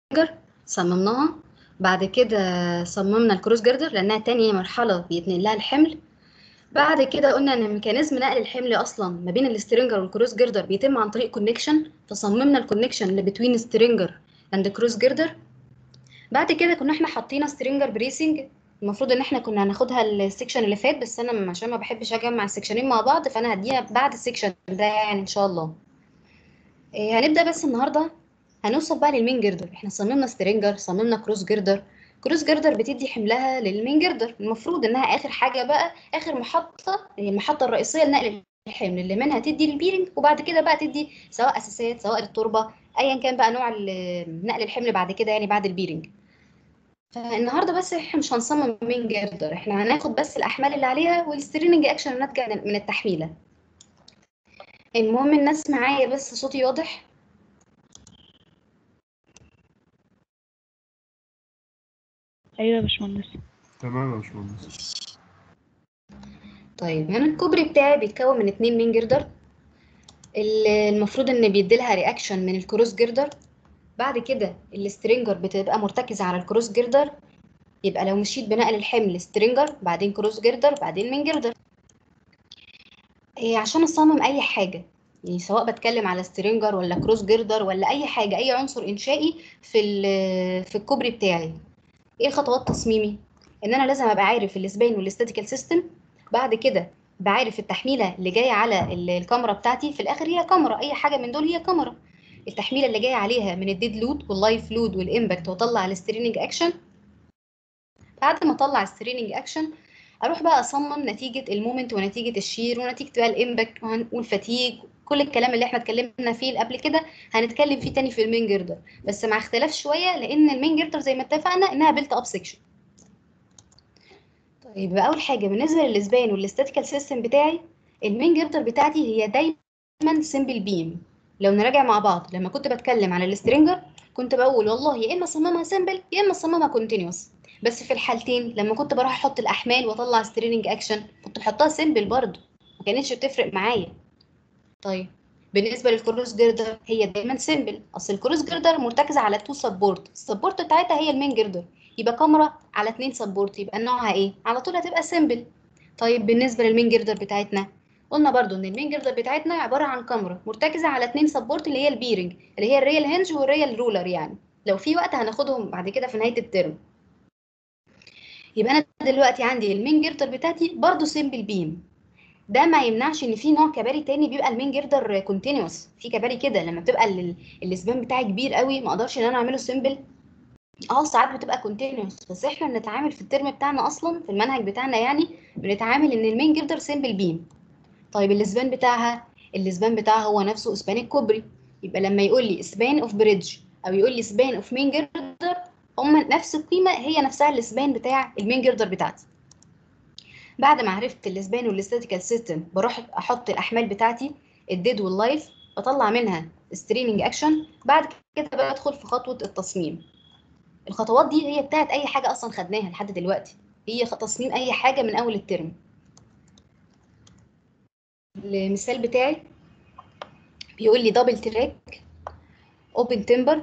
سترينجر صممناها بعد كده صممنا الكروس جردر لانها تاني مرحله بيتنقل لها الحمل بعد كده قلنا ان ميكانيزم نقل الحمل اصلا ما بين السترينجر والكروس جردر بيتم عن طريق كونكشن فصممنا الكونكشن اللي بتوين سترينجر اند كروس جردر بعد كده كنا احنا حاطين سترينجر بريسنج المفروض ان احنا كنا هناخدها السكشن اللي فات بس انا عشان ما بحبش اجمع السكشنين مع بعض فانا هديها بعد السكشن ده يعني ان شاء الله إيه هنبدا بس النهارده هنوصل بقى للمين جردر احنا صممنا سترينجر صممنا كروس جردر كروس جردر بتدي حملها للمين جردر المفروض انها اخر حاجه بقى اخر محطه هي المحطه الرئيسيه لنقل الحمل اللي منها تدي البيرنج وبعد كده بقى تدي سواء اساسات سواء التربه ايا كان بقى نوع نقل الحمل بعد كده يعني بعد البيرنج فالنهارده بس احنا مش هنصمم مين جردر احنا هناخد بس الاحمال اللي عليها والستريننج اكشن الناتجه من التحميله المهم الناس معايا بس صوتي واضح ايوه يا باشمهندس تمام يا باشمهندس طيب هنا الكوبري بتاعي بيتكون من اتنين مين جردر اللي المفروض ان بيديلها رياكشن من الكروس جردر بعد كده السترينجر بتبقى مرتكزه على الكروس جردر يبقى لو مشيت بنقل الحمل سترينجر بعدين كروس جردر بعدين مين جردر إيه عشان اصمم اي حاجه يعني سواء بتكلم على سترينجر ولا كروس جردر ولا اي حاجه اي عنصر انشائي في في الكوبري بتاعي ايه خطوات تصميمي ان انا لازم ابقى عارف السبين والاستاتيكال سيستم بعد كده بعرف التحميله اللي جايه على الكاميرا بتاعتي في الاخر هي كاميرا اي حاجه من دول هي كاميرا التحميله اللي جايه عليها من الديد لود واللايف لود والامباكت واطلع الستريننج اكشن بعد ما اطلع الستريننج اكشن اروح بقى اصمم نتيجه المومنت ونتيجه الشير ونتيجه بقى الامباكت والفتيج كل الكلام اللي احنا اتكلمنا فيه قبل كده هنتكلم فيه تاني في المين جردر بس مع اختلاف شويه لان المين جردر زي ما اتفقنا انها بيلت اب سيكشن طيب اول حاجه بالنسبه للسبان والاستاتيكال سيستم بتاعي المين جردر بتاعتي هي دايما سمبل بيم لو نراجع مع بعض لما كنت بتكلم على السترينجر كنت بقول والله يا اما اصممها سمبل يا اما اصممها كونتينوس بس في الحالتين لما كنت بروح احط الاحمال واطلع ستريننج اكشن كنت بحطها سمبل برضه ما كانتش بتفرق معايا طيب بالنسبه للكروس جردر هي دايما سمبل اصل الكروس جردر مرتكزه على تو سبورت السبورت بتاعتها هي المين جردر يبقى كاميرا على اتنين سبورت يبقى نوعها ايه على طول هتبقى سمبل طيب بالنسبه للمين جردر بتاعتنا قلنا برضو ان المين جردر بتاعتنا عباره عن كاميرا مرتكزه على اتنين سبورت اللي هي البيرنج اللي هي الريال هنج والريال رولر يعني لو في وقت هناخدهم بعد كده في نهايه الترم يبقى انا دلوقتي عندي المين جردر بتاعتي برضو سمبل بيم ده ما يمنعش ان في نوع كباري تاني بيبقى المين جردر كونتينوس في كباري كده لما بتبقى السبان بتاعي كبير قوي ما اقدرش ان انا اعمله سمبل اه ساعات بتبقى كونتينوس بس احنا بنتعامل في الترم بتاعنا اصلا في المنهج بتاعنا يعني بنتعامل ان المين جردر سمبل بيم طيب الاسبان بتاعها الاسبان بتاعها هو نفسه اسبان الكوبري يبقى لما يقول لي اسبان اوف بريدج او يقول لي اسبان اوف مين جردر هما نفس القيمه هي نفسها الاسبان بتاع المين جردر بتاعتي بعد ما عرفت الاسبان والاستاتيكال سيستم بروح احط الاحمال بتاعتي الديد واللايف بطلع منها ستريمنج اكشن بعد كده بدخل في خطوه التصميم الخطوات دي هي بتاعت اي حاجه اصلا خدناها لحد دلوقتي هي تصميم اي حاجه من اول الترم المثال بتاعي بيقول لي دبل تراك اوبن تمبر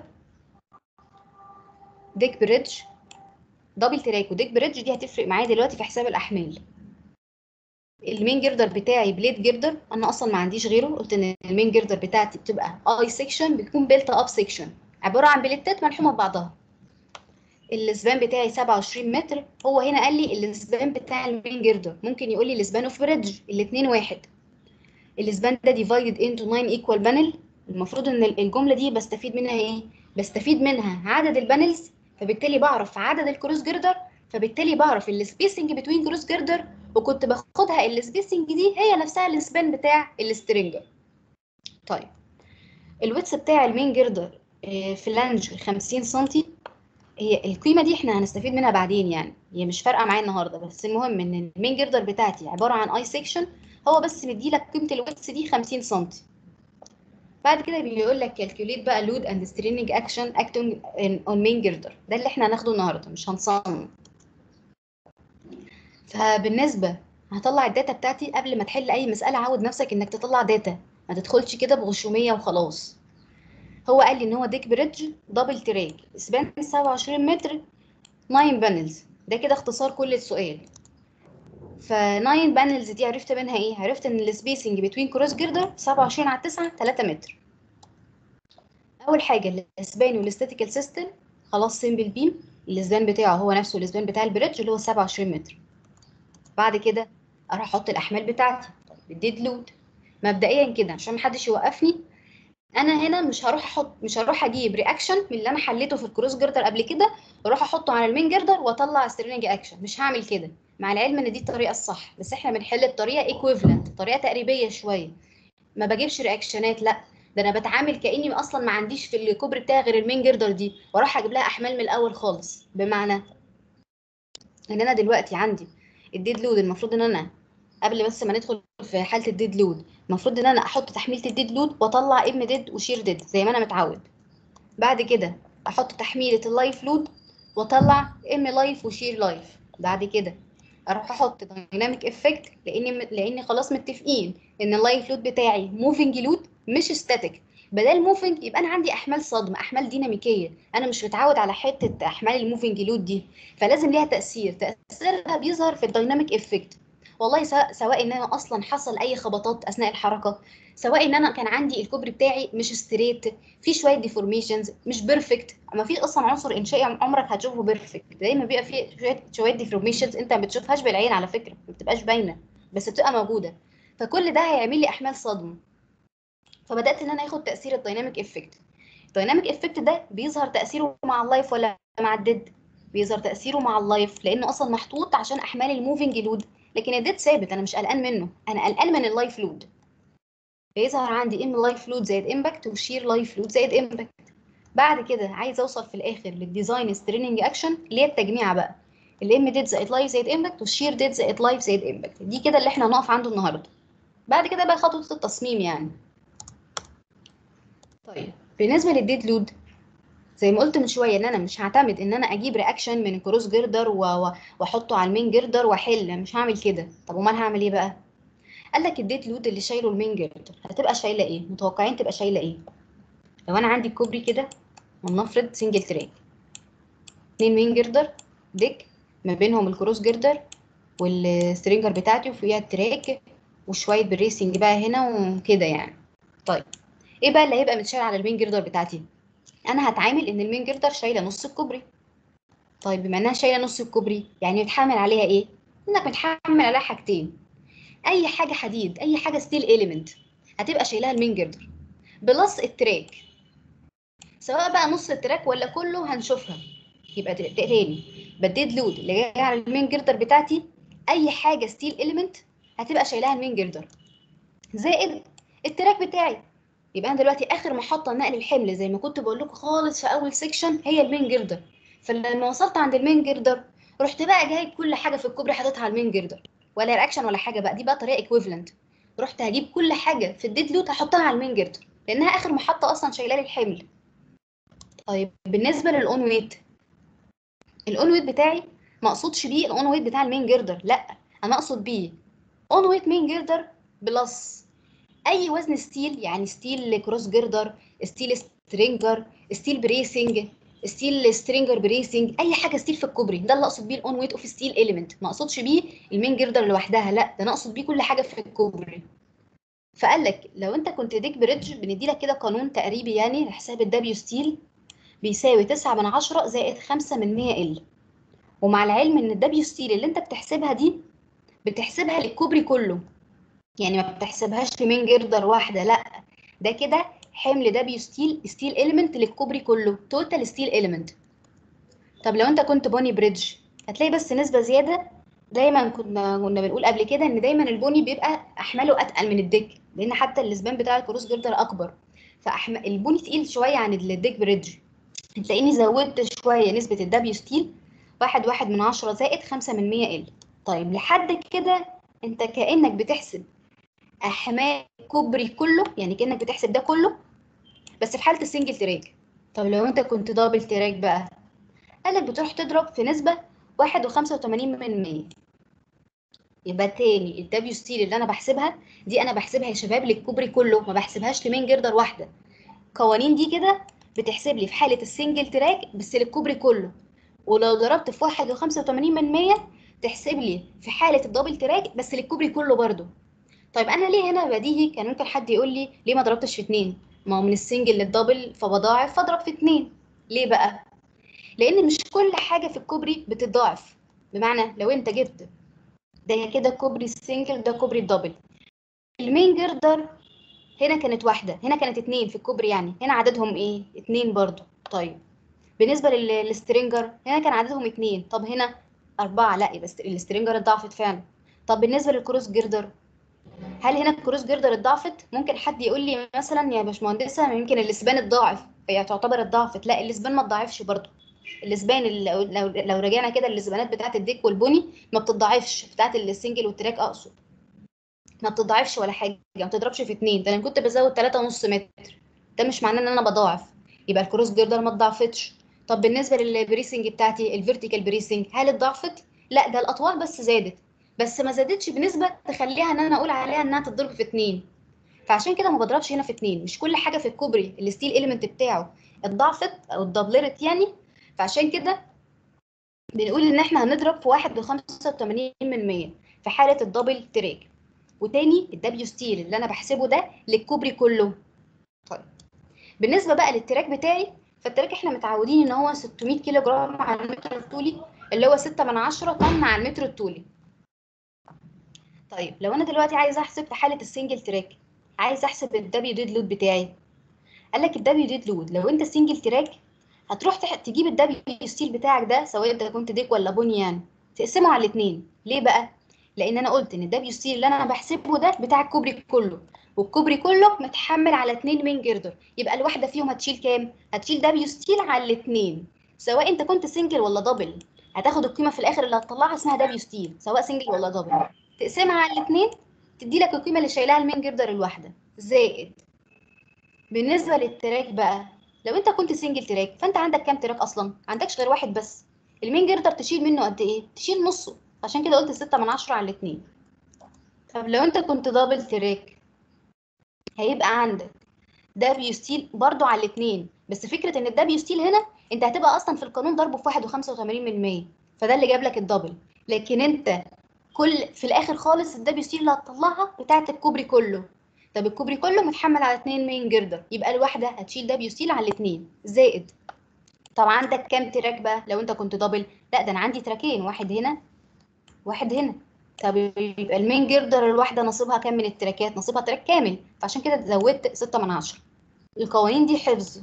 ديك بريدج دبل تراك وديك بريدج دي هتفرق معايا دلوقتي في حساب الاحمال المين جردر بتاعي بليد جردر انا اصلا ما عنديش غيره قلت ان المين جردر بتاعتي بتبقى اي سيكشن بتكون بيلت اب سيكشن عباره عن بليتات ملحومه ببعضها السبان بتاعي 27 متر هو هنا قال لي السبان بتاع المين جردر ممكن يقول لي السبان اوف بريدج الاثنين واحد السبان ده ديفايدد انتو 9 ايكوال بانل المفروض ان الجمله دي بستفيد منها ايه بستفيد منها عدد البانلز فبالتالي بعرف عدد الكروس جردر فبالتالي بعرف السبيسنج بتوين كروس جردر وكنت باخدها السبيسنج دي هي نفسها السبان بتاع السترينجر طيب الويتس بتاع المين جردر في لانج 50 سم هي القيمه دي احنا هنستفيد منها بعدين يعني هي مش فارقه معايا النهارده بس المهم ان المين جردر بتاعتي عباره عن اي سيكشن هو بس مديلك قيمه الويتس دي 50 سم بعد كده بيقول لك كالكوليت بقى لود اند ستريننج اكشن اكتنج اون مين جردر ده اللي احنا هناخده النهارده مش هنصمم فبالنسبه هطلع الداتا بتاعتي قبل ما تحل اي مساله عود نفسك انك تطلع داتا ما تدخلش كده بغشوميه وخلاص هو قال لي ان هو ديك بريدج دبل تراك سبان 27 متر 9 بانلز ده كده اختصار كل السؤال ف 9 بانلز دي عرفت منها ايه عرفت ان السبيسنج بتوين كروس جيردر 27 على 9 3 متر اول حاجه الاسبان والاستاتيكال سيستم خلاص سيمبل بيم الاسبان بتاعه هو نفسه الاسبان بتاع البريدج اللي هو 27 متر بعد كده اروح احط الاحمال بتاعتي الديد لود مبدئيا كده عشان محدش يوقفني انا هنا مش هروح احط مش هروح اجيب رياكشن من اللي انا حليته في الكروس جردر قبل كده واروح احطه على المين جردر واطلع سترينج اكشن مش هعمل كده مع العلم ان دي الطريقه الصح بس احنا بنحل بطريقه ايكويفالنت طريقه تقريبيه شويه ما بجيبش رياكشنات لا ده انا بتعامل كاني اصلا ما عنديش في الكوبري بتاعي غير المين جردر دي واروح اجيب لها احمال من الاول خالص بمعنى ان انا دلوقتي عندي الديد لود المفروض ان انا قبل بس ما ندخل في حاله الديد لود المفروض ان انا احط تحميله الديد لود واطلع ام ديد وشير ديد زي ما انا متعود بعد كده احط تحميله اللايف لود واطلع ام لايف وشير لايف بعد كده اروح احط دايناميك افكت لاني لاني خلاص متفقين ان اللايف لود بتاعي موفنج لود مش ستاتيك بدل موفنج يبقى انا عندي احمال صدم احمال ديناميكيه انا مش متعود على حته احمال الموفنج لود دي فلازم ليها تاثير تاثيرها بيظهر في الدايناميك افكت والله سواء سواء ان انا اصلا حصل اي خبطات اثناء الحركه سواء ان انا كان عندي الكوبري بتاعي مش ستريت في شويه ديفورميشنز مش بيرفكت ما فيش اصلا عنصر انشائي عمرك هتشوفه بيرفكت دايما بيبقى فيه شويه شويه ديفورميشنز انت ما بتشوفهاش بالعين على فكره ما بتبقاش باينه بس بتبقى موجوده فكل ده هيعمل لي احمال صدمه فبدات ان انا اخد تاثير الدايناميك افكت الدايناميك افكت ده بيظهر تاثيره مع اللايف ولا مع الديد بيظهر تاثيره مع اللايف لانه اصلا محطوط عشان احمال الموفنج لود لكن الديد ثابت انا مش قلقان منه انا قلقان من اللايف لود بيظهر عندي ام لايف لود زائد امباكت وشير لايف لود زائد امباكت بعد كده عايز اوصل في الاخر للديزاين ستريننج اكشن اللي هي التجميعه بقى الام ديد زائد لايف زائد امباكت والشير ديد زائد لايف زائد امباكت دي كده اللي احنا هنقف عنده النهارده بعد كده بقى خطوه التصميم يعني طيب بالنسبه للديد لود زي ما قلت من شويه ان انا مش هعتمد ان انا اجيب رياكشن من الكروس جردر واحطه على المين جردر واحل مش هعمل كده طب امال هعمل ايه بقى قال لك الديت لود اللي شايله المين جردر هتبقى شايله ايه متوقعين تبقى شايله ايه لو انا عندي الكوبري كده ولنفرض سنجل تراك اتنين مين جردر ديك ما بينهم الكروس جردر والسترينجر بتاعتي وفيها التراك وشويه بالريسنج بقى هنا وكده يعني طيب ايه بقى اللي هيبقى متشال على المين جردر بتاعتي انا هتعامل ان المين جردر شايله نص الكوبري طيب بما انها شايله نص الكوبري يعني متحمل عليها ايه انك متحمل عليها حاجتين اي حاجه حديد اي حاجه ستيل اليمنت هتبقى شايلها المين جردر بلس التراك سواء بقى نص التراك ولا كله هنشوفها يبقى تاني بديد لود اللي جاي على المين جردر بتاعتي اي حاجه ستيل اليمنت هتبقى شايلها المين جردر زائد التراك بتاعي يبقى انا دلوقتي اخر محطه نقل الحمل زي ما كنت بقول لكم خالص في اول سيكشن هي المين جردر فلما وصلت عند المين جردر رحت بقى جايب كل حاجه في الكوبري حاططها على المين جردر ولا رياكشن ولا حاجه بقى دي بقى طريقه ايكويفالنت رحت هجيب كل حاجه في الديد لوت هحطها على المين جردر لانها اخر محطه اصلا شايله لي الحمل طيب بالنسبه للاون ويت الاون ويت بتاعي ما اقصدش بيه الاون ويت بتاع المين جردر لا انا اقصد بيه اون ويت مين جردر بلس اي وزن ستيل يعني ستيل كروس جردر ستيل سترينجر ستيل بريسنج ستيل سترينجر بريسنج اي حاجه ستيل في الكوبري ده اللي اقصد بيه الاون ويت اوف ستيل اليمنت ما اقصدش بيه المين جردر لوحدها لا ده انا اقصد بيه كل حاجه في الكوبري فقال لك لو انت كنت ديك بريدج بندي لك كده قانون تقريبي يعني لحساب الدبليو ستيل بيساوي 9 من 10 زائد 5 من 100 ال ومع العلم ان الدبليو ستيل اللي انت بتحسبها دي بتحسبها للكوبري كله يعني ما بتحسبهاش لمين جردر واحده لا ده كده حمل دبليو ستيل ستيل اليمنت للكوبري كله توتال ستيل اليمنت طب لو انت كنت بوني بريدج هتلاقي بس نسبه زياده دايما كنا كنا بنقول قبل كده ان دايما البوني بيبقى احماله اتقل من الديك لان حتى الاسبان بتاع الكروس جردر اكبر فالبوني تقيل شويه عن الديك بريدج هتلاقيني زودت شويه نسبه الدبليو ستيل واحد واحد من عشرة زائد خمسة من مية ال طيب لحد كده انت كأنك بتحسب احمال كوبري كله يعني كأنك بتحسب ده كله بس في حالة السنجل تراك طب لو انت كنت دبل تراك بقى قالك بتروح تضرب في نسبة واحد وخمسة وتمانين من مية يبقى تاني الدبليو ستيل اللي انا بحسبها دي انا بحسبها يا شباب للكوبري كله ما بحسبهاش لمين جردر واحدة القوانين دي كده بتحسب لي في حاله السنجل تراك بس للكوبري كله ولو ضربت في واحد وخمسة وتمانين من مية تحسب لي في حالة الدبل تراك بس للكوبري كله برضو طيب أنا ليه هنا بديهي كان ممكن حد يقول لي ليه ما ضربتش في اتنين ما هو من السنجل للدبل فبضاعف فاضرب في اتنين ليه بقى لأن مش كل حاجة في الكوبري بتتضاعف بمعنى لو أنت جبت ده كده كوبري السنجل ده كوبري الدبل المين جردر هنا كانت واحدة هنا كانت اتنين في الكوبري يعني هنا عددهم ايه اتنين برضو طيب بالنسبة لل- للسترينجر هنا كان عددهم اتنين طب هنا أربعة لا يبقى الست- السترينجر اتضاعفت فعلا طب بالنسبة للكروس جردر هل هنا الكروس جردر اتضاعفت؟ ممكن حد يقول لي مثلا يا باشمهندسة يمكن الاسبان اتضاعف هي تعتبر اتضاعفت لا الاسبان ما اتضاعفش برضو الاسبان اللي- لو لو, لو رجعنا كده الاسبانات بتاعت الديك والبني ما بتتضاعفش بتاعت السنجل والتراك اقصد ما بتضاعفش ولا حاجه ما بتضربش في اتنين ده انا كنت بزود تلاتة ونص متر ده مش معناه ان انا بضاعف يبقى الكروس جردر ما اتضاعفتش طب بالنسبه للبريسنج بتاعتي الفيرتيكال بريسنج هل اتضاعفت لا ده الاطوال بس زادت بس ما زادتش بنسبه تخليها ان انا اقول عليها انها تتضرب في اتنين فعشان كده ما بضربش هنا في اتنين مش كل حاجه في الكوبري الستيل اليمنت بتاعه اتضاعفت او اتدبلرت يعني فعشان كده بنقول ان احنا هنضرب في واحد وخمسة وتمانين من مية في حالة الدبل تراك وتاني الدبليو ستيل اللي انا بحسبه ده للكوبري كله طيب بالنسبة بقى للتراك بتاعي فالتراك احنا متعودين ان هو 600 كيلو جرام على المتر الطولي اللي هو 6 من 10 طن على المتر الطولي طيب لو انا دلوقتي عايزه احسب في حالة السنجل تراك عايزه احسب الدبليو ديد لود بتاعي قال لك الدبليو ديد لود لو انت سنجل تراك هتروح تح- تجيب الدبليو ستيل بتاعك ده سواء انت كنت ديك ولا بنيان تقسمه على الاثنين ليه بقى لان انا قلت ان الدبليو ستيل اللي انا بحسبه ده بتاع الكوبري كله والكوبري كله متحمل على اتنين مين جردر يبقى الواحده فيهم هتشيل كام هتشيل دبليو ستيل على الاثنين سواء انت كنت سنجل ولا دبل هتاخد القيمه في الاخر اللي هتطلعها اسمها دبليو ستيل سواء سنجل ولا دبل تقسمها على الاثنين تدي لك القيمه اللي شايلها المين جردر الواحده زائد بالنسبه للتراك بقى لو انت كنت سنجل تراك فانت عندك كام تراك اصلا عندكش غير واحد بس المين جردر تشيل منه قد ايه تشيل نصه عشان كده قلت ستة من عشرة على الاتنين طب لو انت كنت دبل تراك هيبقى عندك دبليو ستيل برضو على الاتنين بس فكرة ان الدبليو ستيل هنا انت هتبقى اصلا في القانون ضربه في واحد وخمسة وتمانين من المية فده اللي جاب لك الدبل لكن انت كل في الاخر خالص الدبليو ستيل اللي هتطلعها بتاعت الكوبري كله طب الكوبري كله متحمل على اتنين مين جردر يبقى الواحدة هتشيل دبليو ستيل على الاتنين زائد طب عندك كام تراك بقى لو انت كنت دبل لا ده انا عندي تراكين واحد هنا واحد هنا طب يبقى المين جردر الواحده نصيبها كام من التراكات نصيبها تراك كامل فعشان كده زودت ستة من عشرة القوانين دي حفظ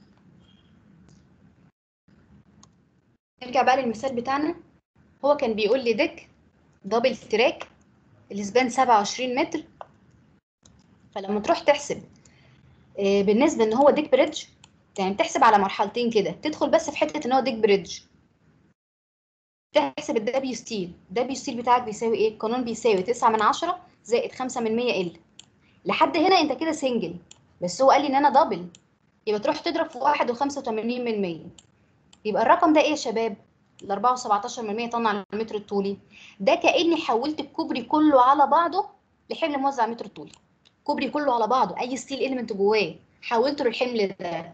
نرجع بقى للمثال بتاعنا هو كان بيقول لي ديك دبل تراك الاسبان 27 متر فلما تروح تحسب آه، بالنسبه ان هو ديك بريدج يعني بتحسب على مرحلتين كده تدخل بس في حته ان هو ديك بريدج تحسب الدبليو ستيل الدبليو ستيل بتاعك بيساوي ايه القانون بيساوي 9 من 10 زائد 5 من 100 ال لحد هنا انت كده سنجل بس هو قال لي ان انا دبل يبقى تروح تضرب في 1 و85 من 100 يبقى الرقم ده ايه يا شباب ال 4 و17 من 100 طن على المتر الطولي ده كاني حولت الكوبري كله على بعضه لحمل موزع متر الطولي كوبري كله على بعضه اي ستيل اليمنت جواه حولته للحمل ده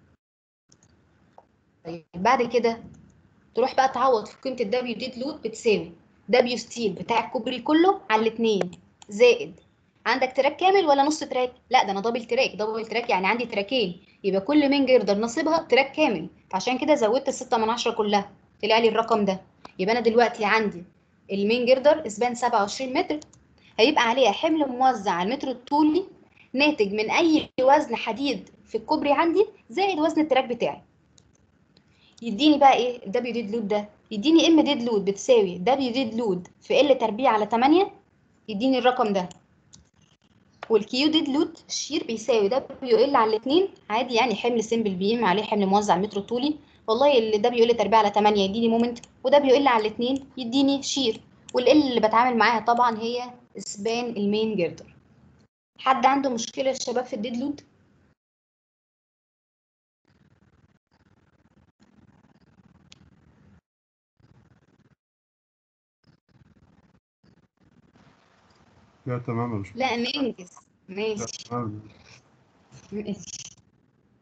طيب بعد كده تروح بقى تعوض في قيمه الدبليو ديد لود بتساوي دبليو ستيل بتاع الكوبري كله على الاثنين زائد عندك تراك كامل ولا نص تراك لا ده انا دبل تراك دبل تراك يعني عندي تراكين يبقى كل مين جردر نصيبها تراك كامل فعشان كده زودت الستة من عشرة كلها طلع لي الرقم ده يبقى انا دلوقتي عندي المين جردر اسبان 27 متر هيبقى عليها حمل موزع على المتر الطولي ناتج من اي وزن حديد في الكوبري عندي زائد وزن التراك بتاعي يديني بقى ايه الدبليو ديد لود ده يديني ام ديد لود بتساوي دبليو ديد لود في ال تربيع على 8 يديني الرقم ده والكيو ديد لود الشير بيساوي دبليو ال على الاثنين عادي يعني حمل سمبل بيم عليه حمل موزع متر طولي والله اللي دبليو ال تربيع على 8 يديني مومنت ودبليو ال على الاثنين يديني شير والال اللي بتعامل معاها طبعا هي اسبان المين جردر حد عنده مشكله يا شباب في الديد لود لا تمام يا باشمهندس لا ننجز لا ماشي تمام ماشي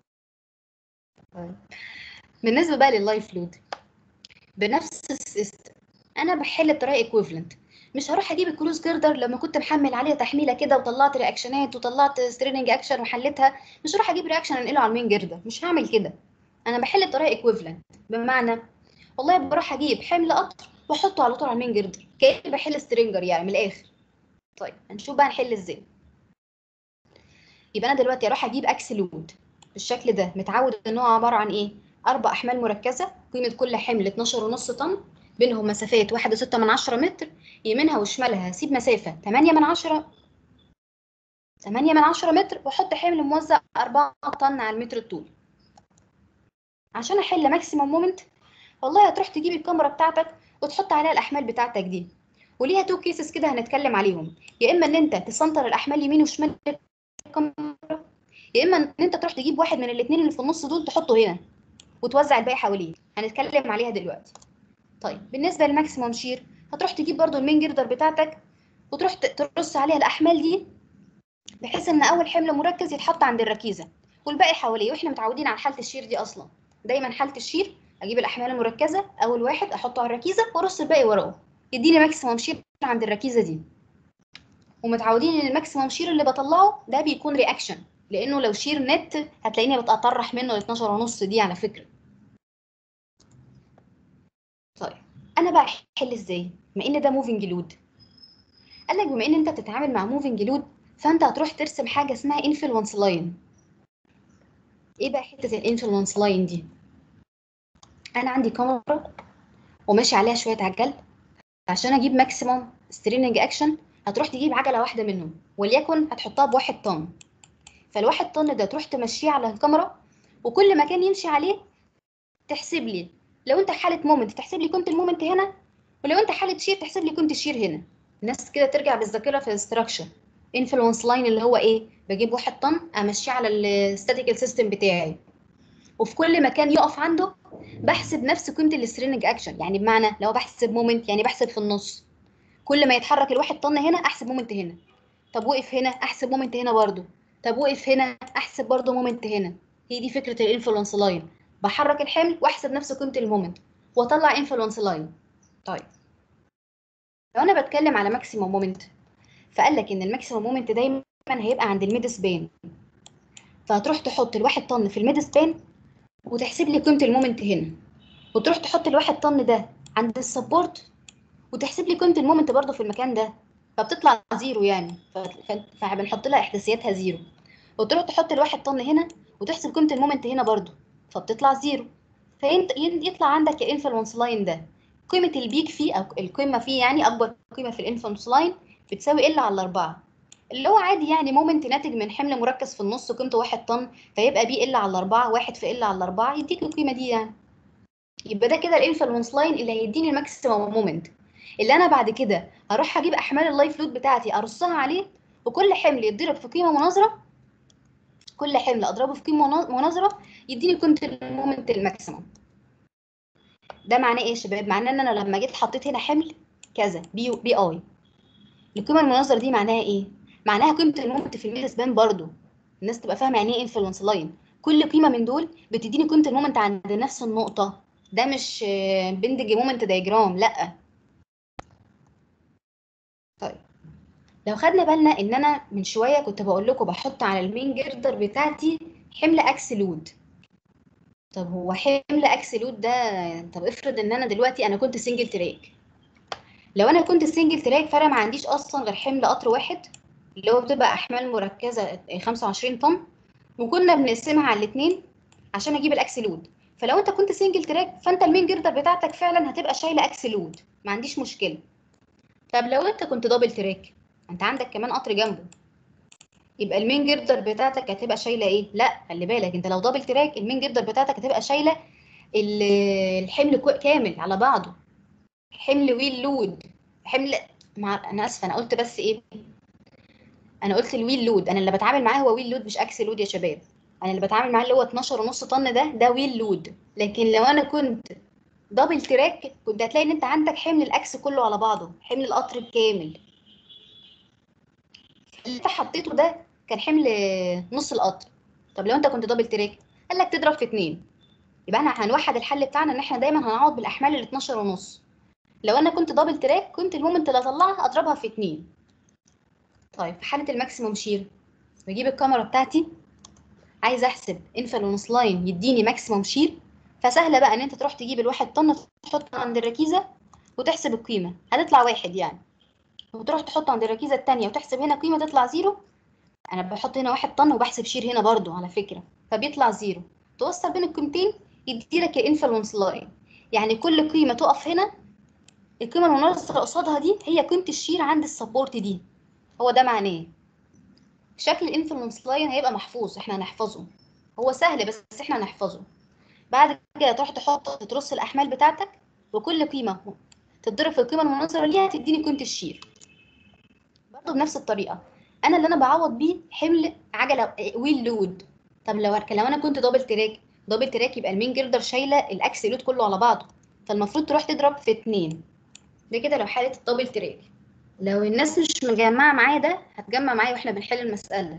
طيب. بالنسبه بقى لللايف لود بنفس السيستم انا بحل بطريقه ايكويفالنت مش هروح اجيب الكروز جيردر لما كنت محمل عليها تحميله كده وطلعت رياكشنات وطلعت ستريننج اكشن وحلتها مش هروح اجيب رياكشن انقله على المين جيردر مش هعمل كده انا بحل بطريقه ايكويفالنت بمعنى والله بروح اجيب حمل قطر واحطه على طول على المين جيردر كاني بحل سترينجر يعني من الاخر طيب هنشوف بقى نحل ازاي يبقى انا دلوقتي اروح اجيب اكس لود بالشكل ده متعود ان هو عباره عن ايه اربع احمال مركزه قيمه كل حمل 12.5 طن بينهم مسافات 1.6 من عشرة متر يمينها وشمالها هسيب مسافه 8 من عشرة 8 من عشرة متر واحط حمل موزع 4 طن على المتر الطول عشان احل ماكسيمم مومنت والله هتروح تجيب الكاميرا بتاعتك وتحط عليها الاحمال بتاعتك دي وليها تو كيسز كده هنتكلم عليهم يا اما ان انت تسنتر الاحمال يمين وشمال الكاميرا يا اما ان انت تروح تجيب واحد من الاثنين اللي في النص دول تحطه هنا وتوزع الباقي حواليه هنتكلم عليها دلوقتي طيب بالنسبه للماكسيموم شير هتروح تجيب برضو المين جيردر بتاعتك وتروح ت- ترص عليها الاحمال دي بحيث ان اول حمل مركز يتحط عند الركيزه والباقي حواليه واحنا متعودين على حاله الشير دي اصلا دايما حاله الشير اجيب الاحمال المركزه اول واحد احطه على الركيزه وارص الباقي وراه يديني ماكسيموم شير عند الركيزه دي ومتعودين ان الماكسيموم شير اللي بطلعه ده بيكون رياكشن لانه لو شير نت هتلاقيني بتطرح منه ل 12 ونص دي على فكره طيب انا بقى احل ازاي بما ان ده موفينج لود قال لك بما ان انت بتتعامل مع موفينج لود فانت هتروح ترسم حاجه اسمها انفلونس لاين ايه بقى حته الانفلونس لاين دي انا عندي كاميرا وماشي عليها شويه عجل عشان اجيب ماكسيموم ستريننج اكشن هتروح تجيب عجله واحده منهم وليكن هتحطها بواحد طن فالواحد طن ده تروح تمشيه على الكاميرا وكل مكان يمشي عليه تحسب لي لو انت حاله مومنت تحسب لي قيمه المومنت هنا ولو انت حاله شير تحسب لي قيمه الشير هنا الناس كده ترجع بالذاكره في الاستراكشر انفلونس لاين اللي هو ايه بجيب واحد طن امشيه على الستاتيكال سيستم بتاعي وفي كل مكان يقف عنده بحسب نفس قيمه السترينج اكشن يعني بمعنى لو بحسب مومنت يعني بحسب في النص كل ما يتحرك الواحد طن هنا احسب مومنت هنا طب وقف هنا احسب مومنت هنا برضو طب وقف هنا احسب برضو مومنت هنا هي دي فكره الانفلونس لاين بحرك الحمل واحسب نفس قيمه المومنت واطلع انفلونس لاين طيب لو انا بتكلم على ماكسيموم مومنت فقال لك ان الماكسيموم مومنت دايما هيبقى عند الميد سبان فهتروح تحط الواحد طن في الميد سبان وتحسب لي قيمه المومنت هنا وتروح تحط الواحد طن ده عند السبورت وتحسب لي قيمه المومنت برضه في المكان ده فبتطلع زيرو يعني ف- ف- فبنحط لها احداثياتها زيرو وتروح تحط الواحد طن هنا وتحسب قيمه المومنت هنا برضه فبتطلع زيرو فيطلع عندك الانفلونس لاين ده قيمه البيك فيه او القيمه فيه يعني اكبر قيمه في الانفلونس لاين بتساوي ال على 4 اللي هو عادي يعني مومنت ناتج من حمل مركز في النص قيمته 1 طن فيبقى بي ال على 4 1 في ال على 4 يديك القيمه دي يعني يبقى ده كده الانفلونس لاين اللي هيديني الماكسيمم مومنت اللي انا بعد كده هروح اجيب احمال اللايف لود بتاعتي ارصها عليه وكل حمل يتضرب في قيمه مناظره كل حمل اضربه في قيمه منا- مناظره يديني قيمه المومنت الماكسيمم ده معناه ايه يا شباب معناه ان انا لما جيت حطيت هنا حمل كذا بي بي اي القيمه المناظره دي معناها ايه معناها قيمه المومنت في الميد سبان برضو الناس تبقى فاهمه يعني ايه انفلونس لاين كل قيمه من دول بتديني قيمه المومنت عند نفس النقطه ده مش آه، بندج مومنت دايجرام لا طيب لو خدنا بالنا ان انا من شويه كنت بقول لكم بحط على المين جردر بتاعتي حمل اكس لود طب هو حمل اكس لود ده طب افرض ان انا دلوقتي انا كنت سنجل تراك لو انا كنت سنجل تراك فانا ما عنديش اصلا غير حمل قطر واحد اللي هو بتبقى احمال مركزه 25 طن وكنا بنقسمها على الاثنين عشان اجيب الاكس لود فلو انت كنت سنجل تراك فانت المين جردر بتاعتك فعلا هتبقى شايله اكس لود ما عنديش مشكله طب لو انت كنت دبل تراك انت عندك كمان قطر جنبه يبقى المين جردر بتاعتك هتبقى شايله ايه لا خلي بالك انت لو دبل تراك المين جردر بتاعتك هتبقى شايله ال- الحمل كو- كامل على بعضه حمل ويل لود حمل مع... انا اسفه انا قلت بس ايه انا قلت الويل لود انا اللي بتعامل معاه هو ويل لود مش اكس لود يا شباب انا اللي بتعامل معاه اللي هو 12 ونص طن ده ده ويل لود لكن لو انا كنت دبل تراك كنت هتلاقي ان انت عندك حمل الاكس كله على بعضه حمل القطر الكامل اللي انت حطيته ده كان حمل نص القطر طب لو انت كنت دبل تراك قال لك تضرب في اتنين يبقى احنا هنوحد الحل بتاعنا ان احنا دايما هنقعد بالاحمال ال 12 ونص لو انا كنت دبل تراك كنت المومنت اللي اطلعها اضربها في 2 طيب في حاله الماكسيموم شير بجيب الكاميرا بتاعتي عايزه احسب انفلونس لاين يديني ماكسيموم شير فسهله بقى ان انت تروح تجيب الواحد طن تحطه عند الركيزه وتحسب القيمه هتطلع واحد يعني وتروح تحطه عند الركيزه الثانيه وتحسب هنا قيمه تطلع زيرو انا بحط هنا واحد طن وبحسب شير هنا برضو على فكره فبيطلع زيرو توصل بين القيمتين يديلك الانفلونس لاين يعني كل قيمه تقف هنا القيمه المناظره قصادها دي هي قيمه الشير عند السبورت دي هو ده معناه شكل الانفلونس لاين هيبقى محفوظ احنا هنحفظه هو سهل بس احنا هنحفظه بعد كده تروح تحط ترص الاحمال بتاعتك وكل قيمه تتضرب في القيمه المناظره ليها تديني قيمه الشير برضه بنفس الطريقه انا اللي انا بعوض بيه حمل عجله ويل لود طب لو لو انا كنت دبل تراك دبل تراك يبقى المين جردر شايله الاكس لود كله على بعضه فالمفروض تروح تضرب في اتنين ده كده لو حاله الدبل تراك لو الناس مش مجمعه معايا ده هتجمع معايا واحنا بنحل المساله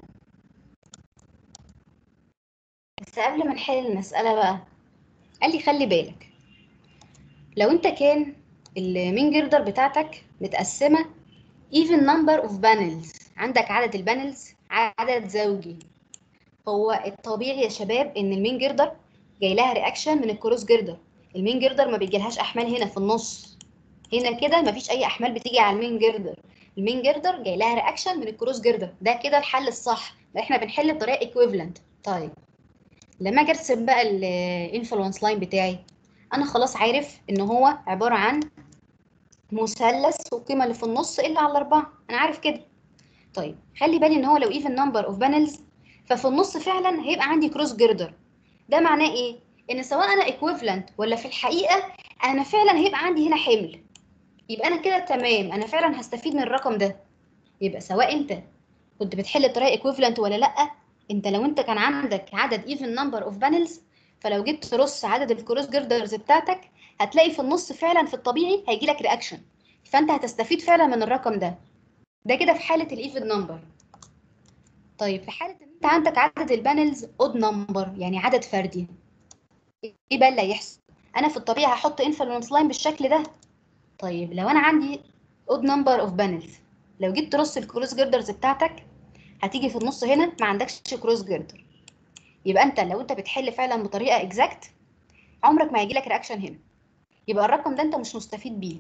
بس قبل ما نحل المساله بقى قال لي خلي بالك لو انت كان المين جردر بتاعتك متقسمه even number of panels عندك عدد البانلز عدد زوجي هو الطبيعي يا شباب ان المين جردر جاي لها رياكشن من الكروس جردر المين جردر ما بيجيلهاش احمال هنا في النص هنا كده مفيش اي احمال بتيجي على المين جردر المين جردر جاي لها رياكشن من الكروس جردر ده كده الحل الصح احنا بنحل بطريقه ايكويفالنت طيب لما اجي ارسم بقى الانفلونس لاين بتاعي انا خلاص عارف ان هو عباره عن مثلث والقيمه اللي في النص الا على الاربعه انا عارف كده طيب خلي بالي ان هو لو even number of panels ففي النص فعلا هيبقى عندي كروس جردر ده معناه ايه ان سواء انا equivalent ولا في الحقيقه انا فعلا هيبقى عندي هنا حمل يبقى انا كده تمام انا فعلا هستفيد من الرقم ده يبقى سواء انت كنت بتحل بطريقه equivalent ولا لا انت لو انت كان عندك عدد even number of panels فلو جيت ترص عدد الكروس جردرز بتاعتك هتلاقي في النص فعلا في الطبيعي هيجي لك رياكشن فانت هتستفيد فعلا من الرقم ده ده كده في حاله الايفن نمبر طيب في حاله ان انت عندك عدد البانلز اود نمبر يعني عدد فردي ايه بقى اللي هيحصل انا في الطبيعي هحط انفلونس لاين بالشكل ده طيب لو انا عندي اود نمبر اوف بانلز لو جيت ترص الكروس جردرز بتاعتك هتيجي في النص هنا ما عندكش كروس جردر يبقى انت لو انت بتحل فعلا بطريقه اكزاكت عمرك ما هيجي لك رياكشن هنا يبقى الرقم ده انت مش مستفيد بيه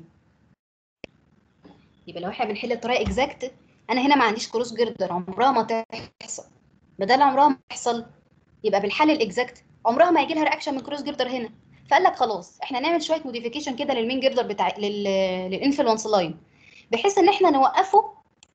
يبقى لو احنا بنحل بطريقه اكزاكت انا هنا ما عنديش كروس جردر عمرها ما تحصل بدل عمرها ما تحصل يبقى بالحل الاكزاكت عمرها ما هيجي لها رياكشن من كروس جردر هنا فقال لك خلاص احنا نعمل شويه موديفيكيشن كده للمين جردر بتاع لل... للانفلونس لاين بحيث ان احنا نوقفه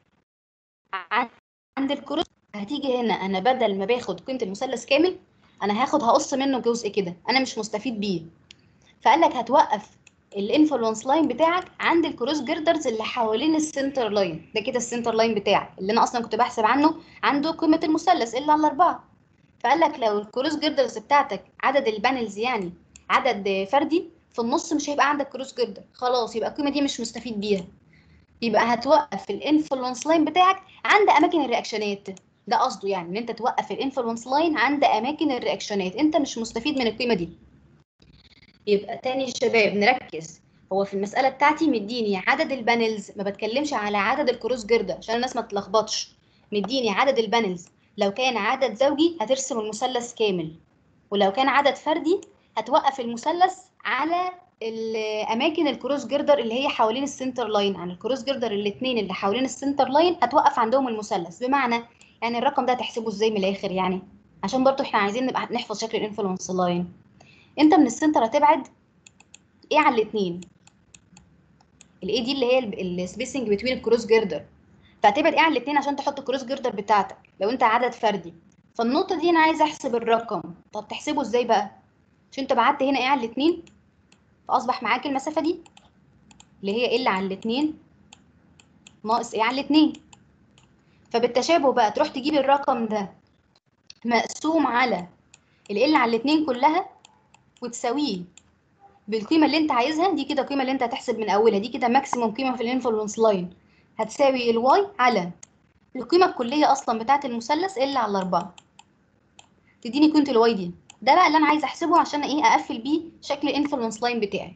عند الكروس هتيجي هنا انا بدل ما باخد قيمه المثلث كامل انا هاخد هقص منه جزء كده انا مش مستفيد بيه فقال لك هتوقف الانفلونس لاين بتاعك عند الكروس جردرز اللي حوالين السنتر لاين ده كده السنتر لاين بتاعك اللي انا اصلا كنت بحسب عنه عنده قيمه المثلث الا على الاربعه فقال لك لو الكروس جردرز بتاعتك عدد البانلز يعني عدد فردي في النص مش هيبقى عندك كروس جردر خلاص يبقى القيمه دي مش مستفيد بيها يبقى هتوقف الانفلونس لاين بتاعك عند اماكن الرياكشنات ده قصده يعني ان انت توقف الانفلونس لاين عند اماكن الرياكشنات انت مش مستفيد من القيمه دي يبقى تاني يا شباب نركز هو في المسألة بتاعتي مديني عدد البانلز ما بتكلمش على عدد الكروس جردة عشان الناس ما تتلخبطش مديني عدد البانلز لو كان عدد زوجي هترسم المثلث كامل ولو كان عدد فردي هتوقف المثلث على الاماكن الكروس جردر اللي هي حوالين السنتر لاين عن الكروس جردر الاثنين اللي حوالين السنتر لاين هتوقف عندهم المثلث بمعنى يعني الرقم ده هتحسبه ازاي من الاخر يعني عشان برضو احنا عايزين نبقى نحفظ شكل الانفلونس لاين انت من السنتر هتبعد ايه على الاثنين الاي دي اللي هي السبيسنج بتوين الكروس جردر فهتبعد ايه على الاثنين عشان تحط الكروس جردر بتاعتك لو انت عدد فردي فالنقطه دي انا عايزه احسب الرقم طب تحسبه ازاي بقى عشان انت بعدت هنا ايه على الاثنين فاصبح معاك المسافه دي اللي هي ال على الاثنين ناقص ايه على الاثنين فبالتشابه بقى تروح تجيب الرقم ده مقسوم على ال على الاثنين كلها وتساويه بالقيمه اللي انت عايزها دي كده القيمه اللي انت هتحسب من اولها دي كده ماكسيموم قيمه في الانفلونس لاين هتساوي الواي على القيمه الكليه اصلا بتاعه المثلث ال على 4 تديني قيمه الواي دي ده بقى اللي انا عايزه احسبه عشان ايه اقفل بيه شكل الانفلونس لاين بتاعي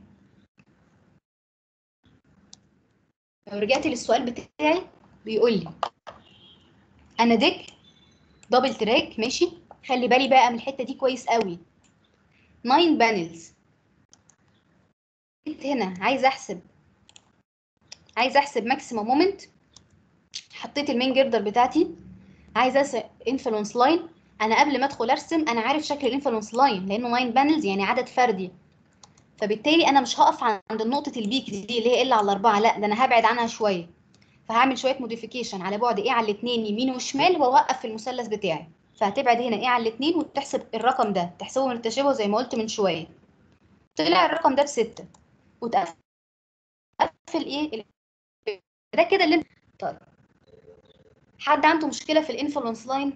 لو رجعت للسؤال بتاعي بيقول لي انا ديك دبل تراك ماشي خلي بالي بقى من الحته دي كويس قوي 9 بانلز هنا عايزه احسب عايزه احسب ماكسيمم مومنت حطيت المين جردر بتاعتي عايزه ارسم انفلونس لاين انا قبل ما ادخل ارسم انا عارف شكل الانفلونس لاين لانه 9 بانلز يعني عدد فردي فبالتالي انا مش هقف عند نقطه البيك دي اللي هي ال على 4 لا ده انا هبعد عنها شويه فهعمل شويه موديفيكيشن على بعد ايه على الاثنين يمين وشمال واوقف في المثلث بتاعي فهتبعد هنا ايه على الاثنين وتحسب الرقم ده تحسبه من التشابه زي ما قلت من شويه طلع الرقم ده بستة وتقفل ايه ده كده اللي انت طيب حد عنده مشكله في الانفلونس لاين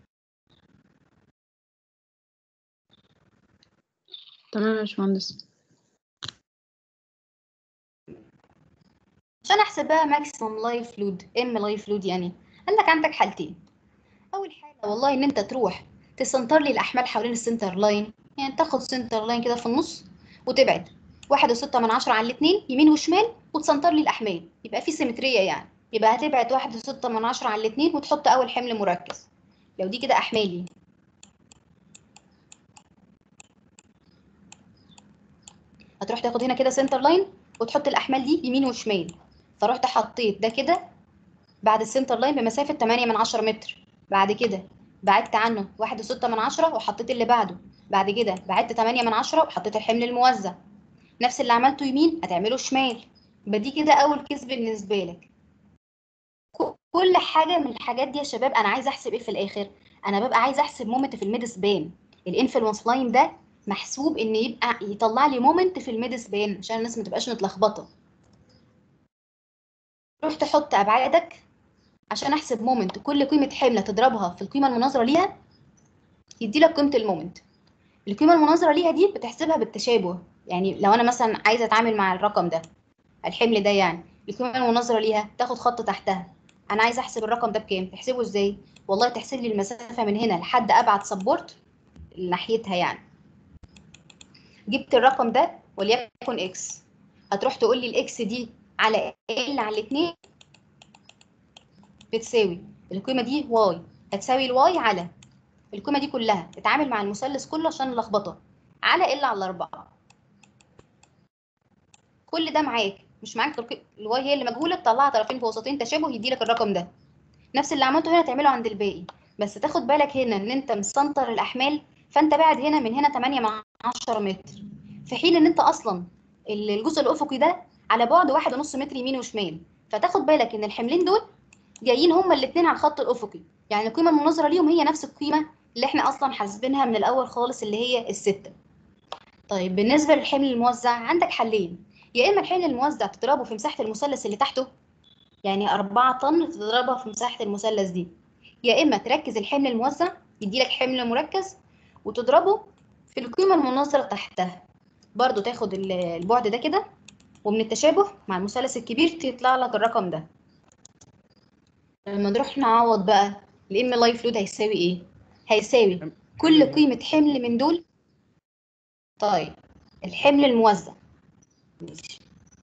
تمام يا باشمهندس عشان احسب بقى ماكسيمم لايف لود ام لايف لود يعني قال لك عندك حالتين اول حاله والله ان انت تروح تسنتر لي الاحمال حوالين السنتر لاين يعني تاخد سنتر لاين كده في النص وتبعد واحد وستة من عشرة على الاتنين يمين وشمال وتسنتر لي الأحمال يبقى في سيمترية يعني يبقى هتبعد واحد وستة من عشرة على الاتنين وتحط أول حمل مركز لو دي كده أحمالي هتروح تاخد هنا كده سنتر لاين وتحط الأحمال دي يمين وشمال فرحت حطيت ده كده بعد السنتر لاين بمسافة 8 من 10 متر بعد كده بعدت عنه واحد وستة من عشرة وحطيت اللي بعده بعد كده بعدت 8 من 10 وحطيت الحمل الموزع نفس اللي عملته يمين هتعمله شمال يبقى دي كده اول كيس بالنسبه لك كل حاجه من الحاجات دي يا شباب انا عايزه احسب ايه في الاخر انا ببقى عايزه احسب مومنت في الميد سبان الانفلونس لاين ده محسوب ان يبقى يطلع لي مومنت في الميد سبان عشان الناس ما تبقاش متلخبطه روح تحط ابعادك عشان احسب مومنت كل قيمه حمله تضربها في القيمه المناظره ليها يدي لك قيمه المومنت القيمه المناظره ليها دي بتحسبها بالتشابه يعني لو انا مثلا عايزه اتعامل مع الرقم ده الحمل ده يعني القيمه المناظره ليها تاخد خط تحتها انا عايزه احسب الرقم ده بكام تحسبه ازاي والله تحسب لي المسافه من هنا لحد ابعد سبورت ناحيتها يعني جبت الرقم ده وليكن اكس هتروح تقول لي الاكس دي على ال على الاثنين بتساوي القيمه دي واي هتساوي الواي على القيمه دي كلها تتعامل مع المثلث كله عشان اللخبطه على ال على 4 كل ده معاك مش معاك الق- الواي هي اللي مجهوله تطلعها طرفين في وسطين تشابه يدي لك الرقم ده نفس اللي عملته هنا تعمله عند الباقي بس تاخد بالك هنا ان انت مسنتر الاحمال فانت بعد هنا من هنا 8 من 10 متر في حين ان انت اصلا ال- الجزء الافقي ده على بعد واحد ونص متر يمين وشمال فتاخد بالك ان الحملين دول جايين هما الاثنين على الخط الافقي يعني القيمه المناظره ليهم هي نفس القيمه اللي احنا اصلا حاسبينها من الاول خالص اللي هي الستة طيب بالنسبه للحمل الموزع عندك حلين يا اما الحمل الموزع تضربه في مساحه المثلث اللي تحته يعني 4 طن تضربها في مساحه المثلث دي يا اما تركز الحمل الموزع يدي لك حمل مركز وتضربه في القيمه المناظره تحتها برضو تاخد ال- البعد ده كده ومن التشابه مع المثلث الكبير تطلع لك الرقم ده لما نروح نعوض بقى الام لايف لود هيساوي ايه هيساوي كل قيمه حمل من دول طيب الحمل الموزع ماشي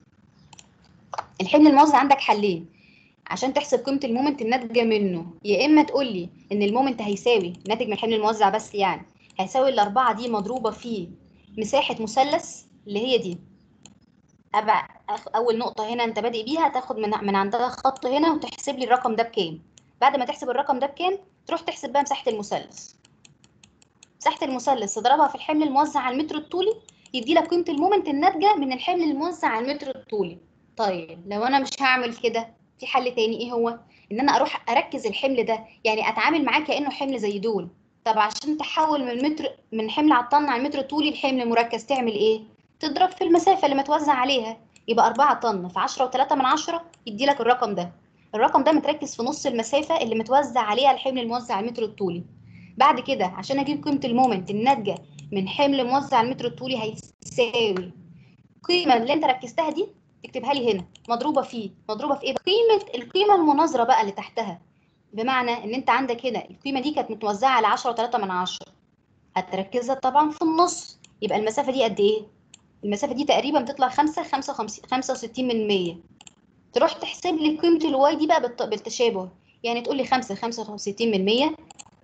الحمل الموزع عندك حلين عشان تحسب قيمه المومنت الناتجه منه يا اما تقول لي ان المومنت هيساوي ناتج من الحمل الموزع بس يعني هيساوي الاربعه دي مضروبه في مساحه مثلث اللي هي دي أبع... أخ- اول نقطه هنا انت بادئ بيها تاخد من من عندها خط هنا وتحسب لي الرقم ده بكام بعد ما تحسب الرقم ده بكام تروح تحسب بقى مساحه المثلث مساحه المثلث تضربها في الحمل الموزع على المتر الطولي يدي لك قيمه المومنت الناتجه من الحمل الموزع على المتر الطولي طيب لو انا مش هعمل كده في حل تاني ايه هو ان انا اروح اركز الحمل ده يعني اتعامل معاه كانه حمل زي دول طب عشان تحول من متر من حمل على الطن على المتر الطولي لحمل مركز تعمل ايه تضرب في المسافه اللي متوزع عليها يبقى 4 طن في 10 و3 من 10 يدي لك الرقم ده الرقم ده متركز في نص المسافه اللي متوزع عليها الحمل الموزع على المتر الطولي بعد كده عشان اجيب قيمه المومنت الناتجه من حمل موزع على المتر الطولي هيساوي القيمه اللي انت ركزتها دي تكتبها لي هنا مضروبه في مضروبه في ايه بقى؟ قيمه القيمه المناظره بقى اللي تحتها بمعنى ان انت عندك هنا القيمه دي كانت متوزعه على 10 و3 من 10 هتركزها طبعا في النص يبقى المسافه دي قد ايه المسافه دي تقريبا بتطلع 5 55 65 من 100 تروح تحسب لي قيمه الواي دي بقى بالت- بالتشابه يعني تقول لي 5 65 من 100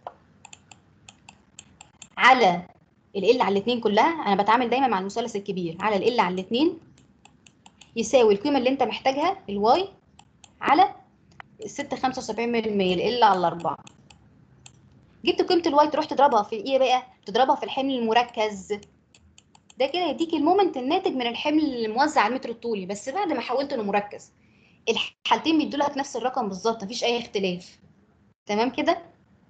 على ال على الاثنين كلها انا بتعامل دايما مع المثلث الكبير على ال على الاثنين يساوي القيمه اللي انت محتاجها الواي على 6 75 من 100 ال على 4 جبت قيمه الواي تروح تضربها في ايه بقى تضربها في الحمل المركز ده كده يديك المومنت الناتج من الحمل الموزع على المتر الطولي بس بعد ما حولته لمركز الحالتين بيدوا لك نفس الرقم بالظبط مفيش اي اختلاف تمام كده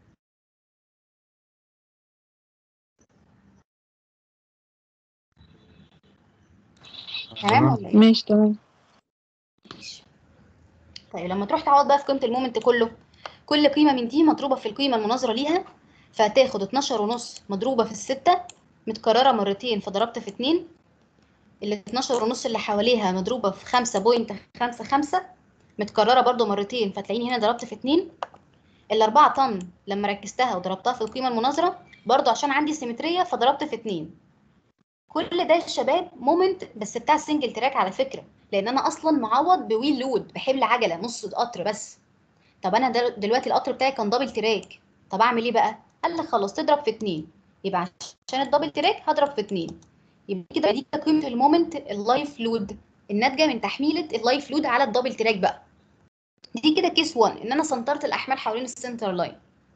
تمام ولا ايه ماشي تمام طيب لما تروح تعوض بقى في قيمه المومنت كله كل قيمه من دي مضروبه في القيمه المناظره ليها فهتاخد 12 ونص مضروبه في الستة متكرره مرتين فضربت في 2 ال 12 ونص اللي حواليها مضروبه في 5.55 متكرره برضو مرتين فتلاقيني هنا ضربت في 2 ال 4 طن لما ركزتها وضربتها في القيمه المناظره برضو عشان عندي سيمتريه فضربت في 2 كل ده يا شباب مومنت بس بتاع السنجل تراك على فكره لان انا اصلا معوض بويل لود بحمل عجله نص قطر بس طب انا دل- دلوقتي القطر بتاعي كان دبل تراك طب اعمل ايه بقى قال لك خلاص تضرب في 2 يبقى عشان الدبل تراك هضرب في 2 يبقى كده دي كده قيمه المومنت اللايف لود الناتجه من تحميله اللايف لود على الدبل تراك بقى دي كده كيس 1 ان انا سنترت الاحمال حوالين السنتر لاين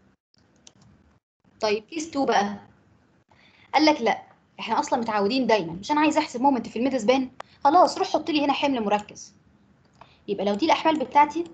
طيب كيس 2 بقى قال لك لا احنا اصلا متعودين دايما مش انا عايز احسب مومنت في الميد سبان خلاص روح حط لي هنا حمل مركز يبقى لو دي الاحمال بتاعتي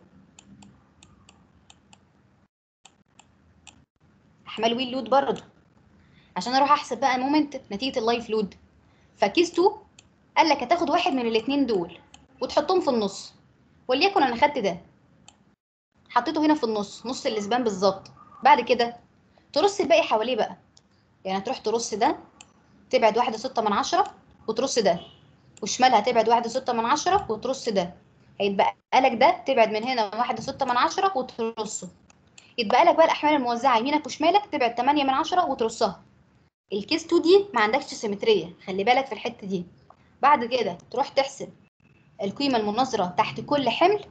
احمال ويل لود برضه عشان اروح احسب بقى مومنت نتيجه اللايف لود فكيس 2 قال لك هتاخد واحد من الاثنين دول وتحطهم في النص وليكن انا خدت ده حطيته هنا في النص نص الاسبان بالظبط بعد كده ترص الباقي حواليه بقى يعني هتروح ترص ده تبعد واحد وستة من عشرة وترص ده وشمالها تبعد واحد وستة من عشرة وترص ده هيتبقى لك ده تبعد من هنا واحد وستة من عشرة وترصه يتبقى لك بقى الأحمال الموزعة يمينك وشمالك تبعد تمانية من عشرة وترصها الكيس 2 دي ما عندكش سيمترية خلي بالك في الحتة دي بعد كده تروح تحسب القيمة المناظرة تحت كل حمل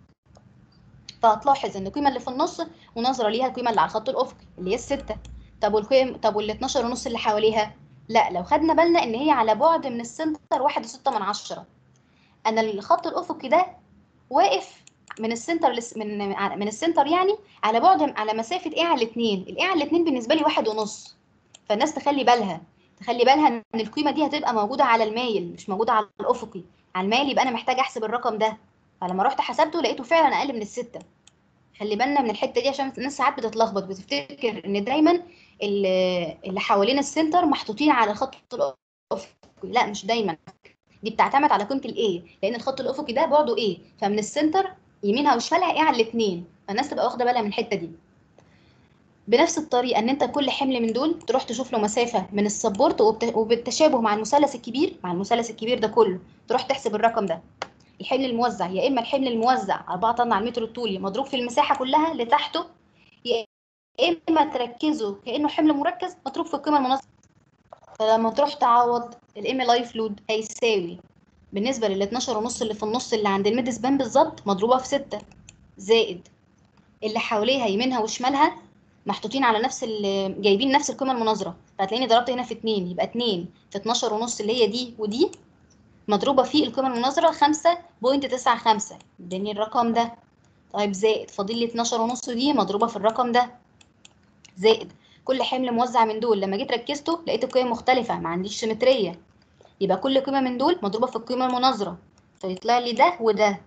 فهتلاحظ ان القيمة اللي في النص مناظرة ليها القيمة اللي على الخط الأفقي اللي هي الستة طب والقيم طب وال 12 ونص اللي حواليها لا لو خدنا بالنا ان هي على بعد من السنتر واحد وستة من عشرة انا الخط الافقي ده واقف من السنتر لس من من السنتر يعني على بعد على مسافه ايه على الاثنين الايه على الاثنين بالنسبه لي واحد ونص فالناس تخلي بالها تخلي بالها ان القيمه دي هتبقى موجوده على المايل مش موجوده على الافقي على المايل يبقى انا محتاج احسب الرقم ده فلما رحت حسبته لقيته فعلا اقل من السته خلي بالنا من الحته دي عشان الناس ساعات بتتلخبط بتفتكر ان دايما اللي اللي حوالين السنتر محطوطين على الخط الافقي لا مش دايما دي بتعتمد على قيمه الايه لان الخط الافقي ده بعده ايه فمن السنتر يمينها وشمالها ايه على الاثنين فالناس تبقى واخده بالها من الحته دي بنفس الطريقه ان انت كل حمل من دول تروح تشوف له مسافه من السبورت وبت... وبالتشابه مع المثلث الكبير مع المثلث الكبير ده كله تروح تحسب الرقم ده الحمل الموزع يا اما الحمل الموزع 4 طن على المتر الطولي مضروب في المساحه كلها اللي تحته يا اما تركزه كانه حمل مركز مضروب في القيمه المناسبه فلما تروح تعوض الام لايف لود هيساوي بالنسبه لل 12 ونص اللي في النص اللي عند الميد سبان بالظبط مضروبه في 6 زائد اللي حواليها يمينها وشمالها محطوطين على نفس ال- جايبين نفس القيمه المناظره فهتلاقيني ضربت هنا في 2 يبقى 2 في 12 ونص اللي هي دي ودي مضروبه في القيمه المناظره 5.95 اداني الرقم ده طيب زائد فاضل لي 12 ونص دي مضروبه في الرقم ده زائد كل حمل موزع من دول لما جيت ركزته لقيت القيم مختلفه ما عنديش سيمتريه يبقى كل قيمه من دول مضروبه في القيمه المناظره فيطلع لي ده وده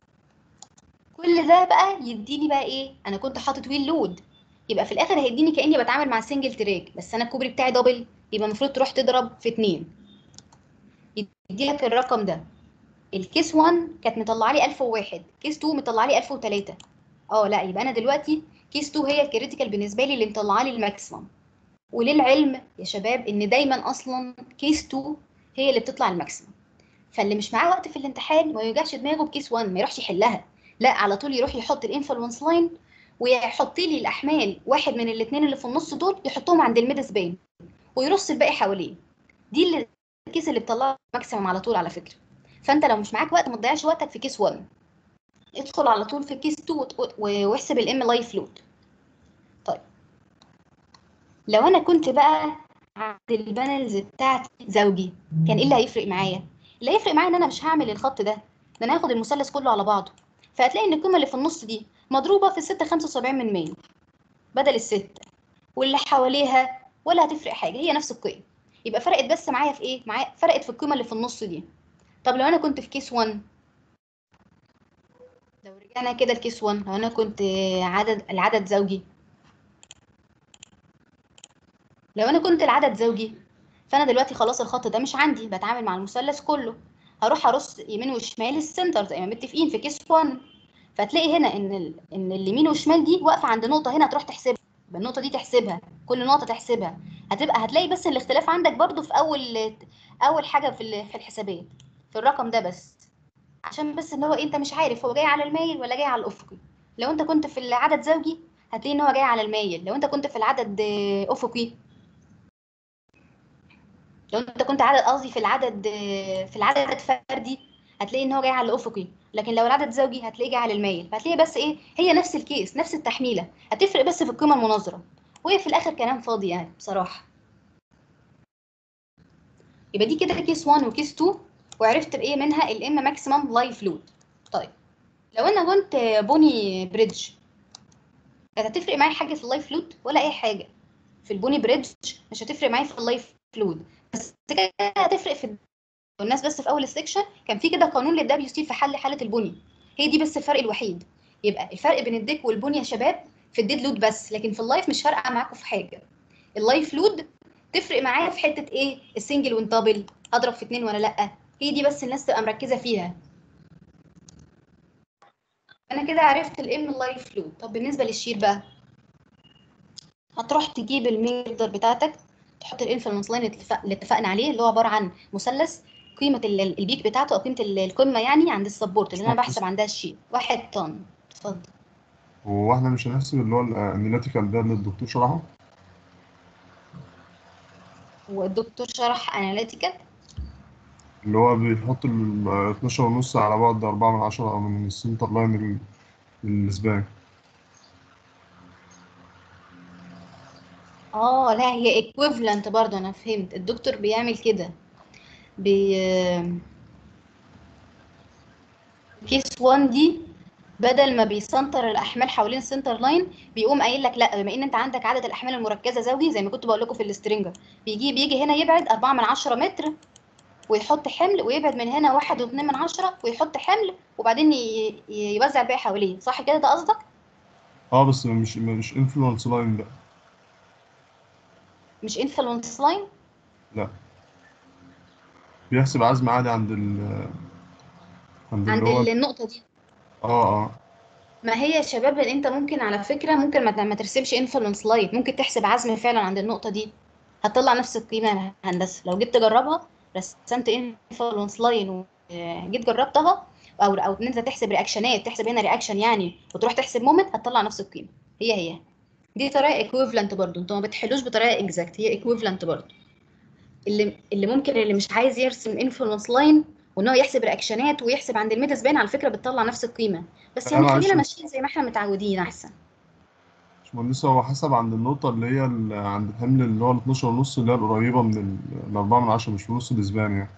كل ده بقى يديني بقى ايه انا كنت حاطط ويل لود يبقى في الاخر هيديني كاني بتعامل مع سنجل تراك بس انا الكوبري بتاعي دبل يبقى المفروض تروح تضرب في اتنين يدي لك الرقم ده الكيس 1 كانت مطلعه لي 1001 كيس 2 مطلعه لي 1003 اه لا يبقى انا دلوقتي كيس 2 هي الكريتيكال بالنسبه لي اللي مطلعه لي الماكسيمم وللعلم يا شباب ان دايما اصلا كيس 2 هي اللي بتطلع الماكسيمم فاللي مش معاه وقت في الامتحان ما يوجعش دماغه بكيس 1 ما يروحش يحلها لا على طول يروح يحط الانفلونس لاين ويحط لي الاحمال واحد من الاثنين اللي في النص دول يحطهم عند الميد سبان ويرص الباقي حواليه دي اللي الكيس اللي بتطلع ماكسيمم على طول على فكره فانت لو مش معاك وقت ما تضيعش وقتك في كيس 1 ادخل على طول في كيس 2 وت- و- واحسب الام لايف لود طيب لو انا كنت بقى عند البانلز بتاعتي زوجي كان ايه اللي هيفرق معايا اللي هيفرق معايا ان انا مش هعمل الخط ده ده انا هاخد المثلث كله على بعضه فهتلاقي ان القيمه اللي في النص دي مضروبه في 6.75 من 100 بدل الستة واللي حواليها ولا هتفرق حاجه هي نفس القيمه يبقى فرقت بس معايا في ايه معايا فرقت في القيمه اللي في النص دي طب لو انا كنت في كيس 1 لو رجعنا كده لكيس 1 لو انا كنت عدد العدد زوجي لو انا كنت العدد زوجي فانا دلوقتي خلاص الخط ده مش عندي بتعامل مع المثلث كله هروح ارص يمين وشمال السنتر زي ما متفقين في كيس 1 فتلاقي هنا ان ال... ان اليمين والشمال دي واقفه عند نقطه هنا تروح تحسبها يبقى النقطه دي تحسبها كل نقطه تحسبها هتبقى هتلاقي بس الاختلاف عندك برضو في اول اول حاجه في ال- في الحسابات في الرقم ده بس عشان بس ان هو إيه، انت مش عارف هو جاي على المايل ولا جاي على الافقي لو انت كنت في العدد زوجي هتلاقي ان هو جاي على المايل لو انت كنت في العدد آه، افقي لو انت كنت عدد قصدي في العدد آه، في العدد فردي هتلاقي ان هو جاي على الافقي لكن لو العدد زوجي هتلاقيه جاي على المايل فهتلاقي بس ايه هي نفس الكيس نفس التحميله هتفرق بس في القيمه المناظره وهي في الاخر كلام فاضي يعني بصراحه يبقى دي كده كيس 1 وكيس 2 وعرفت بايه منها الام ماكسيمم لايف لود طيب لو انا كنت بوني بريدج كانت هتفرق معايا حاجه في اللايف لود ولا اي حاجه في البوني بريدج مش هتفرق معايا في اللايف لود بس كده هتفرق في الناس بس في اول السكشن كان في كده قانون للدبليو ستيل في حل حاله البني هي دي بس الفرق الوحيد يبقى الفرق بين الديك والبني يا شباب في الديد لود بس لكن في اللايف مش فارقه معاكم في حاجه اللايف لود تفرق معايا في حته ايه السنجل والدبل اضرب في اتنين ولا لا هي دي بس الناس تبقى مركزه فيها انا كده عرفت الام اللايف لود طب بالنسبه للشير بقى هتروح تجيب الميردر بتاعتك تحط الانفلونس لاين اللي اتفق- اللي اتفقنا عليه اللي هو عباره عن مثلث قيمه ال- ال- البيك بتاعته او قيمه ال- القمه يعني عند السبورت اللي انا بحسب عندها الشير واحد طن اتفضل هو احنا مش هنحسب اللي هو الاناليتيكال ده اللي الدكتور شرحه والدكتور شرح اناليتيكال اللي هو بيحط ال 12 ونص على بعد 4 من 10 من السنتر لاين ال- الاسبان اه لا هي ايكويفالنت برضه انا فهمت الدكتور بيعمل كده بي كيس 1 دي بدل ما بيسنتر الاحمال حوالين السنتر لاين بيقوم قايل لك لا بما ان انت عندك عدد الاحمال المركزه زوجي زي ما كنت بقول لكم في السترينجر بيجي بيجي هنا يبعد 4 من 10 متر ويحط حمل ويبعد من هنا 1.2 من 10 ويحط حمل وبعدين ي- ي- يوزع الباقي حواليه صح كده ده قصدك اه بس مش مش انفلونس لاين بقى مش انفلونس لاين لا بيحسب عزم عادي عند ال عند عند اللي هو ال- النقطه دي اه اه ما هي يا شباب انت ممكن على فكره ممكن ما ما ترسمش انفلونس لاين ممكن تحسب عزم فعلا عند النقطه دي هتطلع نفس القيمه يا هندسه لو جيت تجربها رسمت انفلونس لاين وجيت جربتها او او ان انت تحسب رياكشنات تحسب هنا رياكشن يعني وتروح تحسب مومنت هتطلع نفس القيمه هي هي دي طريقه ايكويفالنت برضو انتوا ما بتحلوش بطريقه اكزاكت هي ايكويفالنت برضو اللي اللي ممكن اللي مش عايز يرسم انفلونس لاين وان هو يحسب رياكشنات ويحسب عند الميتا سبان على فكره بتطلع نفس القيمه بس لا، يعني معلش. خلينا ماشيين زي ما احنا متعودين احسن باشمهندس هو حسب عند النقطة اللي هي ال- عند الحمل اللي هو ال 12 ونص اللي هي القريبة من ال- ال 4 من 10 مش في نص الاسبان يعني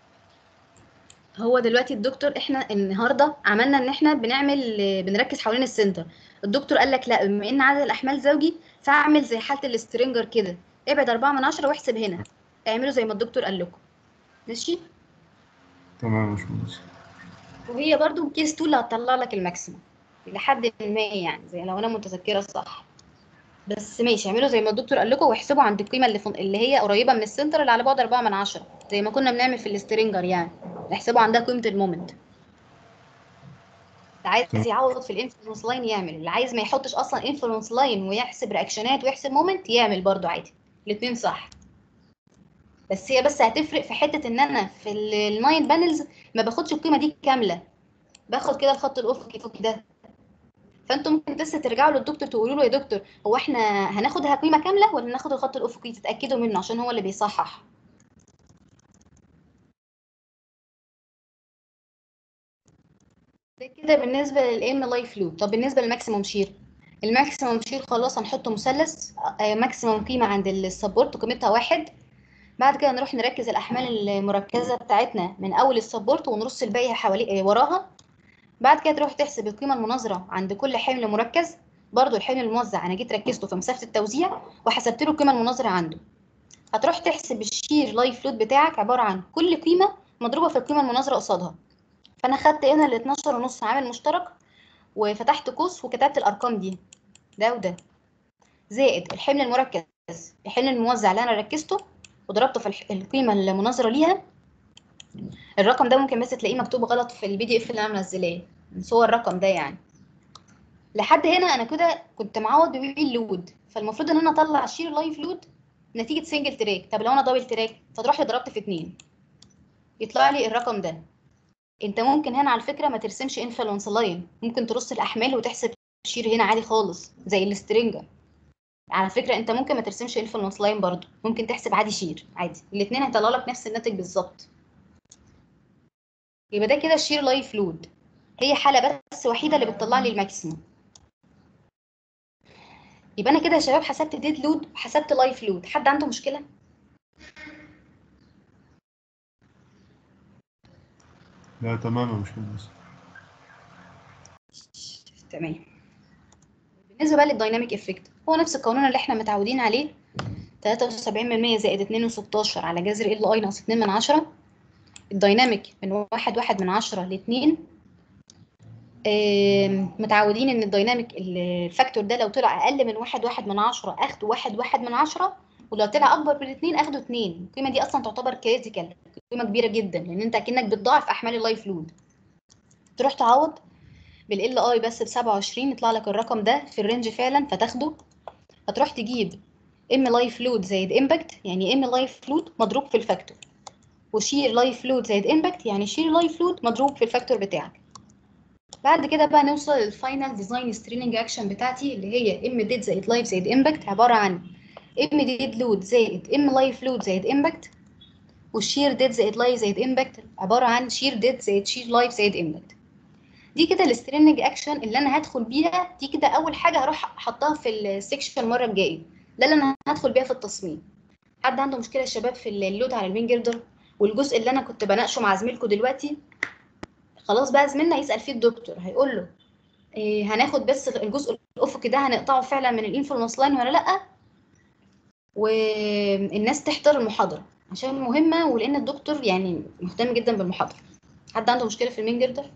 هو دلوقتي الدكتور احنا النهارده عملنا ان احنا بنعمل بنركز حوالين السنتر الدكتور قال لك لا بما ان عدد الاحمال زوجي فاعمل زي حاله الاسترينجر كده ابعد 4 من 10 واحسب هنا اعملوا زي ما الدكتور قال لكم ماشي تمام يا باشمهندس وهي برضو كيس 2 اللي هتطلع لك الماكسيمم لحد ما يعني زي لو انا متذكره صح بس ماشي اعملوا زي ما الدكتور قال لكم واحسبوا عند القيمه اللي, فن... اللي هي قريبه من السنتر اللي على بعد 4 من 10 زي ما كنا بنعمل في الاسترينجر يعني نحسبوا عندها قيمه المومنت اللي عايز تمام. يعوض في الانفلونس لاين يعمل اللي عايز ما يحطش اصلا انفلونس لاين ويحسب رياكشنات ويحسب مومنت يعمل برضو عادي الاثنين صح بس هي بس هتفرق في حته ان انا في الناين بانلز ما باخدش القيمه دي كامله باخد كده الخط الافقي فوق ده فانتوا ممكن بس ترجعوا للدكتور تقولوا له يا دكتور هو احنا هناخدها قيمه كامله ولا ناخد الخط الافقي تتاكدوا منه عشان هو اللي بيصحح ده كده بالنسبه للام لايف لود طب بالنسبه للماكسيموم شير الماكسيموم شير خلاص هنحط مثلث آه، ماكسيموم قيمه عند السبورت قيمتها واحد بعد كده نروح نركز الاحمال المركزه بتاعتنا من اول السبورت ونرص الباقي حوالي آه، وراها بعد كده تروح تحسب القيمه المناظره عند كل حمل مركز برضو الحمل الموزع انا جيت ركزته في مسافه التوزيع وحسبت له القيمه المناظره عنده هتروح تحسب الشير لايف لود بتاعك عباره عن كل قيمه مضروبه في القيمه المناظره قصادها فانا خدت هنا ال 12 ونص عامل مشترك وفتحت قوس وكتبت الارقام دي ده وده زائد الحمل المركز الحمل الموزع اللي انا ركزته وضربته في الح- القيمه المناظره ليها الرقم ده ممكن بس تلاقيه مكتوب غلط في البي دي اف اللي انا منزلاه بس هو الرقم ده يعني لحد هنا انا كده كنت معوض ببي اللود فالمفروض ان انا اطلع شير لايف لود نتيجه سنجل تراك طب لو انا دبل تراك فتروح ضربت في اتنين يطلع لي الرقم ده انت ممكن هنا على فكره ما ترسمش انفلونس لاين ممكن ترص الاحمال وتحسب شير هنا عادي خالص زي السترينجر على فكره انت ممكن ما ترسمش انفلونس لاين برضو ممكن تحسب عادي شير عادي الاثنين هيطلع لك نفس الناتج بالظبط يبقى ده كده الشير لايف لود هي حاله بس وحيده اللي بتطلع لي الماكسيموم يبقى انا كده يا شباب حسبت ديد لود وحسبت لايف لود حد عنده مشكله لا تمام يا باشمهندس تمام بالنسبه بقى للدايناميك افكت هو نفس القانون اللي احنا متعودين عليه 73% زائد 2 و16 على جذر ال اي ناقص 2 من 10 الدايناميك من واحد واحد من 10 ل 2 آم، متعودين ان الدايناميك الفاكتور ده لو طلع اقل من واحد واحد من 10 اخده واحد واحد من 10 ولو طلع اكبر من 2 اخده 2 القيمه دي اصلا تعتبر كريتيكال قيمه كبيره جدا لان انت اكنك بتضاعف احمال اللايف لود تروح تعوض بالال اي بس ب 27 يطلع لك الرقم ده في الرينج فعلا فتاخده هتروح تجيب ام لايف لود زائد امباكت يعني ام لايف لود مضروب في الفاكتور وشير لايف لود زائد امباكت يعني شير لايف لود مضروب في الفاكتور بتاعك بعد كده بقى نوصل للفاينل ديزاين ستريننج اكشن بتاعتي اللي هي ام ديد زائد لايف زائد امباكت عباره عن ام ديد لود زائد ام لايف لود زائد امباكت والشير ديد زائد لايف زائد امباكت عباره عن شير ديد زائد شير لايف زائد امباكت دي كده الستريننج اكشن اللي انا هدخل بيها دي كده اول حاجه هروح احطها في السكشن المره الجايه ده اللي انا هدخل بيها في التصميم حد عنده مشكله يا شباب في اللود على المين جردر والجزء اللي انا كنت بناقشه مع زميلكم دلوقتي خلاص بقى زميلنا هيسال فيه الدكتور هيقول له إيه هناخد بس الجزء الافقي ده هنقطعه فعلا من الانفلونس لاين ولا لا والناس تحضر المحاضره عشان مهمه ولان الدكتور يعني مهتم جدا بالمحاضره حد عنده مشكله في المين جردر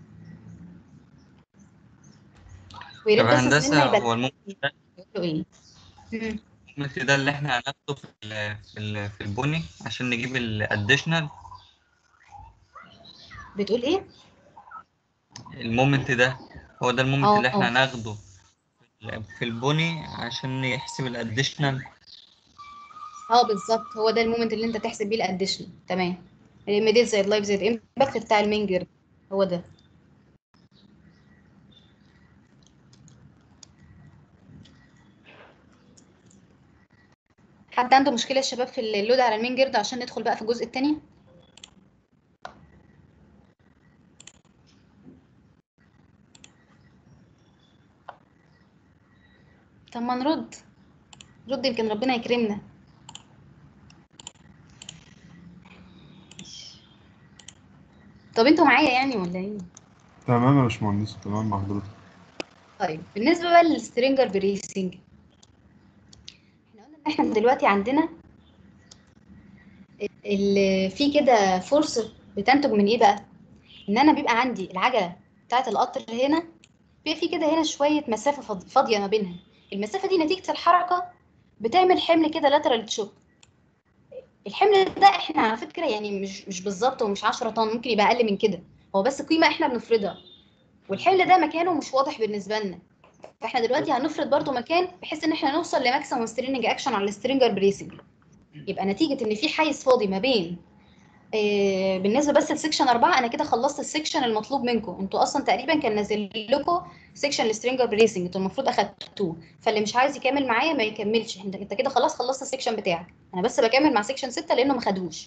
ويا ريت طب بس هندسة زميلنا يبقى هو الممكن ده له ايه مم. الممكن ده اللي احنا هناخده في ال في, ال في البني عشان نجيب الاديشنال بتقول ايه المومنت ده هو ده المومنت اه اللي احنا اه هناخده في البني عشان نحسب الاديشنال اه بالظبط هو ده المومنت اللي انت تحسب بيه الاديشن تمام الاميديت زائد لايف زائد امباكت بتاع المينجر هو ده حد عنده مشكله يا شباب في اللود على المينجر ده عشان ندخل بقى في الجزء التاني طب ما نرد رد يمكن ربنا يكرمنا طب انتوا معايا يعني ولا ايه تمام يا باشمهندس تمام مع حضرتك طيب بالنسبه بقى للسترينجر بريسنج احنا قلنا ان احنا دلوقتي عندنا ال- في كده فرصه بتنتج من ايه بقى ان انا بيبقى عندي العجله بتاعه القطر هنا بيبقى في كده هنا شويه مسافه فاض- فاضيه ما بينها المسافه دي نتيجه الحركه بتعمل حمل كده لاترال تشوك الحمل ده احنا على فكره يعني مش مش بالظبط ومش 10 طن ممكن يبقى اقل من كده هو بس قيمه احنا بنفرضها والحمل ده مكانه مش واضح بالنسبه لنا فاحنا دلوقتي هنفرض برضو مكان بحيث ان احنا نوصل لماكسيمم سترينج اكشن على السترينجر بريسنج يبقى نتيجه ان في حيز فاضي ما بين آه، بالنسبه بس لسكشن أربعة انا كده خلصت السكشن المطلوب منكم انتوا اصلا تقريبا كان نازل لكم سكشن السترينجر بريسنج انتوا المفروض اخدتوه فاللي مش عايز يكمل معايا ما يكملش انت انت كده خلاص خلصت السكشن بتاعك انا بس بكمل مع سكشن 6 لانه ما خدوش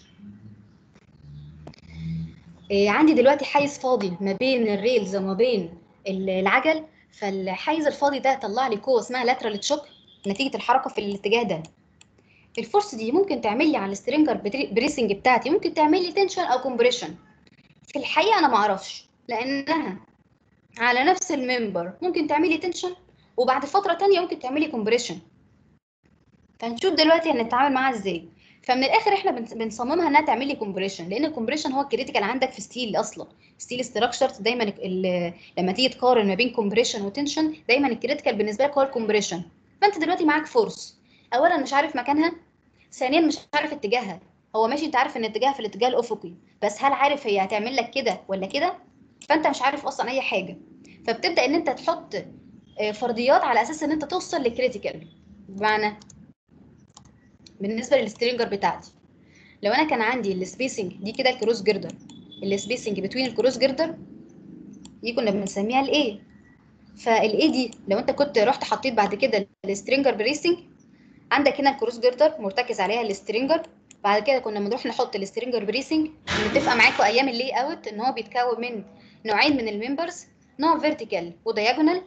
آه، عندي دلوقتي حيز فاضي ما بين الريلز وما بين ال- العجل فالحيز الفاضي ده طلع لي قوه اسمها لاترال تشوك نتيجه الحركه في الاتجاه ده الفورس دي ممكن تعمل لي على السترينجر بري- بريسنج بتاعتي ممكن تعمل لي تنشن او كومبريشن في الحقيقه انا ما اعرفش لانها على نفس الممبر ممكن تعمل لي تنشن وبعد فتره تانية ممكن تعمل لي كومبريشن فنشوف دلوقتي هنتعامل معاها ازاي فمن الاخر احنا بنس- بنصممها انها تعمل لي كومبريشن لان الكومبريشن هو الكريتيكال عندك في ستيل اصلا ستيل ستراكشر دايما ال- لما تيجي تقارن ما بين كومبريشن وتنشن دايما الكريتيكال بالنسبه لك هو الكومبريشن فانت دلوقتي معاك فورس اولا مش عارف مكانها ثانيا مش عارف اتجاهها هو ماشي انت عارف ان اتجاهها في الاتجاه الافقي بس هل عارف هي هتعمل لك كده ولا كده فانت مش عارف اصلا اي حاجه فبتبدا ان انت تحط آه، فرضيات على اساس ان انت توصل لكريتيكال بمعنى بالنسبه للسترينجر بتاعتي لو انا كان عندي السبيسنج دي كده الكروس جردر السبيسنج بتوين الكروس جردر دي كنا بنسميها الاي فالاي دي لو انت كنت رحت حطيت بعد كده السترينجر بريسنج عندك هنا الكروس جردر مرتكز عليها السترينجر بعد كده كنا بنروح نحط السترينجر بريسنج متفقه معاكم ايام اللي اوت ان هو بيتكون من نوعين من الممبرز نوع فيرتيكال ودياجونال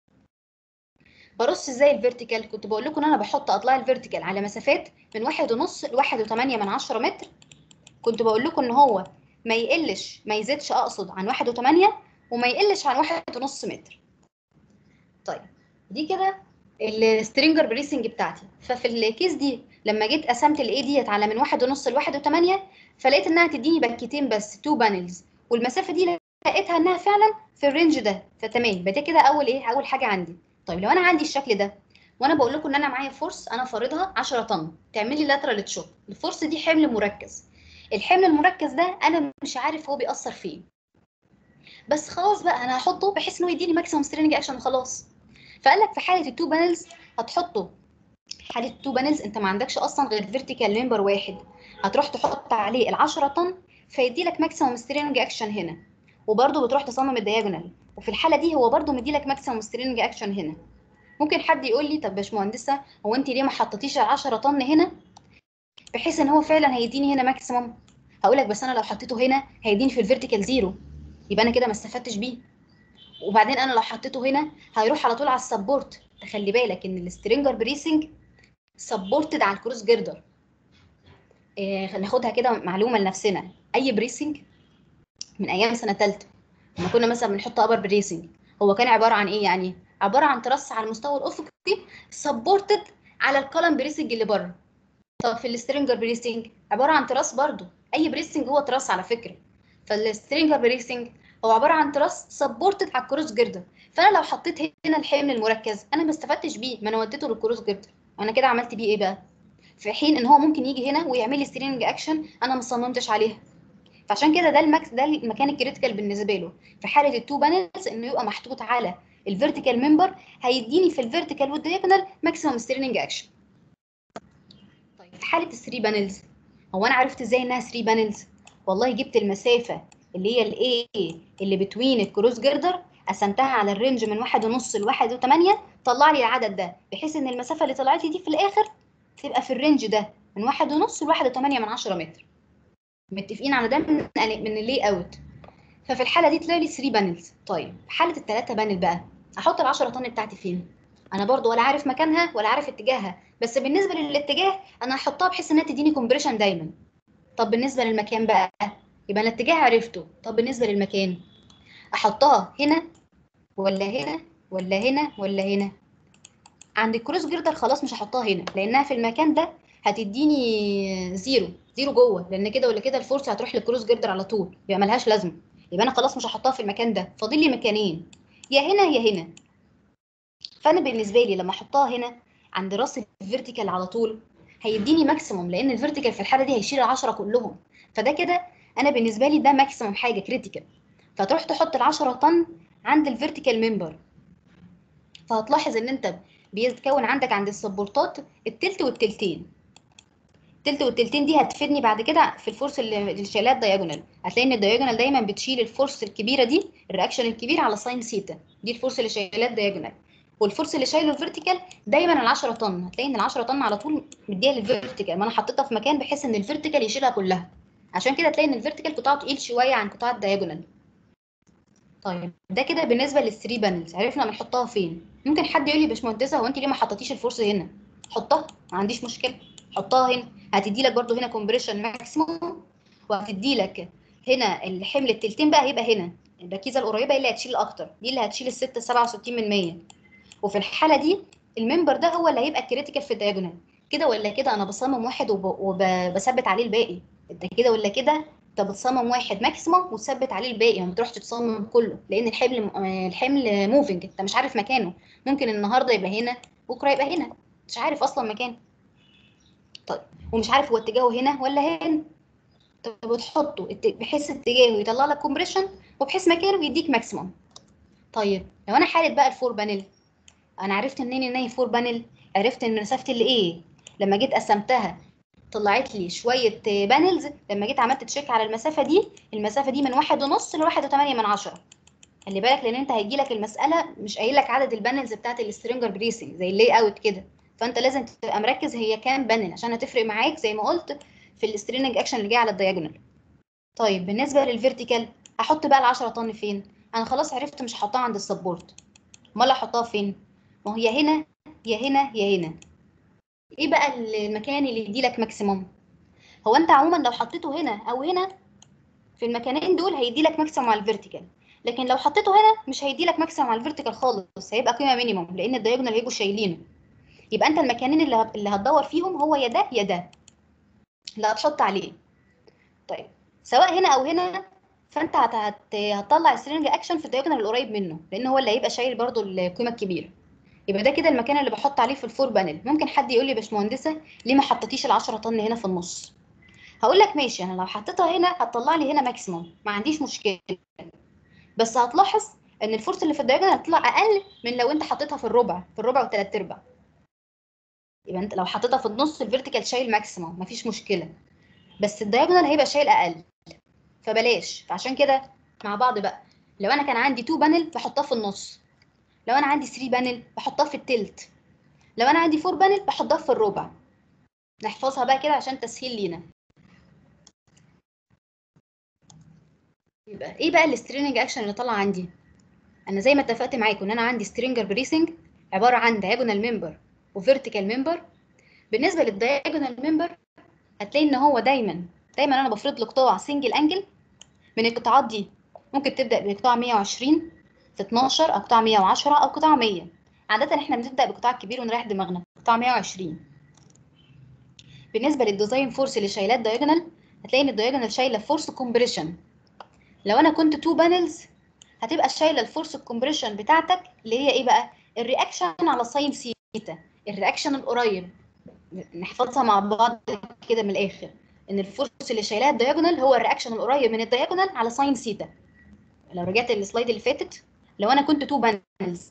برص ازاي الفيرتيكال كنت بقول لكم ان انا بحط اضلاع الفيرتيكال على مسافات من واحد ونص لواحد وتمانية من عشرة متر كنت بقول لكم ان هو ما يقلش ما يزيدش اقصد عن واحد وتمانية وما يقلش عن واحد ونص متر طيب دي كده السترينجر بريسنج بتاعتي ففي الكيس دي لما جيت قسمت الاي ديت على من واحد ونص لواحد وتمانية فلقيت انها تديني باكيتين بس تو بانلز والمسافه دي لقيتها انها فعلا في الرينج ده فتمام يبقى ده كده اول ايه اول حاجه عندي طيب لو انا عندي الشكل ده وانا بقول لكم ان انا معايا فورس انا فارضها 10 طن تعمل لي لاترال تشوك الفورس دي حمل مركز الحمل المركز ده انا مش عارف هو بيأثر فين بس خلاص بقى انا هحطه بحيث انه يديني ماكسيمم سترينج اكشن وخلاص فقال لك في حاله التو بانلز هتحطه حاله التو بانلز انت ما عندكش اصلا غير فيرتيكال ممبر واحد هتروح تحط عليه ال 10 طن فيدي لك ماكسيمم سترينج اكشن هنا وبرده بتروح تصمم الدياجونال وفي الحاله دي هو برده مدي لك ماكسيمم سترينج اكشن هنا ممكن حد يقول لي طب باشمهندسه هو انت ليه ما حطيتيش ال 10 طن هنا بحيث ان هو فعلا هيديني هنا ماكسيمم هقول لك بس انا لو حطيته هنا هيديني في الفيرتيكال زيرو يبقى انا كده ما استفدتش بيه وبعدين انا لو حطيته هنا هيروح على طول على السبورت تخلي بالك ان السترينجر بريسنج سبورتد على الكروس جردر إيه ناخدها كده معلومه لنفسنا اي بريسنج من ايام سنه ثالثه لما كنا مثلا بنحط ابر بريسنج هو كان عباره عن ايه يعني عباره عن ترس على المستوى الافقي سبورتد على الكولم بريسنج اللي بره طب في السترينجر بريسنج عباره عن تراس برضو اي بريسنج هو تراس على فكره فالسترينجر بريسنج هو عباره عن تراس سبورتد على الكروس جردر فانا لو حطيت هنا الحمل المركز انا ما استفدتش بيه ما انا وديته للكروس جردر انا كده عملت بيه ايه بقى في حين ان هو ممكن يجي هنا ويعمل لي سترينج اكشن انا ما صممتش عليها فعشان كده ده الماكس ده المكان الكريتيكال بالنسبه له في حاله التو بانلز انه يبقى محطوط على الفيرتيكال ممبر هيديني في الفيرتيكال والدياجونال ماكسيمم سترينج اكشن طيب في حاله الثري بانلز هو انا عرفت ازاي انها 3 بانلز والله جبت المسافه اللي هي الاي اللي بتوين الكروس جردر قسمتها على الرينج من واحد ونص لواحد وتمانية طلع لي العدد ده بحيث ان المسافه اللي طلعت لي دي في الاخر تبقى في الرينج ده من واحد ونص لواحد وتمانية من عشرة متر متفقين على ده من من اللي اوت ففي الحاله دي طلع لي 3 بانلز طيب في حاله الثلاثه بانل بقى احط ال 10 طن بتاعتي فين انا برضو ولا عارف مكانها ولا عارف اتجاهها بس بالنسبه للاتجاه انا هحطها بحيث انها تديني كومبريشن دايما طب بالنسبه للمكان بقى يبقى انا الاتجاه عرفته طب بالنسبه للمكان احطها هنا ولا هنا ولا هنا ولا هنا عند الكروس جردر خلاص مش هحطها هنا لانها في المكان ده هتديني زيرو زيرو جوه لان كده ولا كده الفورس هتروح للكروس جردر على طول يبقى ملهاش لازمه يبقى انا خلاص مش هحطها في المكان ده فاضل لي مكانين يا هنا يا هنا فانا بالنسبه لي لما احطها هنا عند راس الفيرتيكال على طول هيديني ماكسيموم لان الفيرتيكال في الحاله دي هيشيل ال10 كلهم فده كده انا بالنسبه لي ده ماكسيموم حاجه كريتيكال فتروح تحط ال10 طن عند الفيرتيكال ممبر فهتلاحظ ان انت بيتكون عندك عند السبورتات التلت والتلتين تلت والتلتين دي هتفيدني بعد كده في الفورس اللي اللي شايلاه الدايجونال هتلاقي ان الدايجونال دايما بتشيل الفورس الكبيره دي الرياكشن الكبير على ساين سيتا دي الفورس اللي شايلاه الدايجونال والفورس اللي شايله الفيرتيكال دايما ال 10 طن هتلاقي ان ال 10 طن على طول مديها للفيرتيكال ما انا حطيتها في مكان بحيث ان الفيرتيكال يشيلها كلها عشان كده تلاقي ان الفيرتيكال قطاعه تقيل شويه عن قطاع الدايجونال طيب ده كده بالنسبه للثري بانلز عرفنا بنحطها فين ممكن حد يقول لي يا باشمهندسه هو انت ليه ما حطيتيش الفورس هنا حطها ما عنديش مشكله حطها هنا هتدي لك برده هنا كومبريشن ماكسيموم وهتدي لك هنا الحمل التلتين بقى هيبقى هنا الركيزه القريبه هي اللي هتشيل اكتر دي اللي هتشيل الستة 67 من 100 وفي الحاله دي الممبر ده هو اللي هيبقى كريتيكال في الدايجونال كده ولا كده انا بصمم واحد وب- وبثبت عليه الباقي ده كده ولا كده انت بتصمم واحد ماكسيموم وتثبت عليه الباقي ما بتروحش تصمم كله لان الحمل آه، الحمل موفينج انت مش عارف مكانه ممكن النهارده يبقى هنا بكره يبقى هنا مش عارف اصلا مكانه طيب ومش عارف هو اتجاهه هنا ولا هنا طب بتحطه ات- بحيث اتجاهه يطلع لك كومبريشن وبحيث مكانه يديك ماكسيموم طيب لو انا حالة بقى الفور بانل انا عرفت منين ان هي فور بانل عرفت ان مسافه اللي ايه لما جيت قسمتها طلعت لي شويه بانلز لما جيت عملت تشيك على المسافه دي المسافه دي من واحد ونص لواحد وتمانية من عشرة خلي بالك لان انت هيجي لك المساله مش قايل لك عدد البانلز بتاعت السترينجر بريسنج زي اللي اوت كده فانت لازم تبقى مركز هي كام بانل عشان هتفرق معاك زي ما قلت في السترينج اكشن اللي جاي على الدياجونال طيب بالنسبه للفيرتيكال هحط بقى ال 10 طن فين انا خلاص عرفت مش هحطها عند السبورت امال احطها فين ما هي هنا يا هنا يا هنا ايه بقى المكان اللي يديلك ماكسيموم هو انت عموما لو حطيته هنا او هنا في المكانين دول هيديلك ماكسيموم على الفيرتيكال لكن لو حطيته هنا مش هيديلك ماكسيموم على الفيرتيكال خالص هيبقى قيمه مينيموم لان الدايجونال هيبقوا شايلينه يبقى انت المكانين اللي هت- اللي هتدور فيهم هو يا ده يا ده اللي هتحط عليه طيب سواء هنا او هنا فانت هت... هت... هتطلع السرنج اكشن في الدايجونال القريب منه لان هو اللي هيبقى شايل برضو القيمه الكبيره يبقى ده كده المكان اللي بحط عليه في الفور بانل ممكن حد يقول لي يا باشمهندسه ليه ما حطيتيش ال 10 طن هنا في النص هقول لك ماشي انا لو حطيتها هنا هتطلع لي هنا ماكسيموم ما عنديش مشكله بس هتلاحظ ان الفورس اللي في الدايجونال هتطلع اقل من لو انت حطيتها في الربع في الربع وثلاث ارباع يبقى انت لو حطيتها في النص الفيرتيكال شايل ماكسيموم مفيش مشكله بس الدايجونال هيبقى شايل اقل فبلاش فعشان كده مع بعض بقى لو انا كان عندي 2 بانل بحطها في النص لو انا عندي 3 بانل بحطها في التلت لو انا عندي 4 بانل بحطها في الربع نحفظها بقى كده عشان تسهيل لينا يبقى ايه بقى السترينج اكشن اللي طالع عندي انا زي ما اتفقت معاكم ان انا عندي سترينجر بريسنج عباره عن diagonal ممبر وفيرتيكال ممبر بالنسبه للدايجونال ممبر هتلاقي ان هو دايما دايما انا بفرض له قطاع سنجل انجل من القطاعات دي ممكن تبدا بقطاع 120 في 12 او قطاع 110 او قطاع 100 عاده احنا بنبدا بقطاع كبير ونريح دماغنا قطاع 120 بالنسبه للديزاين فورس اللي شايلاه الدايجونال هتلاقي ان الدايجونال شايله فورس كومبريشن لو انا كنت 2 بانلز هتبقى شايله الفورس الكومبريشن بتاعتك اللي هي ايه بقى الرياكشن على ساين سيتا الرياكشن القريب نحفظها مع بعض كده من الاخر ان الفورس اللي شايلاه الدايجونال هو الرياكشن القريب من الدايجونال على ساين سيتا لو رجعت للسلايد اللي فاتت لو انا كنت 2 بانلز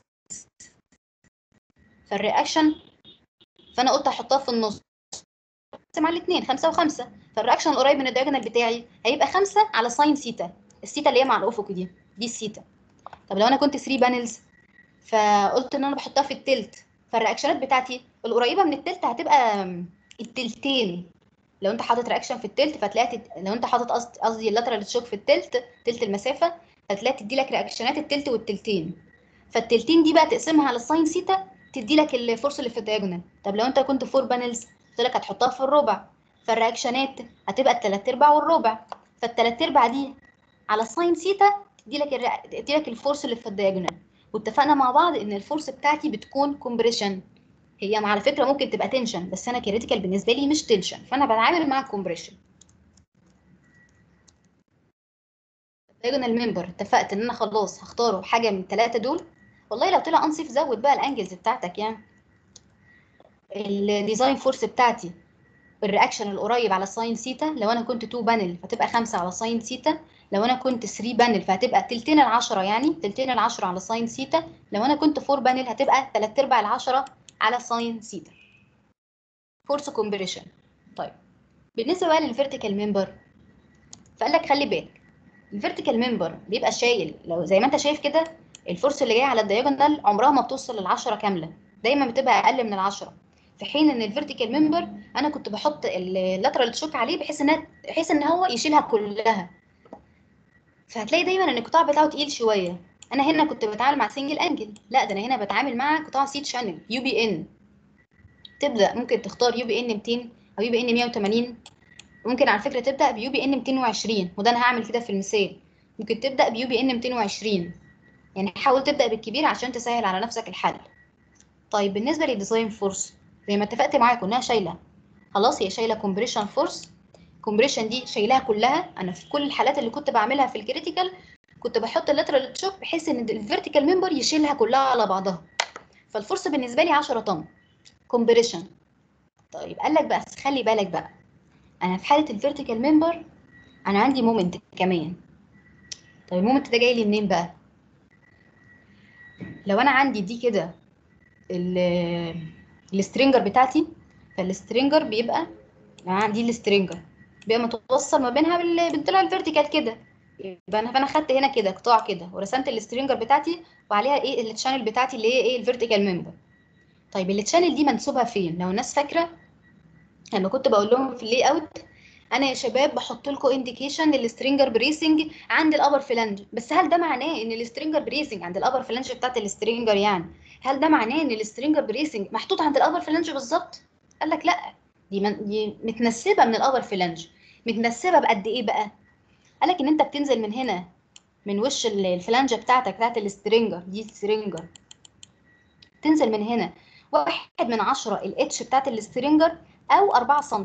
فالرياكشن فانا قلت احطها في النص مع الاثنين خمسة وخمسة فالرياكشن القريب من الدايجونال بتاعي هيبقى خمسة على ساين سيتا السيتا اللي هي مع الافق دي دي السيتا طب لو انا كنت 3 بانلز فقلت ان انا بحطها في التلت فالرياكشنات بتاعتي القريبه من التلت هتبقى التلتين لو انت حاطط رياكشن في التلت فتلاقيها تت... لو انت حاطط قصد- قصدي اللاترال تشوك في التلت تلت المسافه هتلاقيها تدي لك رياكشنات التلت والتلتين فالتلتين دي بقى تقسمها على الساين سيتا تدي لك الفورس اللي في الدايجونال طب لو انت كنت فور بانلز قلت لك هتحطها في الربع فالرياكشنات هتبقى التلات ارباع والربع فالتلات ارباع دي على الساين سيتا تدي لك الري... تدي لك الفورس اللي في الدايجونال واتفقنا مع بعض ان الفورس بتاعتي بتكون كومبريشن هي على فكره ممكن تبقى تنشن بس انا كريتيكال بالنسبه لي مش تنشن فانا بتعامل مع الكومبريشن دايجونال ممبر اتفقت ان انا خلاص هختاره حاجه من الثلاثه دول والله لو طلع انصف زود بقى الانجلز بتاعتك يعني الديزاين فورس بتاعتي الرياكشن القريب على ساين سيتا لو انا كنت 2 بانل فتبقى 5 على ساين سيتا لو انا كنت 3 بانل فهتبقى تلتين العشرة يعني تلتين العشرة على ساين سيتا لو انا كنت 4 بانل هتبقى تلات ارباع العشرة على ساين سيتا فورس كومبريشن طيب بالنسبه بقى للفيرتيكال ممبر فقال لك خلي بالك الفيرتيكال ممبر بيبقى شايل لو زي ما انت شايف كده الفورس اللي جايه على الدياجونال عمرها ما بتوصل للعشرة كامله دايما بتبقى اقل من العشرة في حين ان الفيرتيكال ممبر انا كنت بحط اللاترال تشوك عليه بحيث انها بحيث ان هو يشيلها كلها فهتلاقي دايما ان القطاع بتاعه تقيل شويه انا هنا كنت بتعامل مع سنجل انجل لا ده انا هنا بتعامل مع قطاع سي شانل يو بي ان تبدا ممكن تختار يو بي ان 200 او يو بي ان 180 ممكن على فكره تبدا بيو بي ان 220 وده انا هعمل كده في المثال ممكن تبدا بيو بي ان 220 يعني حاول تبدا بالكبير عشان تسهل على نفسك الحل طيب بالنسبه للديزاين فورس زي ما اتفقت معاكم انها شايله خلاص هي شايله كومبريشن فورس كومبريشن دي شايلاها كلها انا في كل الحالات اللي كنت بعملها في الكريتيكال كنت بحط اللاترال تشوك بحيث ان الفيرتيكال ممبر يشيلها كلها على بعضها فالفورس بالنسبه لي 10 طن كومبريشن طيب قال لك بس خلي بالك بقى انا في حاله الفيرتيكال ممبر انا عندي مومنت كمان طيب المومنت ده جاي لي منين بقى لو انا عندي دي كده السترينجر بتاعتي فالسترينجر بيبقى يعني عندي السترينجر بيبقى متوصل ما بينها بال- بالضلع الفيرتيكال كده يبقى انا فانا خدت هنا كده قطاع كده ورسمت السترينجر بتاعتي وعليها ايه التشانل بتاعتي اللي هي ايه الفيرتيكال ممبر طيب التشانل دي منسوبها فين لو الناس فاكره لما كنت بقول لهم في اللي اوت انا يا شباب بحط لكم انديكيشن للسترينجر بريسنج عند الابر فلانج بس هل ده معناه ان السترينجر بريسنج عند الابر فلانج بتاعت السترينجر يعني هل ده معناه ان السترينجر بريسنج محطوط عند الابر فلانج بالظبط قال لك لا دي, من دي متنسبه من الابر فلانج متنسبه بقد ايه بقى قال لك ان انت بتنزل من هنا من وش ال- الفلانجه بتاعتك بتاعت السترينجر دي السترينجر تنزل من هنا واحد من عشرة الاتش بتاعت السترينجر او 4 سم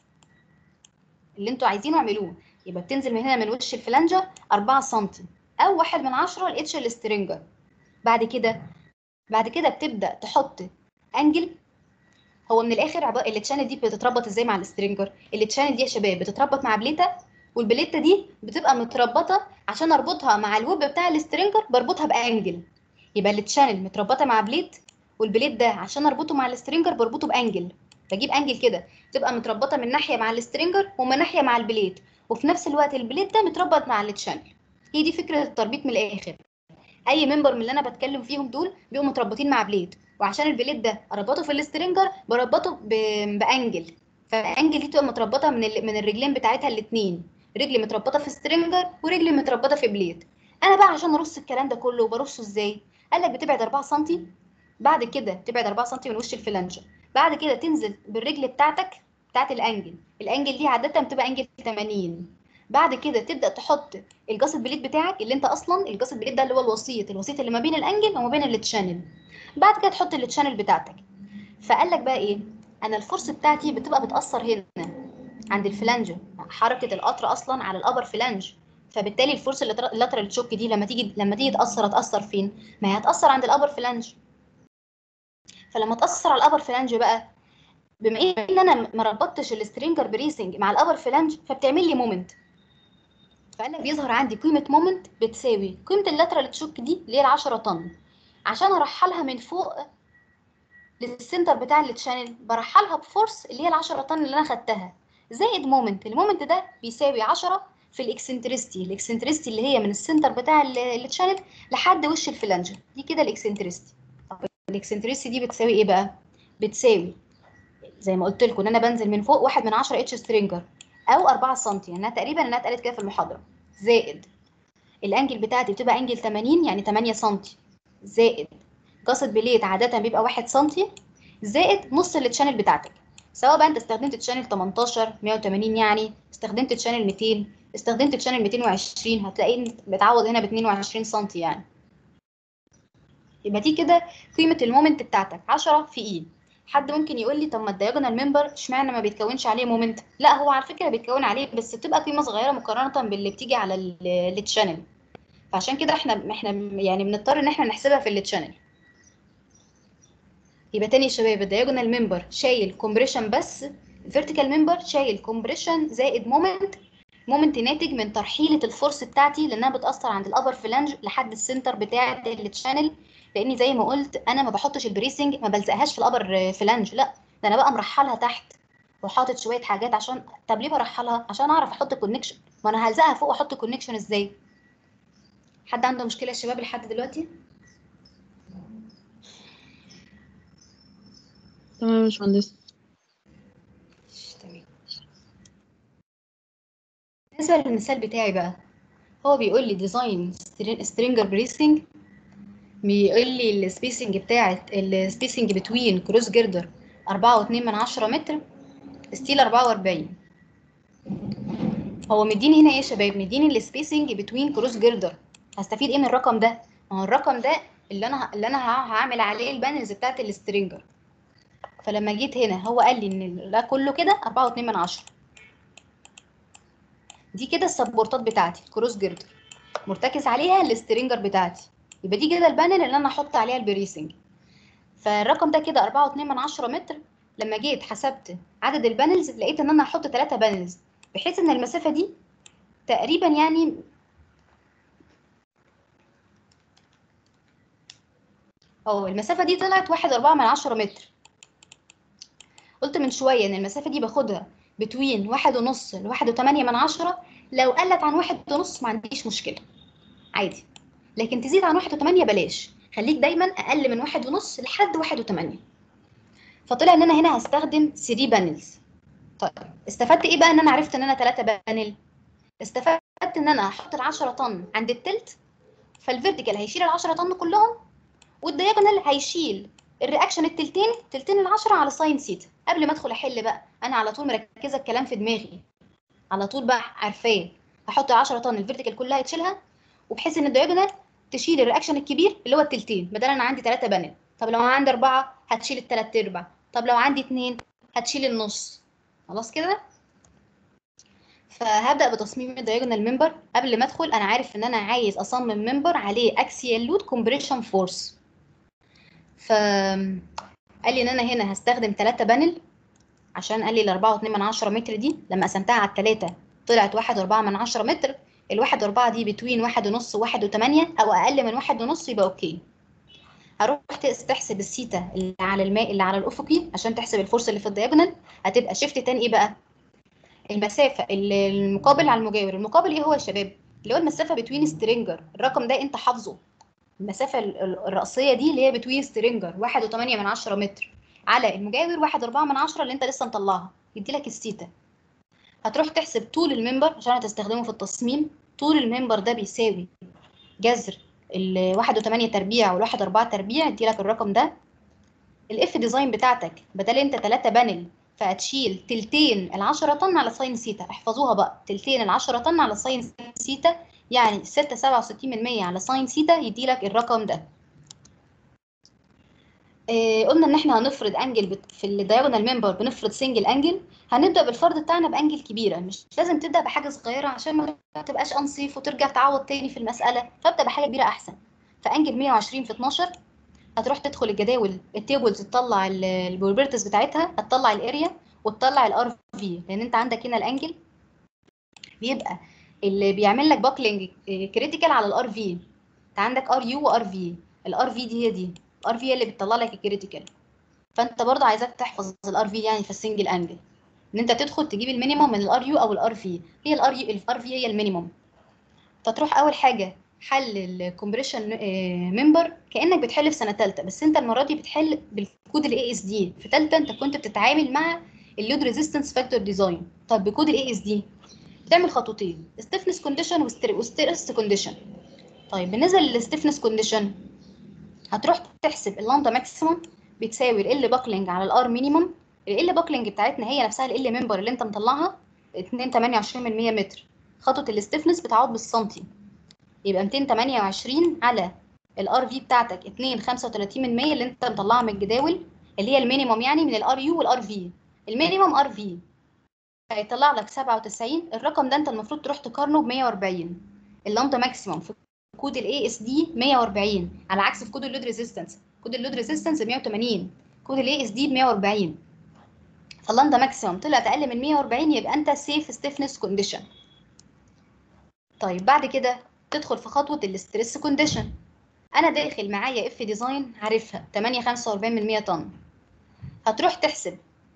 اللي انتوا عايزينه اعملوه يبقى بتنزل من هنا من وش الفلانجه 4 سم او واحد من عشرة الاتش السترينجر بعد كده بعد كده بتبدا تحط انجل هو من الاخر عباره التشانل دي بتتربط ازاي مع السترينجر التشانل دي يا شباب بتتربط مع بليته والبليته دي بتبقى متربطه عشان اربطها مع الويب بتاع السترينجر بربطها بانجل يبقى التشانل متربطه مع بليت والبليت ده عشان اربطه مع السترينجر بربطه بانجل بجيب انجل كده تبقى متربطه من ناحيه مع السترينجر ومن ناحيه مع البليت وفي نفس الوقت البليت ده متربط مع التشانل هي دي فكره التربيط من الاخر اي ممبر من اللي انا بتكلم فيهم دول بيبقوا متربطين مع بليت وعشان البليت ده اربطه في السترينجر بربطه ب... بانجل فالانجل دي تبقى متربطه من ال... من الرجلين بتاعتها الاثنين رجل متربطه في سترينجر ورجل متربطه في بليت انا بقى عشان ارص الكلام ده كله وبرصه ازاي قال لك بتبعد 4 سم بعد كده تبعد 4 سم من وش الفلانجه بعد كده تنزل بالرجل بتاعتك بتاعت الانجل الانجل دي عاده بتبقى انجل 80 بعد كده تبدا تحط الجاست بليد بتاعك اللي انت اصلا الجاست بليد ده اللي هو الوسيط الوسيط اللي ما بين الانجل وما بين التشانل بعد كده تحط التشانل بتاعتك فقال لك بقى ايه انا الفورس بتاعتي بتبقى بتاثر هنا عند الفلانج حركه القطر اصلا على الابر فلانج فبالتالي الفورس اللاترال تشوك دي لما تيجي لما تيجي تاثر هتاثر فين ما هي هتاثر عند الابر فلانج فلما تاثر على الابر فلانج بقى بما ان انا ما ربطتش السترينجر بريسنج مع الابر فلانج فبتعمل لي مومنت فقال لك بيظهر عندي قيمه مومنت بتساوي قيمه اللاترال تشوك دي اللي هي ال 10 طن عشان ارحلها من فوق للسنتر بتاع التشانل برحلها بفورس اللي هي ال 10 طن اللي انا خدتها زائد مومنت المومنت ده بيساوي 10 في الاكسنتريستي الاكسنتريستي اللي هي من السنتر بتاع التشانل لحد وش الفلانجه دي كده الاكسنتريستي طب الاكسنتريستي دي بتساوي ايه بقى بتساوي زي ما قلت لكم ان انا بنزل من فوق واحد من 10 اتش سترينجر او 4 سم يعني انها تقريبا انها اتقالت كده في المحاضره زائد الانجل بتاعتي بتبقى انجل 80 يعني 8 سم زائد جاست بليت عاده بيبقى 1 سم زائد نص التشانل بتاعتك سواء بقى انت استخدمت تشانل 18 180 يعني استخدمت تشانل 200 استخدمت تشانل 220 هتلاقي بتعوض هنا ب 22 سم يعني يبقى دي كده قيمه المومنت بتاعتك 10 في اي حد ممكن يقول لي طب ما الدياجونال ممبر اشمعنى ما بيتكونش عليه مومنت لا هو على فكره بيتكون عليه بس بتبقى قيمه صغيره مقارنه باللي بتيجي على التشانل فعشان كده احنا احنا يعني بنضطر ان احنا نحسبها في التشانل يبقى تاني يا شباب الدياجونال ممبر شايل كومبريشن بس الفيرتيكال ممبر شايل كومبريشن زائد مومنت مومنت ناتج من ترحيله الفورس بتاعتي لانها بتاثر عند الابر فلانج لحد السنتر بتاع التشانل لاني زي ما قلت انا ما بحطش البريسنج ما بلزقهاش في الابر فلانج لا ده انا بقى مرحلها تحت وحاطط شويه حاجات عشان طب ليه برحلها عشان اعرف احط كونكشن ما انا هلزقها فوق واحط كونكشن ازاي حد عنده مشكله يا شباب لحد دلوقتي تمام يا باشمهندس تمام بالنسبه للمثال بتاعي بقى هو بيقول لي ديزاين سترينجر بريسنج بيقول لي السبيسنج بتاعت السبيسنج بتوين كروس جيردر 4.2 من عشرة متر ستيل 44 هو مديني هنا ايه يا شباب مديني السبيسنج بتوين كروس جيردر هستفيد ايه من الرقم ده ما هو الرقم ده اللي انا اللي انا ه- هعمل عليه البانلز بتاعت السترينجر فلما جيت هنا هو قال لي ان ده كله كده 4.2 من عشرة دي كده السبورتات بتاعتي الكروس جيردر مرتكز عليها السترينجر بتاعتي يبقى دي كده البانل اللي انا هحط عليها البريسنج فالرقم ده كده 4.2 من عشرة متر لما جيت حسبت عدد البانلز لقيت ان انا هحط 3 بانلز بحيث ان المسافه دي تقريبا يعني اه المسافه دي طلعت 1.4 من عشرة متر قلت من شويه ان المسافه دي باخدها بتوين واحد ونص لواحد وتمانية من عشرة لو قلت عن واحد ونص ما عنديش مشكله عادي لكن تزيد عن واحد وتمانية بلاش خليك دايما اقل من واحد ونص لحد واحد وتمانية فطلع ان انا هنا هستخدم 3 بانلز طيب استفدت ايه بقى ان انا عرفت ان انا 3 بانل استفدت ان انا هحط ال 10 طن عند التلت فالفيرتيكال هيشيل ال 10 طن كلهم والدياجونال هيشيل الرياكشن التلتين تلتين ال 10 على ساين سيتا قبل ما ادخل احل بقى انا على طول مركزه الكلام في دماغي على طول بقى عارفاه هحط ال 10 طن الفيرتيكال كلها هتشيلها وبحيث ان الدياجونال تشيل الرياكشن الكبير اللي هو التلتين بدل انا عندي 3 بانل طب لو عندي أربعة هتشيل التلات ارباع طب لو عندي اتنين هتشيل النص خلاص كده فهبدا بتصميم الدايجونال ممبر قبل ما ادخل انا عارف ان انا عايز اصمم ممبر عليه اكسيال لود كومبريشن فورس ف قال لي ان انا هنا هستخدم 3 بانل عشان قال لي ال 4.2 من عشرة متر دي لما قسمتها على الثلاثه طلعت 1.4 من عشرة متر الواحد وأربعة دي بتوين واحد ونص وواحد وتمانية أو أقل من واحد ونص يبقى أوكي هروح تقس- تحسب السيتا اللي على الماء اللي على الأفقي عشان تحسب الفورس اللي في الدياجونال هتبقى شيفت تاني إيه بقى؟ المسافة اللي المقابل على المجاور المقابل إيه هو يا شباب؟ اللي هو المسافة بتوين سترينجر الرقم ده أنت حافظه المسافة ال- ال- الرأسية دي اللي هي بتوين سترينجر واحد وتمانية من عشرة متر على المجاور واحد أربعة من عشرة اللي أنت لسه مطلعها يديلك السيتا هتروح تحسب طول الممبر عشان هتستخدمه في التصميم طول الممبر ده بيساوي جذر الواحد وتمانية تربيع والواحد أربعة تربيع يديلك الرقم ده الاف ديزاين بتاعتك بدل انت تلاتة بانل فهتشيل تلتين العشرة طن على ساين سيتا احفظوها بقى تلتين العشرة طن على ساين سيتا يعني ستة سبعة وستين من مية على ساين سيتا يديلك الرقم ده آه قلنا ان احنا هنفرض انجل بت- في الدايجونال ممبر بنفرض سنجل انجل هنبدا بالفرض بتاعنا بانجل كبيره مش لازم تبدا بحاجه صغيره عشان ما تبقاش انصيف وترجع تعوض تاني في المساله فابدا بحاجه كبيره احسن فانجل 120 في 12 هتروح تدخل الجداول التيبلز تطلع البروبرتيز بتاعتها هتطلع الاريا وتطلع الار في لان انت عندك هنا الانجل بيبقى اللي بيعمل لك باكلينج كريتيكال على الار في انت عندك ار يو وار في الار في دي هي دي الار في هي اللي بتطلع لك الكريتيكال فانت برضه عايزاك تحفظ الار في يعني في السنجل انجل ان انت تدخل تجيب المينيمم من الار يو او الار في هي الار يو الار في هي المينيمم فتروح اول حاجه حل الكومبريشن ممبر كانك بتحل في سنه ثالثه بس انت المره دي بتحل بالكود الاي اس دي في ثالثه انت كنت بتتعامل مع اللود ريزيستنس فاكتور ديزاين طب بكود الاي اس دي بتعمل خطوتين ستيفنس كونديشن وستريس كونديشن طيب بالنسبه للستيفنس كونديشن هتروح تحسب اللامدا ماكسيمم بتساوي ال باكلينج على الار مينيمم ال باكلينج بتاعتنا هي نفسها ال ممبر اللي انت مطلعها 228 من 100 متر خطوه الستيفنس بتعوض بالسنتي يبقى 228 على الار في بتاعتك 235 من 100 اللي انت مطلعها من الجداول اللي هي المينيمم يعني من الار يو والار في المينيمم ار في هيطلع لك 97 الرقم ده انت المفروض تروح تقارنه ب 140 اللامدا ماكسيمم في كود الاي اس دي 140 على عكس في كود اللود ريزيستنس كود اللود ريزيستنس 180 كود الاي اس دي ب 140 فاللامدا ماكسيمم طلعت اقل من 140 يبقى انت سيف ستيفنس كونديشن طيب بعد كده تدخل في خطوه الاستريس كونديشن انا داخل معايا اف ديزاين عارفها 8 45 من 100 طن هتروح تحسب في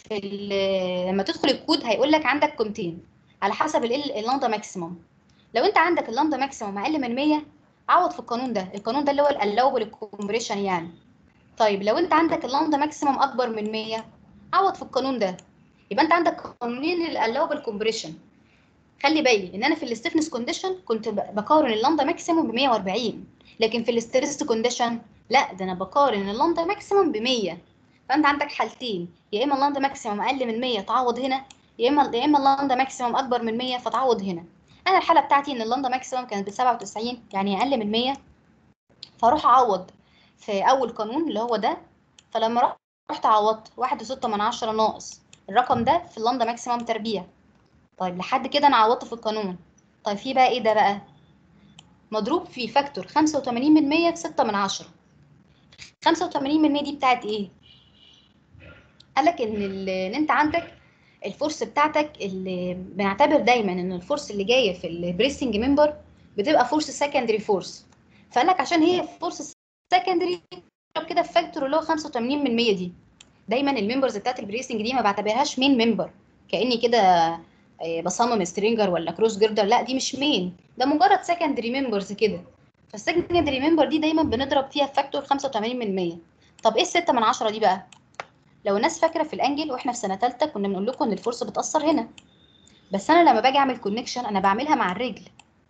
في ال- لما تدخل الكود هيقول لك عندك قيمتين على حسب ال- اللامدا ماكسيموم لو انت عندك اللامدا ماكسيموم اقل من 100 عوض في القانون ده القانون ده اللي هو الالاوبل كومبريشن يعني طيب لو انت عندك اللامدا ماكسيموم اكبر من 100 عوض في القانون ده يبقى انت عندك قانونين الالاوبل كومبريشن خلي بالي ان انا في الاستفنس كونديشن كنت ب- بقارن اللامدا ماكسيموم ب 140 لكن في الاستريس كونديشن لا ده انا بقارن اللامدا ماكسيموم ب 100 فانت عندك حالتين يا اما اللامدا ماكسيموم اقل من 100 تعوض هنا يا اما يا اما اللامدا ماكسيموم اكبر من 100 فتعوض هنا انا الحاله بتاعتي ان اللامدا ماكسيموم كانت ب 97 يعني اقل من 100 فاروح اعوض في اول قانون اللي هو ده فلما رحت- رحت عوضت 1.6 من عشرة ناقص الرقم ده في اللامدا ماكسيموم تربيع طيب لحد كده انا عوضت في القانون طيب في بقى ايه ده بقى مضروب في فاكتور 85 من 100 في 6 من عشرة 85 من 100 دي بتاعت ايه قالك ان ال- ان انت عندك الفورس بتاعتك اللي بنعتبر دايما ان الفورس اللي جايه في البريسنج ممبر بتبقى فورس سكندري فورس فقال لك عشان هي فورس سكندري كده في فاكتور اللي هو 85 من 100 دي دايما الممبرز بتاعت البريسنج دي ما بعتبرهاش مين ممبر كاني كده آه، بصمم سترينجر ولا كروس جردر لا دي مش مين ده مجرد سكندري ممبرز كده فالسكندري ممبر دي دايما بنضرب فيها فاكتور 85 من 100 طب ايه الستة من عشرة دي بقى لو الناس فاكره في الانجل واحنا في سنه ثالثه كنا بنقول لكم ان الفورس بتاثر هنا بس انا لما باجي اعمل كونكشن انا بعملها مع الرجل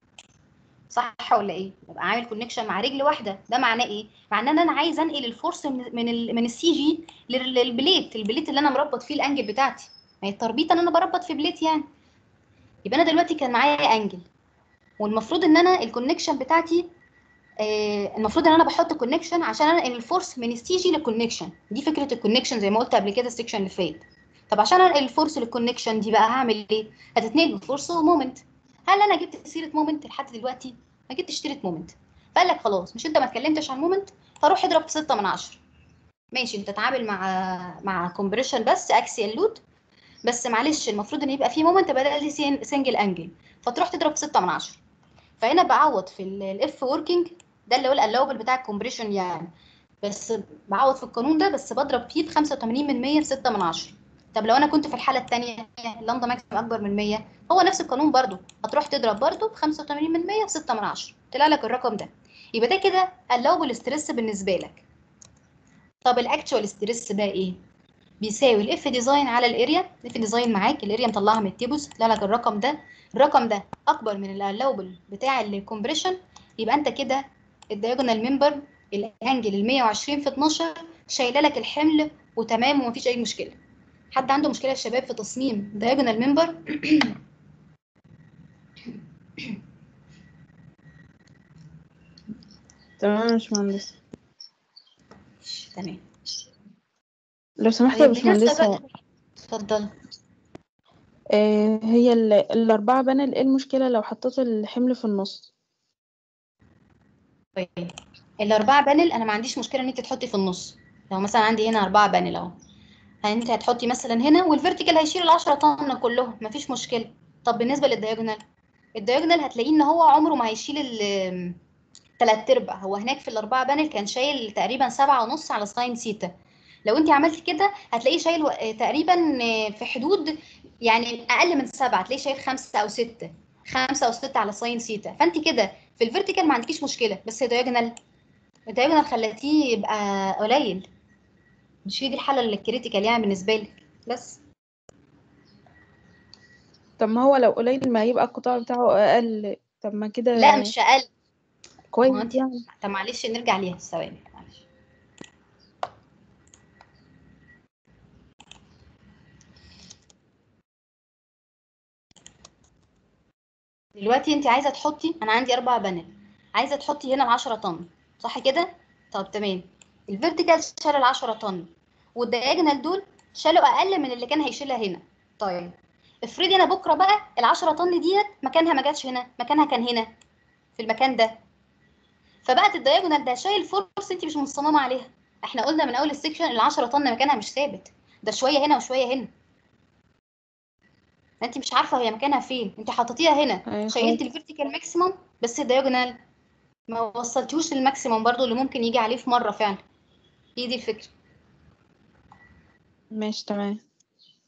صح ولا ايه ببقى عامل كونكشن مع رجل واحده ده معناه ايه معناه ان انا عايز انقل الفورس من من ال من السي جي لل- للبليت البليت اللي انا مربط فيه الانجل بتاعتي ما هي التربيطه ان انا بربط في بليت يعني يبقى انا دلوقتي كان معايا انجل والمفروض ان انا الكونكشن بتاعتي آه، المفروض ان انا بحط كونكشن عشان انقل الفورس من السي جي للكونكشن دي فكره الكونكشن زي ما قلت قبل كده السكشن اللي فات طب عشان انقل الفورس للكونكشن دي بقى هعمل ايه هتتنقل بفورس ومومنت هل انا جبت سيره مومنت لحد دلوقتي ما جبتش سيره مومنت فقال لك خلاص مش انت ما اتكلمتش عن مومنت فروح اضرب في 6 من 10 ماشي انت تعامل مع مع كومبريشن بس اكسيال لود بس معلش المفروض ان يبقى في مومنت بدل لي سنجل انجل فتروح تضرب في 6 من 10 فهنا بعوض في الاف وركينج ده اللي هو الالاوبل بتاع الكومبريشن يعني بس بعوض في القانون ده بس بضرب فيه ب 85 من 100 في 6 من 10 طب لو انا كنت في الحاله الثانيه لامدا ماكسيمم اكبر من 100 هو نفس القانون برضو هتروح تضرب برضو ب 85 من 100 في 6 من 10 طلع لك الرقم ده يبقى ده كده الاوبل ستريس بالنسبه لك طب الاكتشوال ستريس بقى ايه بيساوي الاف ديزاين على الاريا الاف ديزاين معاك الاريا مطلعها من التيبوس طلع لك الرقم ده الرقم ده اكبر من الالاوبل بتاع الكومبريشن يبقى انت كده الدايجونال ممبر الانجل ال 120 في 12 شايله لك الحمل وتمام ومفيش اي مشكله حد عنده مشكله يا شباب في تصميم دايجونال ممبر تمام يا باشمهندس تمام لو سمحت يا طيب بالنسبة باشمهندس بقى اتفضل آه هي ال- الأربعة بانل ايه المشكلة لو حطيت الحمل في النص طيب الاربعه بانل انا ما عنديش مشكله ان انت تحطي في النص لو مثلا عندي هنا اربعه بانل اهو انت هتحطي مثلا هنا والفيرتيكال هيشيل ال 10 طن كلهم مفيش مشكله طب بالنسبه للدياجونال الدياجونال هتلاقيه ان هو عمره ما هيشيل ال تلات ارباع هو هناك في الاربعه بانل كان شايل تقريبا سبعة ونص على ساين سيتا لو انت عملتي كده هتلاقيه شايل و- تقريبا في حدود يعني اقل من سبعة هتلاقيه شايل خمسة او ستة خمسة او ستة على ساين سيتا فانت كده في الفيرتيكال ما عندكيش مشكله بس الدياجونال الدياجونال خلتيه يبقى قليل مش هي دي الحاله اللي الكريتيكال يعني بالنسبه لك بس طب ما هو لو قليل ما يبقى القطاع بتاعه أقل طب ما كده لا مش اقل ما هو كويس انت يعني طب معلش نرجع ليها ثواني معلش دلوقتي انت عايزه تحطي انا عندي اربع بانل عايزه تحطي هنا ال 10 طن صح كده طب تمام الفيرتيكال شال ال 10 طن والدياجونال دول شالوا اقل من اللي كان هيشيلها هنا طيب افرضي انا بكره بقى ال 10 طن ديت مكانها ما جاتش هنا مكانها كان هنا في المكان ده فبقت الدياجونال ده شايل فورس انت مش مصممه عليها احنا قلنا من اول السكشن ال 10 طن مكانها مش ثابت ده شويه هنا وشويه هنا انت مش عارفه هي مكانها فين انت حطيتيها هنا أيوة شيلتي الفيرتيكال ماكسيمم بس الدياجونال ما وصلتيهوش للماكسيمم برضو اللي ممكن يجي عليه في مره فعلا هي دي الفكره ماشي تمام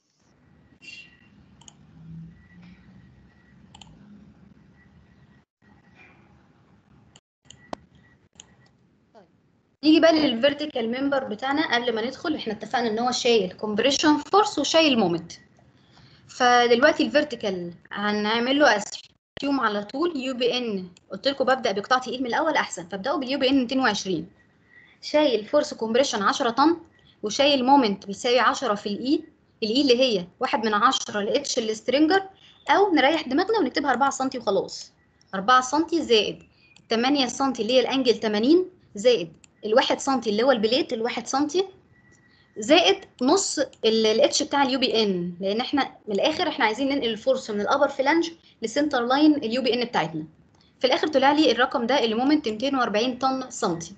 نيجي بقى للفيرتيكال ممبر بتاعنا قبل ما ندخل احنا اتفقنا ان هو شايل كومبريشن فورس وشايل مومنت فدلوقتي الفيرتيكال هنعمل له اسيوم على طول يو بي ان قلت لكم ببدا بقطاع تقيل من الاول احسن فابداوا باليو بي ان 220 شايل فورس كومبريشن 10 طن وشايل مومنت بيساوي 10 في الاي الاي اللي هي 1 من 10 لاتش السترينجر او نريح دماغنا ونكتبها 4 سم وخلاص 4 سم زائد 8 سم اللي هي الانجل 80 زائد الواحد سم اللي هو البليت الواحد سم زائد نص الاتش بتاع اليو بي ان لان احنا من الاخر احنا عايزين ننقل الفورس من الابر فلانج لسنتر لاين اليو بي ان بتاعتنا في الاخر طلع لي الرقم ده اللي مومنت 240 طن سنتي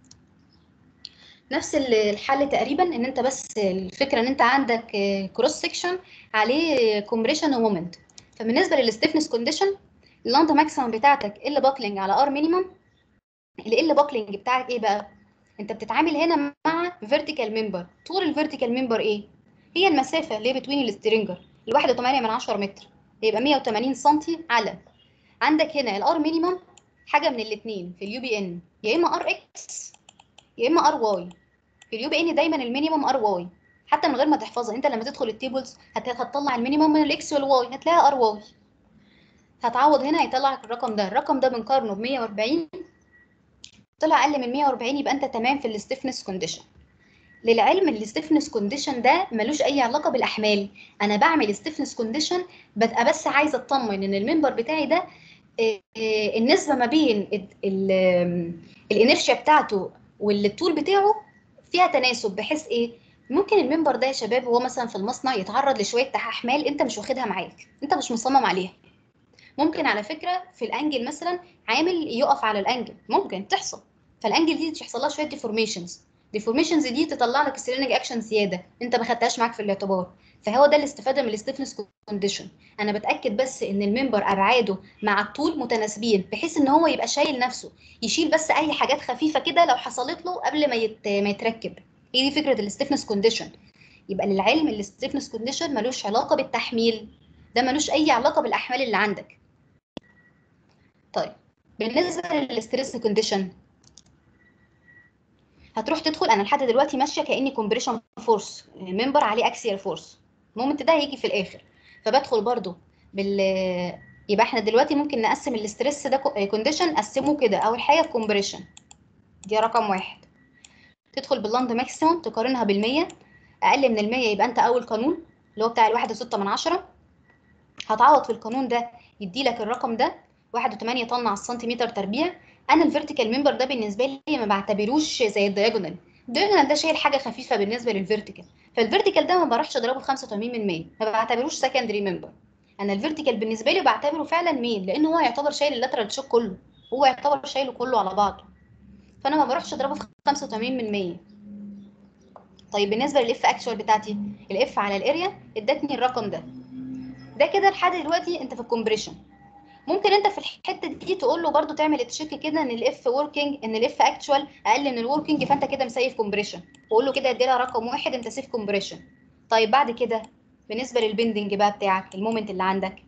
نفس الحل تقريبا ان انت بس الفكره ان انت عندك كروس سكشن عليه كومبريشن ومومنت فبالنسبه للستيفنس كونديشن اللاندا ماكسيمم بتاعتك ال باكلينج على ار مينيمم ال باكلينج بتاعك ايه بقى انت بتتعامل هنا مع فيرتيكال ممبر طول الفيرتيكال ممبر ايه هي المسافه اللي هي بتوين السترينجر الواحد وتمانية من عشرة متر يبقى 180 سنتي على عندك هنا الار مينيمم حاجه من الاثنين في اليو بي ان يا اما ار اكس يا اما ار واي في اليو بي ان دايما المينيمم ار واي حتى من غير ما تحفظها انت لما تدخل التيبلز هتطلع المينيمم من الاكس والواي هتلاقيها ار واي هتعوض هنا هيطلع لك الرقم ده الرقم ده بنقارنه ب 140 طلع اقل من 140 يبقى انت تمام في الستيفنس كونديشن للعلم الستيفنس كونديشن ده ملوش اي علاقه بالاحمال انا بعمل ستيفنس كونديشن ببقى بس عايزه اطمن ان الممبر بتاعي ده النسبه ما بين الانرشيا بتاعته والطول بتاعه فيها تناسب بحيث ايه ممكن الممبر ده يا شباب هو مثلا في المصنع يتعرض لشويه احمال انت مش واخدها معاك انت مش مصمم عليها ممكن على فكره في الانجل مثلا عامل يقف على الانجل ممكن تحصل فالانجل دي تحصل لها شويه ديفورميشنز ديفورميشنز دي تطلع لك السيرينج اكشن زياده انت ما خدتهاش معاك في الاعتبار فهو ده الاستفاده من الستيفنس كونديشن انا بتاكد بس ان الممبر ابعاده مع الطول متناسبين بحيث ان هو يبقى شايل نفسه يشيل بس اي حاجات خفيفه كده لو حصلت له قبل ما يت... ما يتركب هي دي فكره الستيفنس كونديشن يبقى للعلم الستيفنس كونديشن ملوش علاقه بالتحميل ده ملوش اي علاقه بالاحمال اللي عندك طيب بالنسبه للستريس كونديشن هتروح تدخل انا لحد دلوقتي ماشيه كاني كومبريشن فورس ممبر عليه اكسيال فورس المومنت ده هيجي في الاخر فبدخل برضو بال يبقى احنا دلوقتي ممكن نقسم الاستريس ده كونديشن نقسمه كده اول حاجه كومبريشن دي رقم واحد تدخل باللاند ماكسيموم تقارنها بالمية اقل من المية يبقى انت اول قانون اللي هو بتاع الواحد وستة من عشرة هتعوض في القانون ده يدي لك الرقم ده واحد وتمانية طن على السنتيمتر تربيع انا الفيرتيكال ممبر ده بالنسبه لي ما بعتبروش زي الدياجونال الدياجونال ده شايل حاجه خفيفه بالنسبه للفيرتيكال فالفيرتيكال ده ما بروحش اضربه في 85% ما بعتبروش سكندري ممبر انا الفيرتيكال بالنسبه لي بعتبره فعلا مين لان هو يعتبر شايل اللاترال شوك كله هو يعتبر شايله كله على بعضه فانا ما بروحش اضربه في 85% طيب بالنسبه للاف اكشوال بتاعتي الاف على الاريا ادتني الرقم ده ده كده لحد دلوقتي انت في الكومبريشن ممكن انت في الحته دي تقول له برده تعمل تشيك كده ان الاف وركينج ان الاف اكشوال اقل من الوركينج فانت كده مسيف كومبريشن وقول له كده ادي لها رقم واحد انت سيف كومبريشن طيب بعد كده بالنسبه للبندنج بقى بتاعك المومنت اللي عندك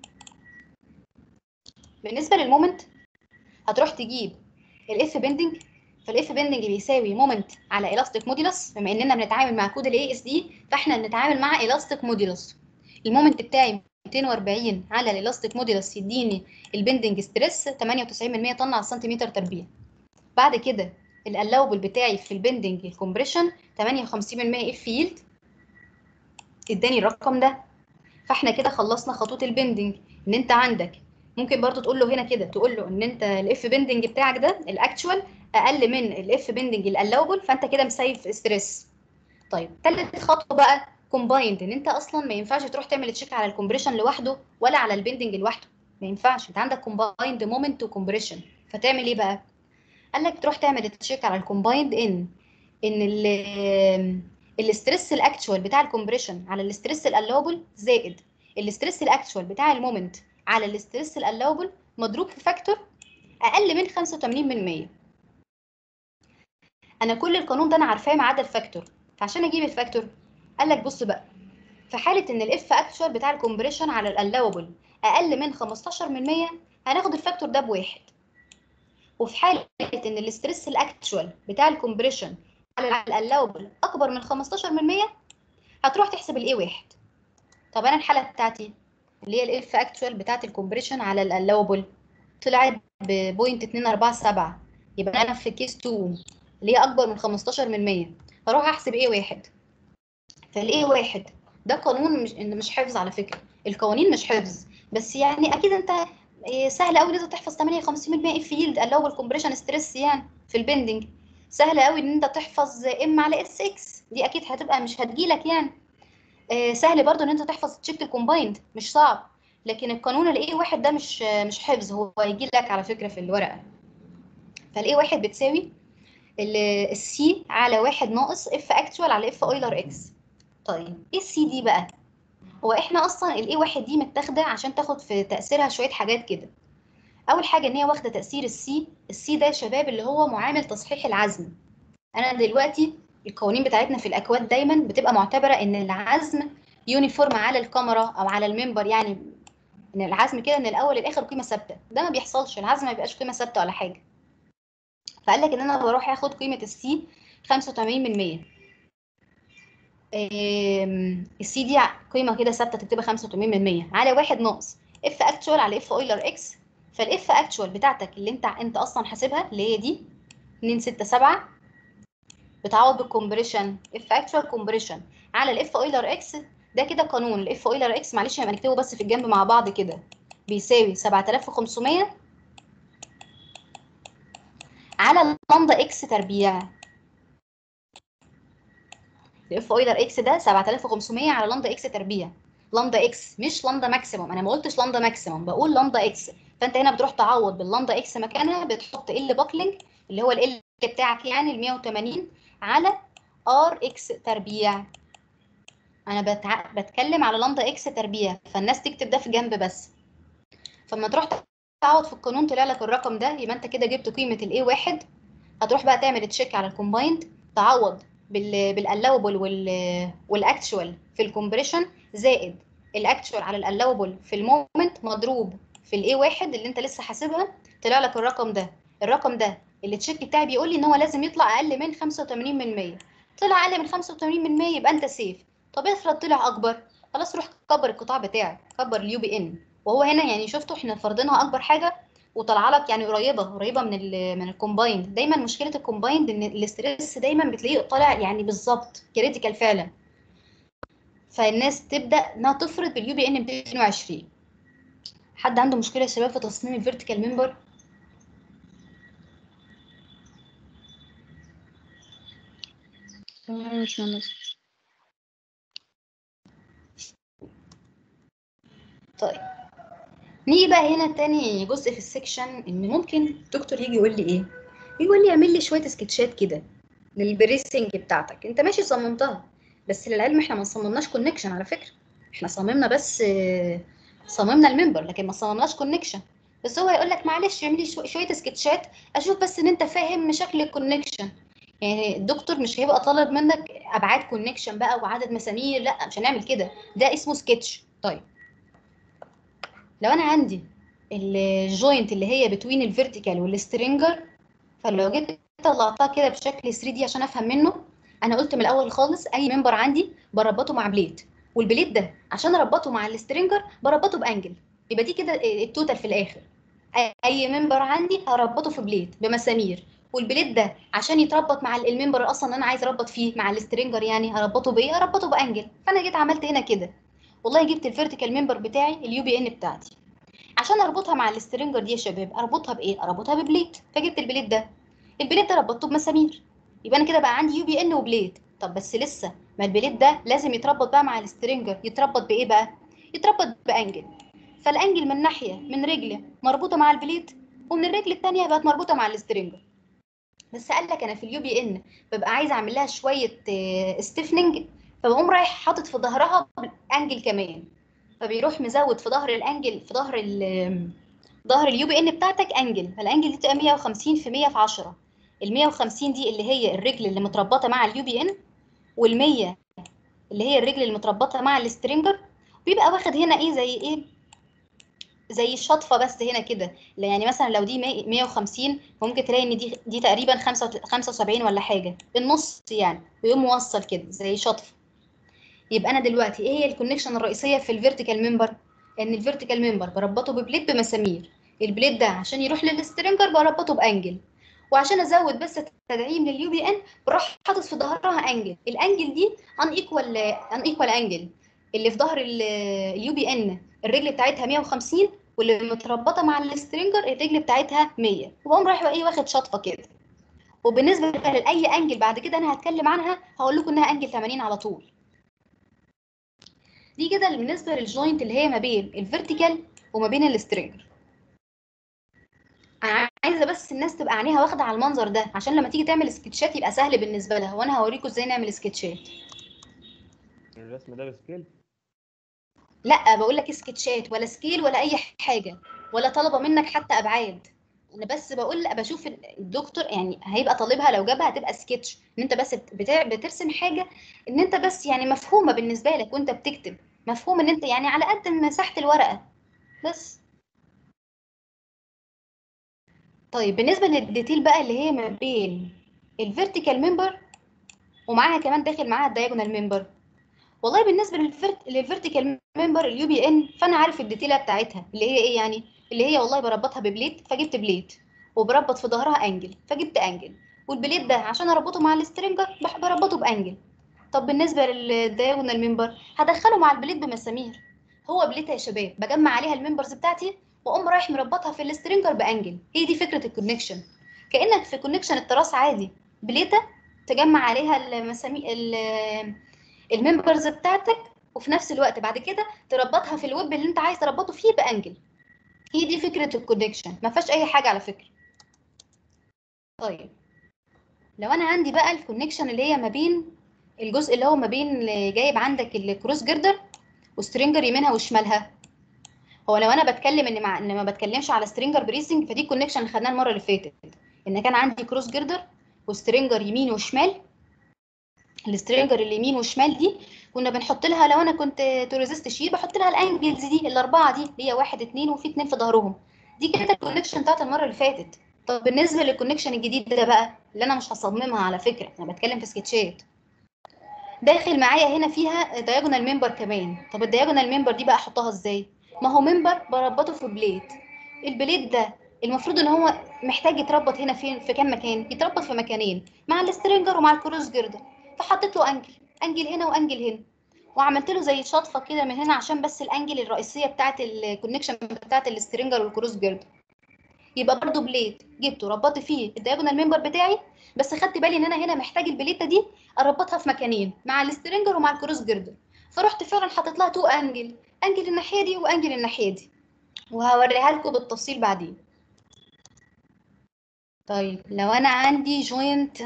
بالنسبه للمومنت هتروح تجيب الاف بندنج فالاف بندنج بيساوي مومنت على الاستيك موديلس بما اننا بنتعامل مع كود الاي اس دي فاحنا بنتعامل مع الاستيك موديلس المومنت بتاعي 240 على الالاستيك موديلس يديني البندنج ستريس 98% طن على السنتيمتر تربيع بعد كده الالاوبل بتاعي في البندنج الكومبريشن 58% اف يلد اداني الرقم ده فاحنا كده خلصنا خطوط البندنج ان انت عندك ممكن برضو تقول له هنا كده تقول له ان انت الاف بندنج بتاعك ده الاكتوال اقل من الاف بندنج الالاوبل فانت كده مسيف ستريس طيب تالت خطوه بقى كومبايند ان انت اصلا ما ينفعش تروح تعمل تشيك على الكومبريشن لوحده ولا على البندنج لوحده ما ينفعش انت عندك كومبايند مومنت وكومبريشن فتعمل ايه بقى قال لك تروح تعمل تشيك على الكومبايند ان ان الاستريس الاكتوال بتاع الكومبريشن على الاستريس الالاوبل زائد الاستريس الاكتوال بتاع المومنت على الاستريس الالاوبل مضروب في فاكتور اقل من 85% انا كل القانون ده انا عارفاه ما عدا الفاكتور فعشان اجيب الفاكتور قال لك بص بقى في حاله ان الاف اكتوال بتاع الكومبريشن على الالاوبل اقل من 15% هناخد الفاكتور ده بواحد وفي حاله ان الاسترس الاكتشوال بتاع الكومبريشن على الالاوبل اكبر من 15% هتروح تحسب الاي واحد طب انا الحاله بتاعتي اللي هي الاف اكتشوال بتاعت الكومبريشن على الالاوبل طلعت ب 0.247 يبقى انا في كيس 2 اللي هي اكبر من 15% هروح احسب ايه واحد فالايه واحد ده قانون مش إن مش حفظ على فكره القوانين مش حفظ بس يعني اكيد انت إيه، سهل قوي ان انت تحفظ 58% اف يلد اللو الكومبريشن ستريس يعني في البندنج سهل قوي ان انت تحفظ ام على اس اكس دي اكيد هتبقى مش هتجيلك يعني آه، سهل برضو ان انت تحفظ تشيك الكومبايند مش صعب لكن القانون الاي واحد ده مش مش حفظ هو هيجي لك على فكره في الورقه فالاي واحد بتساوي السي على واحد ناقص اف اكتوال على اف اويلر اكس طيب ايه السي دي بقى هو احنا اصلا الاي واحد دي متاخده عشان تاخد في تاثيرها شويه حاجات كده اول حاجه ان هي واخده تاثير السي السي ده يا شباب اللي هو معامل تصحيح العزم انا دلوقتي القوانين بتاعتنا في الاكواد دايما بتبقى معتبره ان العزم يونيفورم على الكاميرا او على المنبر يعني ان العزم كده من الاول للاخر قيمه ثابته ده ما بيحصلش العزم ما بيبقاش قيمه ثابته ولا حاجه فقال لك ان انا بروح اخد قيمه السي 85% السي دي قيمه كده ثابته تكتبها 85% على واحد ناقص اف اكتشوال على اف اويلر اكس فالاف اكتشوال بتاعتك اللي انت انت اصلا حاسبها اللي هي دي 267 بتعوض بالكومبريشن اف اكتشوال كومبريشن على الاف اويلر اكس ده كده قانون الاف اويلر اكس معلش هنبقى نكتبه بس في الجنب مع بعض كده بيساوي 7500 على لامدا اكس تربيع الاف اويلر اكس ده 7500 على لامدا اكس تربيع لامدا اكس مش لامدا ماكسيموم انا ما قلتش لامدا ماكسيموم بقول لامدا اكس فانت هنا بتروح تعوض باللامدا اكس مكانها بتحط ال باكلينج اللي هو ال بتاعك يعني ال 180 على ار اكس تربيع انا بتع... بتكلم على لامدا اكس تربيع فالناس تكتب ده في جنب بس فلما تروح تعوض في القانون طلع لك الرقم ده يبقى انت كده جبت قيمه الاي واحد هتروح بقى تعمل تشيك على الكومبايند تعوض بال بالالاوبل وال والاكتشوال في الكومبريشن زائد الاكتشوال على الالاوبل في المومنت مضروب في الاي واحد اللي انت لسه حاسبها طلع لك الرقم ده الرقم ده اللي التشيك بتاعي بيقول لي ان هو لازم يطلع اقل من 85% طلع اقل من 85% يبقى انت سيف طب افرض طلع اكبر خلاص روح كبر القطاع بتاعك كبر اليو بي ان وهو هنا يعني شفتوا احنا فرضينها اكبر حاجه وطالعه لك يعني قريبه قريبه من ال من الكومبايند دايما مشكله الكومبايند ان الاستريس دايما بتلاقيه طالع يعني بالظبط كريتيكال فعلا فالناس تبدا انها تفرض باليو بي ان 220 حد عنده مشكله يا شباب في تصميم الفيرتيكال ممبر تمام يا باشمهندس طيب نيجي بقى هنا تاني جزء في السكشن ان ممكن الدكتور يجي يقول لي ايه يقول لي اعمل لي شويه سكتشات كده للبريسنج بتاعتك انت ماشي صممتها بس للعلم احنا ما صممناش كونكشن على فكره احنا صممنا بس آه، صممنا الممبر لكن ما صممناش كونكشن بس هو يقول لك معلش اعمل لي شو- شويه سكتشات اشوف بس ان انت فاهم شكل الكونكشن يعني الدكتور مش هيبقى طالب منك ابعاد كونكشن بقى وعدد مسامير لا مش هنعمل كده ده اسمه سكتش طيب لو انا عندي الجوينت اللي هي بتوين الفيرتيكال والسترينجر فلو جيت طلعتها كده بشكل 3 دي عشان افهم منه انا قلت من الاول خالص اي ممبر عندي بربطه مع بليت والبليت ده عشان اربطه مع السترينجر بربطه بانجل يبقى دي كده التوتال في الاخر أي- اي ممبر عندي هربطه في بليت بمسامير والبليت ده عشان يتربط مع الممبر اصلا اللي انا عايز اربط فيه مع السترينجر يعني هربطه بايه هربطه بانجل فانا جيت عملت هنا كده والله جبت الفيرتيكال ممبر بتاعي اليو بي ان بتاعتي عشان اربطها مع السترينجر دي يا شباب اربطها بايه اربطها ببليت فجبت البليت ده البليت ده ربطته بمسامير يبقى انا كده بقى عندي يو بي ان وبليت طب بس لسه ما البليت ده لازم يتربط بقى مع السترينجر يتربط بايه بقى يتربط بانجل فالانجل من ناحيه من رجل مربوطه مع البليت ومن الرجل الثانيه بقت مربوطه مع السترينجر بس قال لك انا في اليو بي ان ببقى عايزه اعمل لها شويه ستيفننج فبقوم رايح حاطط في ظهرها انجل كمان فبيروح مزود في ظهر الانجل في ظهر ال ظهر اليو بي ان بتاعتك انجل فالانجل دي تبقى 150 في 100 في 10 ال 150 دي اللي هي الرجل اللي متربطه مع اليو بي ان وال 100 اللي هي الرجل اللي متربطه مع السترينجر بيبقى واخد هنا ايه زي ايه زي الشطفه بس هنا كده لا يعني مثلا لو دي 100 150 ممكن تلاقي ان دي دي تقريبا 75 ولا حاجه النص يعني ويقوم موصل كده زي شطف يبقى انا دلوقتي ايه هي الكونكشن الرئيسيه في الفيرتيكال ممبر ان الفيرتيكال ممبر بربطه ببليد بمسامير البليد ده عشان يروح للسترنجر بربطه بانجل وعشان ازود بس تدعيم لليو بي ان بروح حاطط في ظهرها انجل الانجل دي ان ايكوال ان ايكوال انجل اللي في ظهر اليو بي ان الرجل بتاعتها 150 واللي متربطه مع السترنجر الرجل بتاعتها 100 وبقوم رايح بقى ايه واخد شطفه كده وبالنسبه لاي انجل بعد كده انا هتكلم عنها هقول لكم انها انجل 80 على طول دي كده بالنسبه للجوينت اللي هي ما بين الفيرتيكال وما بين السترنجر انا عايزه بس الناس تبقى عينيها واخده على المنظر ده عشان لما تيجي تعمل سكتشات يبقى سهل بالنسبه لها وانا هوريكم ازاي نعمل سكتشات الرسم ده بسكيل لا بقول لك سكتشات ولا سكيل ولا اي حاجه ولا طلبه منك حتى ابعاد انا بس بقول بشوف الدكتور يعني هيبقى طالبها لو جابها هتبقى سكتش ان انت بس بتع... بترسم حاجه ان انت بس يعني مفهومه بالنسبه لك وانت بتكتب مفهوم ان انت يعني على قد مساحه الورقه بس طيب بالنسبه للديتيل بقى اللي هي ما بين الفيرتيكال ممبر ومعاها كمان داخل معاها الدايجونال ممبر والله بالنسبه للفيرت... للفيرتيكال ممبر اليو بي ان فانا عارف الديتيله بتاعتها اللي هي ايه يعني اللي هي والله بربطها ببليت فجبت بليت وبربط في ظهرها انجل فجبت انجل والبليت ده عشان اربطه مع السترنجر بربطه بانجل طب بالنسبه للدايجونال ممبر هدخله مع البليت بمسامير هو بليت يا شباب بجمع عليها الممبرز بتاعتي واقوم رايح مربطها في السترنجر بانجل هي دي فكره الكونكشن كانك في كونكشن التراس عادي بليته تجمع عليها المسامير الممبرز بتاعتك وفي نفس الوقت بعد كده تربطها في الويب اللي انت عايز تربطه فيه بانجل هي دي فكره الكونكشن ما فيهاش اي حاجه على فكره طيب لو انا عندي بقى الكونكشن اللي هي ما بين الجزء اللي هو ما بين جايب عندك الكروس جردر وسترينجر يمينها وشمالها هو لو انا بتكلم ان مع ان ما بتكلمش على سترينجر بريسنج فدي الكونكشن اللي خدناها المره اللي فاتت ان كان عندي كروس جردر وسترينجر يمين وشمال السترينجر اليمين والشمال دي كنا بنحط لها لو انا كنت توريزست شير بحط لها الانجلز دي الاربعه دي اللي هي واحد اتنين وفي اتنين في ظهرهم دي كده الكونكشن بتاعت المره اللي فاتت طب بالنسبه للكونكشن الجديد ده بقى اللي انا مش هصممها على فكره انا بتكلم في سكتشات داخل معايا هنا فيها دايجونال ممبر كمان طب الدايجونال ممبر دي بقى احطها ازاي ما هو ممبر بربطه في بليت البليت ده المفروض ان هو محتاج يتربط هنا فين في كام مكان يتربط في مكانين مع السترينجر ومع الكروس جردر فحطيت له انجل انجل هنا وانجل هنا وعملت له زي شطفه كده من هنا عشان بس الانجل الرئيسيه بتاعه الكونكشن بتاعه السترينجر والكروس جردر يبقى برضو بليت جبته ربطت فيه الدايجونال ممبر بتاعي بس خدت بالي ان انا هنا محتاج البليته دي اربطها في مكانين مع السترينجر ومع الكروس جردر فرحت فعلا حطيت لها تو انجل انجل الناحيه دي وانجل الناحيه دي وهوريها لكم بالتفصيل بعدين طيب لو انا عندي جوينت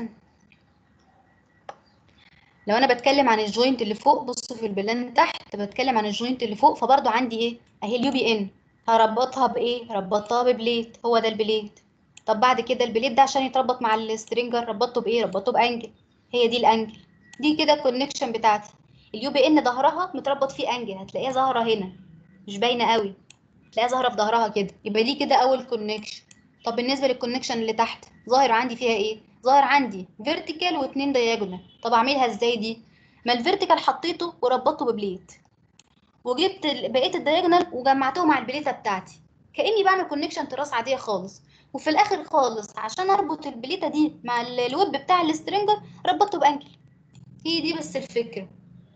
لو انا بتكلم عن الجوينت اللي فوق بصوا في البلان تحت بتكلم عن الجوينت اللي فوق فبرضو عندي ايه اهي اليو بي ان هربطها بايه ربطتها ببليت هو ده البليت طب بعد كده البليت ده عشان يتربط مع السترينجر ربطته بايه ربطته بانجل هي دي الانجل دي كده الكونكشن بتاعتي اليو بي ان ظهرها متربط فيه انجل هتلاقيها ظاهره هنا مش باينه قوي تلاقيها ظاهره في ظهرها كده يبقى دي كده اول كونكشن طب بالنسبه للكونكشن اللي تحت ظاهر عندي فيها ايه ظاهر عندي فيرتيكال واتنين دايجونال طب اعملها ازاي دي ما الفيرتيكال حطيته وربطته ببليت وجبت بقيه الدايجونال وجمعتهم مع البليته بتاعتي كاني بعمل كونكشن تراس عاديه خالص وفي الاخر خالص عشان اربط البليته دي مع الويب بتاع السترينجر ربطته بانجل هي دي بس الفكره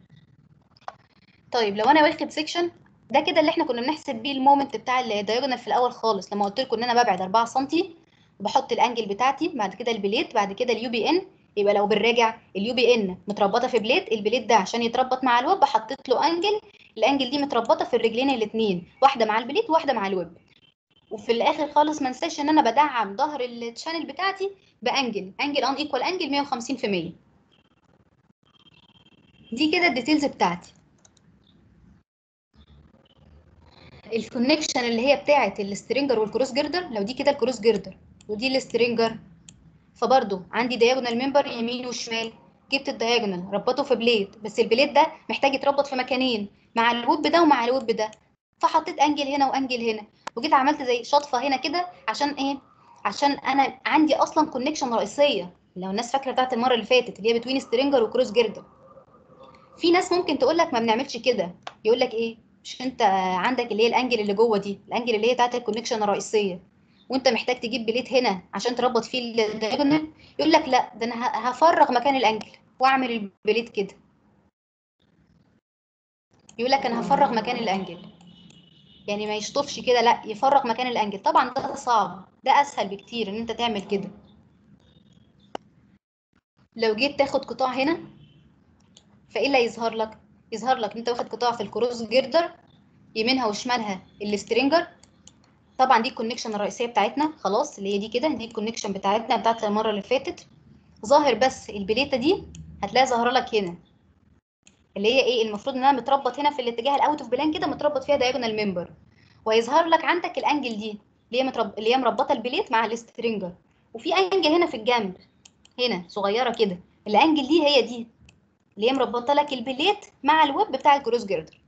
طيب لو انا واخد سيكشن ده كده اللي احنا كنا بنحسب بيه المومنت بتاع الدايجونال في الاول خالص لما قلت لكم ان انا ببعد 4 سم وبحط الانجل بتاعتي بعد كده البليت بعد كده اليو بي ان يبقى لو بنراجع اليو بي ان متربطه في بليت البليت ده عشان يتربط مع الويب حطيت له انجل الانجل دي متربطه في الرجلين الاثنين واحده مع البليت وواحده مع الويب وفي الاخر خالص ما انساش ان انا بدعم ظهر الشانل بتاعتي بانجل انجل ان ايكوال انجل 150 في 100 دي كده الديتيلز بتاعتي الكونكشن اللي هي بتاعه السترينجر والكروس جردر لو دي كده الكروس جردر ودي السترينجر فبرضو عندي دياجونال ممبر يمين وشمال جبت الدياجونال ربطه في بليت بس البليت ده محتاج يتربط في مكانين مع الويب ده ومع الويب ده فحطيت انجل هنا وانجل هنا وجيت عملت زي شطفه هنا كده عشان ايه عشان انا عندي اصلا كونكشن رئيسيه لو الناس فاكره بتاعت المره اللي فاتت اللي هي بتوين سترينجر وكروس جيردر في ناس ممكن تقول لك ما بنعملش كده يقول لك ايه مش انت عندك اللي هي الانجل اللي جوه دي الانجل اللي هي بتاعت الكونكشن الرئيسيه وانت محتاج تجيب بليت هنا عشان تربط فيه الدايجونال يقول لك لا ده انا ه- هفرغ مكان الانجل واعمل البليت كده يقول لك انا هفرغ مكان الانجل يعني ما يشطفش كده لا يفرغ مكان الانجل طبعا ده صعب ده اسهل بكتير ان انت تعمل كده لو جيت تاخد قطاع هنا فايه اللي هيظهر لك يظهر لك ان انت واخد قطاع في الكروس جيردر يمينها وشمالها السترينجر طبعا دي الكونكشن الرئيسيه بتاعتنا خلاص اللي هي دي كده دي الكونكشن بتاعتنا بتاعت المره اللي فاتت ظاهر بس البليته دي هتلاقي ظاهره لك هنا اللي هي ايه المفروض انها متربط هنا في الاتجاه الاوت اوف بلان كده متربط فيها دايجونال ممبر وهيظهر لك عندك الانجل دي اللي هي مترب... اللي هي مربطه البليت مع السترينجر وفي انجل هنا في الجنب هنا صغيره كده الانجل دي هي دي اللي هي مربطه لك البليت مع الويب بتاع الكروس جيردر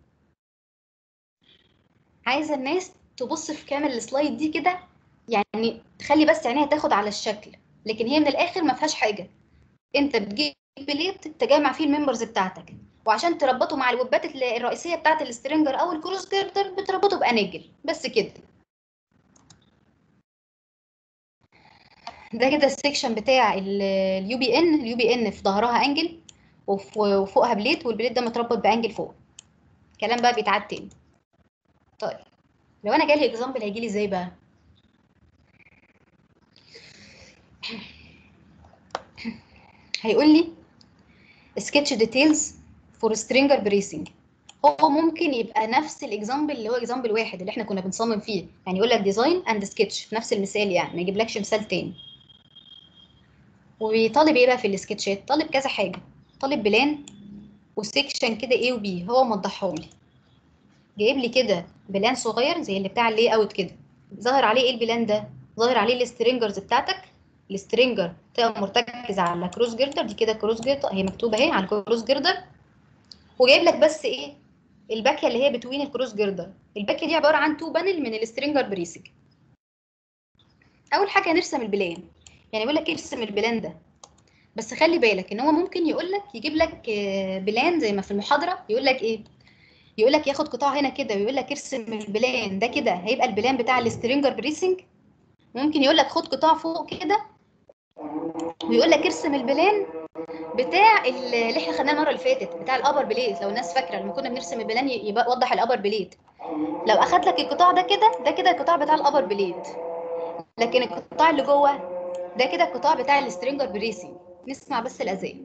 عايزه الناس تبص في كامل السلايد دي كده يعني تخلي بس عينيها تاخد على الشكل لكن هي من الاخر ما فيهاش حاجه انت بتجيب بليت تجمع فيه الممبرز بتاعتك وعشان تربطه مع الويبات ال- الرئيسيه بتاعت السترينجر او الكروس جيردر بتربطه بانجل بس كده ده كده السكشن بتاع اليو بي ان اليو بي ان في ظهرها انجل وف- وفوقها بليت والبليت ده متربط بانجل فوق كلام بقى بيتعاد تاني طيب لو انا جالي اكزامبل هيجي لي ازاي بقى هيقول لي sketch details for stringer bracing هو ممكن يبقى نفس الاكزامبل اللي هو اكزامبل واحد اللي احنا كنا بنصمم فيه يعني يقول لك ديزاين اند سكتش في نفس المثال يعني ما يجيبلكش مثال تاني وطالب ايه بقى في السكتشات طالب كذا حاجه طالب بلان وسيكشن كده ايه وبي هو موضحهم لي جايب لي كده بلان صغير زي اللي بتاع اللي اوت كده ظاهر عليه ايه البلان ده ظاهر عليه السترينجرز بتاعتك السترينجر تبقى مرتكزه على كروس جيردر دي كده كروس جيردر هي مكتوبه اهي على الكروس جيردر وجايب لك بس ايه الباكيه اللي هي بتوين الكروس جيردر الباكيه دي عباره عن تو بانل من السترينجر بريسنج اول حاجه هنرسم البلان يعني بيقول لك ارسم البلان ده بس خلي بالك ان هو ممكن يقول لك يجيب لك آه، بلان زي ما في المحاضره يقول لك ايه يقول لك ياخد قطاع هنا كده ويقول لك ارسم البلان ده كده هيبقى البلان بتاع السترينجر بريسنج ممكن يقول لك خد قطاع فوق كده ويقول لك ارسم البلان بتاع ال- اللي احنا خدناه المره اللي فاتت بتاع الابر بليت لو الناس فاكره لما كنا بنرسم البلان ي- يبقى وضح الابر بليت لو اخد لك القطاع ده كده ده كده القطاع بتاع الابر بليت لكن القطاع اللي جوه ده كده القطاع بتاع السترينجر بريسنج نسمع بس الاذان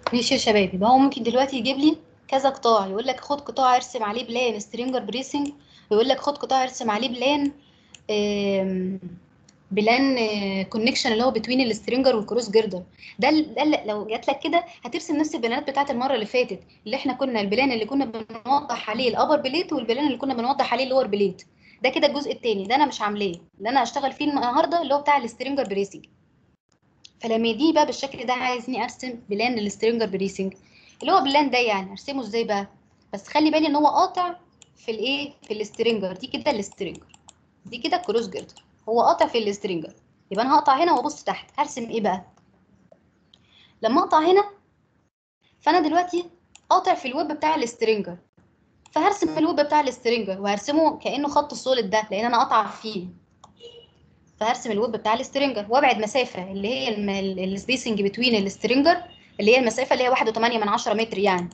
ماشي يا شباب يبقى هو ممكن دلوقتي يجيب لي كذا قطاع يقول لك خد قطاع ارسم عليه بلان سترينجر بريسنج ويقول لك خد قطاع ارسم عليه بلان آم، بلان كونكشن اللي هو بتوين السترينجر والكروس جيردر ده ال- ده ال- لو جات لك كده هترسم نفس البلانات بتاعت المره اللي فاتت اللي احنا كنا البلان اللي كنا بنوضح عليه الابر بليت والبلان اللي كنا بنوضح عليه اللور بليت ده كده الجزء الثاني ده انا مش عاملاه اللي انا هشتغل فيه النهارده اللي هو بتاع السترينجر بريسنج فلما يجي بقى بالشكل ده عايزني ارسم بلان السترينجر بريسنج اللي هو بلان ده يعني ارسمه ازاي بقى بس خلي بالي ان هو قاطع في الايه في السترينجر دي كده السترينجر دي كده الكروس جيردر هو قاطع في السترينجر يبقى انا هقطع هنا وابص تحت هرسم ايه بقى لما اقطع هنا فانا دلوقتي قاطع في الويب بتاع السترينجر فهرسم الويب بتاع السترينجر وهرسمه كانه خط السوليد ده لان انا قاطعه فيه فهرسم الويب بتاع السترينجر وابعد مسافه اللي هي السبيسنج بتوين السترينجر اللي هي المسافه اللي هي 1.8 من 10 متر يعني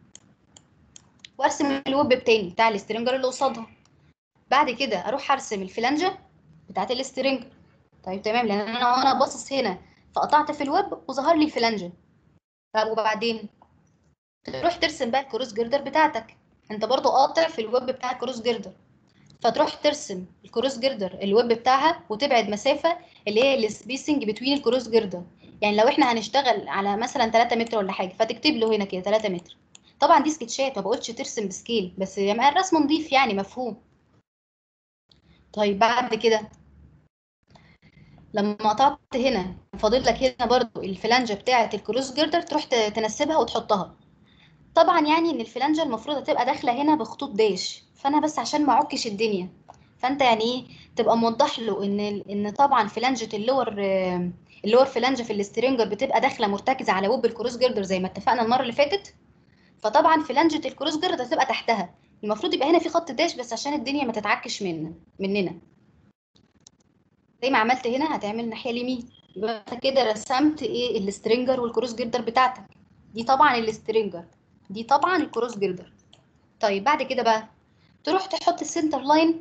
وارسم الويب التاني بتاع السترينجر اللي قصادها بعد كده اروح ارسم الفلانجه بتاعت السترينجر طيب تمام لان انا وانا باصص هنا فقطعت في الويب وظهر لي الفلانجه طب وبعدين تروح ترسم بقى الكروس جيردر بتاعتك انت برضو قاطع في الويب بتاع الكروس جيردر فتروح ترسم الكروس جيردر الويب بتاعها وتبعد مسافه اللي هي السبيسنج بتوين الكروس جيردر يعني لو احنا هنشتغل على مثلا 3 متر ولا حاجه فتكتب له هنا كده 3 متر طبعا دي سكتشات ما بقولش ترسم بسكيل بس يبقى الرسم نضيف يعني مفهوم طيب بعد كده لما قطعت هنا فاضل لك هنا برضو الفلانجه بتاعه الكروس جيردر تروح ت- تنسبها وتحطها طبعا يعني ان الفلانجه المفروض هتبقى داخله هنا بخطوط داش فانا بس عشان ما اعكش الدنيا فانت يعني ايه تبقى موضح له ان ان طبعا فلانجه اللور آه، اللور فلانجه في السترينجر بتبقى داخله مرتكزه على ويب الكروس جيردر زي ما اتفقنا المره اللي فاتت فطبعا فلانجه الكروس جيردر هتبقى تحتها المفروض يبقى هنا في خط داش بس عشان الدنيا ما تتعكش منا مننا زي ما عملت هنا هتعمل الناحيه اليمين يبقى انت كده رسمت ايه السترينجر والكروس جيردر بتاعتك دي طبعا السترينجر دي طبعا الكروس جيردر طيب بعد كده بقى تروح تحط السنتر لاين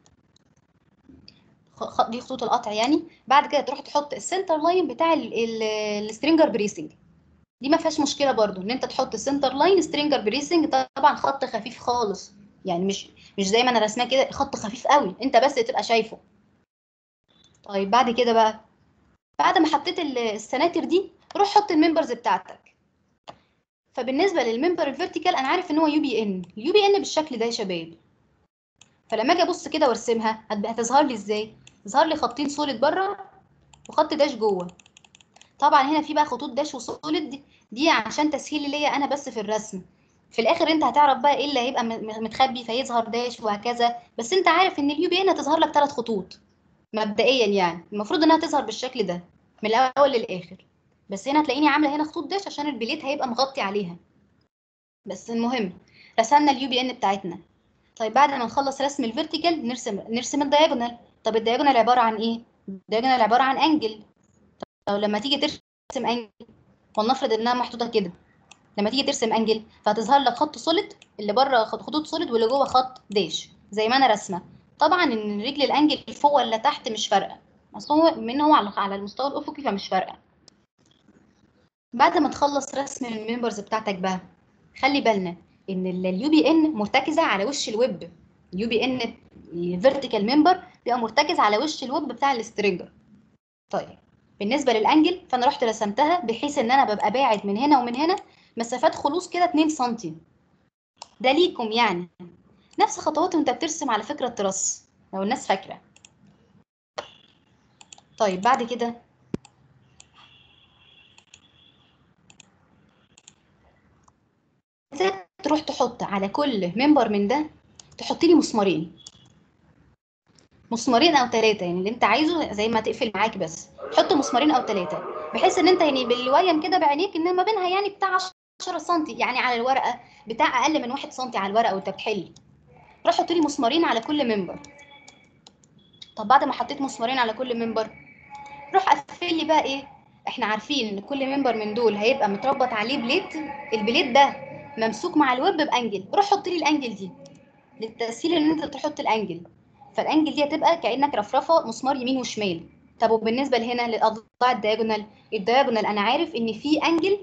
خ- خ- دي خطوط القطع يعني بعد كده تروح تحط السنتر لاين بتاع السترينجر بريسنج دي ما فيهاش مشكله برضو ان انت تحط السنتر لاين سترينجر بريسنج طبعا خط خفيف خالص يعني مش مش زي ما انا رسماه كده خط خفيف قوي انت بس تبقى شايفه طيب بعد كده بقى بعد ما حطيت ال- السناتر دي روح حط الممبرز بتاعتك فبالنسبه للممبر الفيرتيكال انا عارف ان هو يو بي ان اليو بي ان بالشكل ده يا شباب فلما اجي ابص كده وارسمها هت- هتظهر لي ازاي ظهر لي خطين سوليد بره وخط داش جوه طبعا هنا في بقى خطوط داش وسوليد دي, دي عشان تسهيل ليا انا بس في الرسم في الاخر انت هتعرف بقى ايه اللي هيبقى م- م- متخبي فيظهر داش وهكذا بس انت عارف ان اليو بي ان هتظهر لك ثلاث خطوط مبدئيا يعني المفروض انها تظهر بالشكل ده من الاول للاخر بس هنا هتلاقيني عامله هنا خطوط داش عشان البليت هيبقى مغطي عليها بس المهم رسمنا اليو بي ان بتاعتنا طيب بعد ما نخلص رسم الفيرتيكال نرسم نرسم الدايجونال طب الدايجونال عباره عن ايه الدايجونال عباره عن انجل طب لما تيجي ترسم انجل ولنفرض انها محطوطه كده لما تيجي ترسم انجل فهتظهر لك خط سوليد اللي بره خط- خطوط سوليد واللي جوه خط داش زي ما انا راسمه طبعا ان رجل الانجل فوق ولا تحت مش فارقه اصل هو من هو على على المستوى الافقي فمش فارقه بعد ما تخلص رسم الممبرز بتاعتك بقى خلي بالنا ان اليو بي ان مرتكزه على وش الويب اليو بي ان الفيرتيكال ممبر بيبقى مرتكز على وش الويب بتاع السترينجر طيب بالنسبه للانجل فانا رحت رسمتها بحيث ان انا ببقى باعد من هنا ومن هنا مسافات خلوص كده 2 سم ده ليكم يعني نفس خطوات وانت بترسم على فكره التراس لو الناس فاكره طيب بعد كده تروح تحط على كل ممبر من ده تحط لي مسمارين مسمارين او ثلاثه يعني اللي انت عايزه زي ما تقفل معاك بس حط مسمارين او ثلاثه بحيث ان انت يعني بالويم كده بعينيك ان ما بينها يعني بتاع 10 سم يعني على الورقه بتاع اقل من 1 سم على الورقه وانت بتحل روح حط لي مسمارين على كل ممبر طب بعد ما حطيت مسمارين على كل ممبر روح قفل لي بقى ايه احنا عارفين ان كل ممبر من دول هيبقى متربط عليه بليت البليت ده ممسوك مع الويب بانجل روح حط لي الانجل دي للتسهيل ان انت تحط الانجل فالانجل دي هتبقى كانك رفرفه مسمار يمين وشمال طب وبالنسبه لهنا للاضلاع الدياجونال الدياجونال انا عارف ان في انجل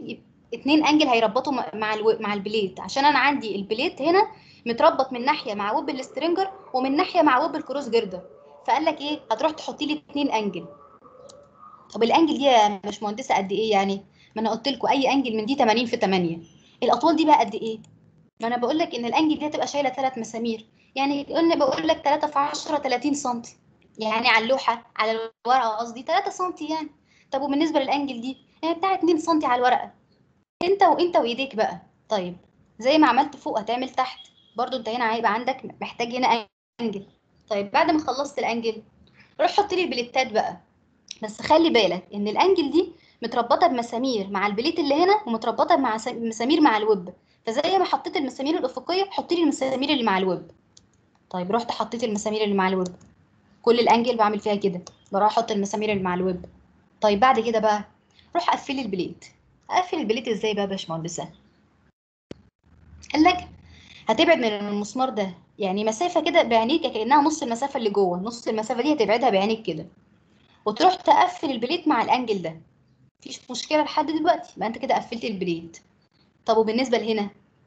اتنين انجل هيربطوا م- مع الو... مع البليت عشان انا عندي البليت هنا متربط من ناحيه مع ويب السترينجر ومن ناحيه مع ويب الكروس جردر فقال لك ايه هتروح تحطي لي اتنين انجل طب الانجل دي يا باشمهندسه قد ايه يعني ما انا قلت لكم اي انجل من دي 80 في 8 الاطوال دي بقى قد ايه ما انا بقول لك ان الانجل دي هتبقى شايله ثلاث مسامير يعني قلنا بقول لك 3 في 10 30 سم يعني على اللوحه على الورقه قصدي 3 سم يعني طب وبالنسبه للانجل دي هي بتاع 2 سم على الورقه انت وانت وايديك بقى طيب زي ما عملت فوق هتعمل تحت برضو انت هنا هيبقى عندك محتاج هنا انجل طيب بعد ما خلصت الانجل روح حط لي البليتات بقى بس خلي بالك ان الانجل دي متربطه بمسامير مع البليت اللي هنا ومتربطه مع س- مسامير مع الويب فزي ما حطيت المسامير الافقيه حطي لي المسامير اللي مع الويب طيب رحت حطيت المسامير اللي مع الويب كل الانجل بعمل فيها كده بروح احط المسامير اللي مع الويب طيب بعد كده بقى روح قفلي البليت اقفل البليت ازاي بقى يا باشمهندسه قال لك هتبعد من المسمار ده يعني مسافه كده بعينيك كانها نص المسافه اللي جوه نص المسافه دي هتبعدها بعينيك كده وتروح تقفل البليت مع الانجل ده مفيش مشكله لحد دلوقتي يبقى انت كده قفلت البليت طب وبالنسبه لهنا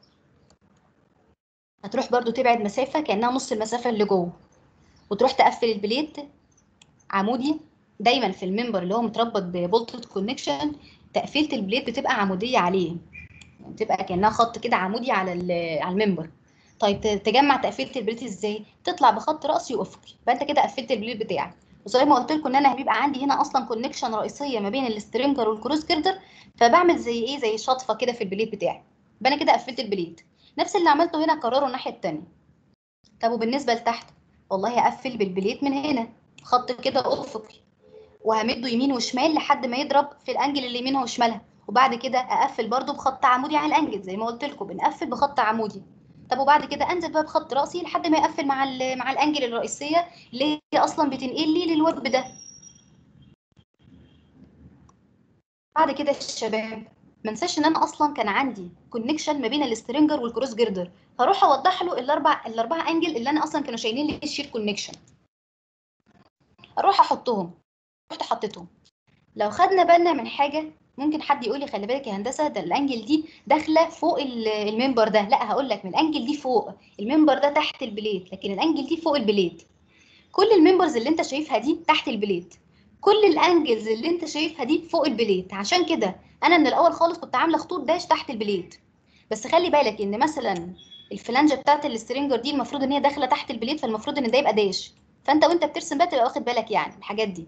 هتروح برضو تبعد مسافه كانها نص المسافه اللي جوه وتروح تقفل البليت عمودي دايما في الممبر اللي هو متربط ببولتد كونكشن تقفيله البليت بتبقى عموديه عليه بتبقى كانها خط كده عمودي على ال- على الممبر طيب ت- تجمع تقفيله البليت ازاي تطلع بخط راسي وافقي يبقى انت كده قفلت البليت بتاعك وزي ما قلت لكم ان انا هيبقى عندي هنا اصلا كونكشن رئيسيه ما بين السترينجر والكروس جردر فبعمل زي ايه زي شطفه كده في البليت بتاعي يبقى انا كده قفلت البليت نفس اللي عملته هنا كرره الناحيه التانيه طب وبالنسبه لتحت والله هقفل بالبليت من هنا خط كده افقي وهمده يمين وشمال لحد ما يضرب في الانجل اللي يمينها وشمالها وبعد كده اقفل برضو بخط عمودي على الانجل زي ما قلت لكم بنقفل بخط عمودي طب وبعد كده انزل بقى بخط راسي لحد ما يقفل مع ال- مع الانجل الرئيسيه اللي هي اصلا بتنقل لي للويب ده بعد كده يا شباب ما انساش ان انا اصلا كان عندي كونكشن ما بين السترينجر والكروس جردر هروح اوضح له الاربع الاربع انجل اللي انا اصلا كانوا شايلين لي الشير كونكشن اروح احطهم رحت حطيتهم لو خدنا بالنا من حاجه ممكن حد يقول لي خلي بالك يا هندسه ده الانجل دي داخله فوق ال- المنبر ده لا هقول لك من الانجل دي فوق المنبر ده تحت البليت لكن الانجل دي فوق البليت كل الممبرز اللي انت شايفها دي تحت البليت كل الانجلز اللي انت شايفها دي فوق البليت عشان كده انا من الاول خالص كنت عامله خطوط داش تحت البليت بس خلي بالك ان مثلا الفلانجه بتاعت السترينجر دي المفروض ان هي داخله تحت البليت فالمفروض ان ده يبقى داش فانت وانت بترسم بقى تبقى واخد بالك يعني الحاجات دي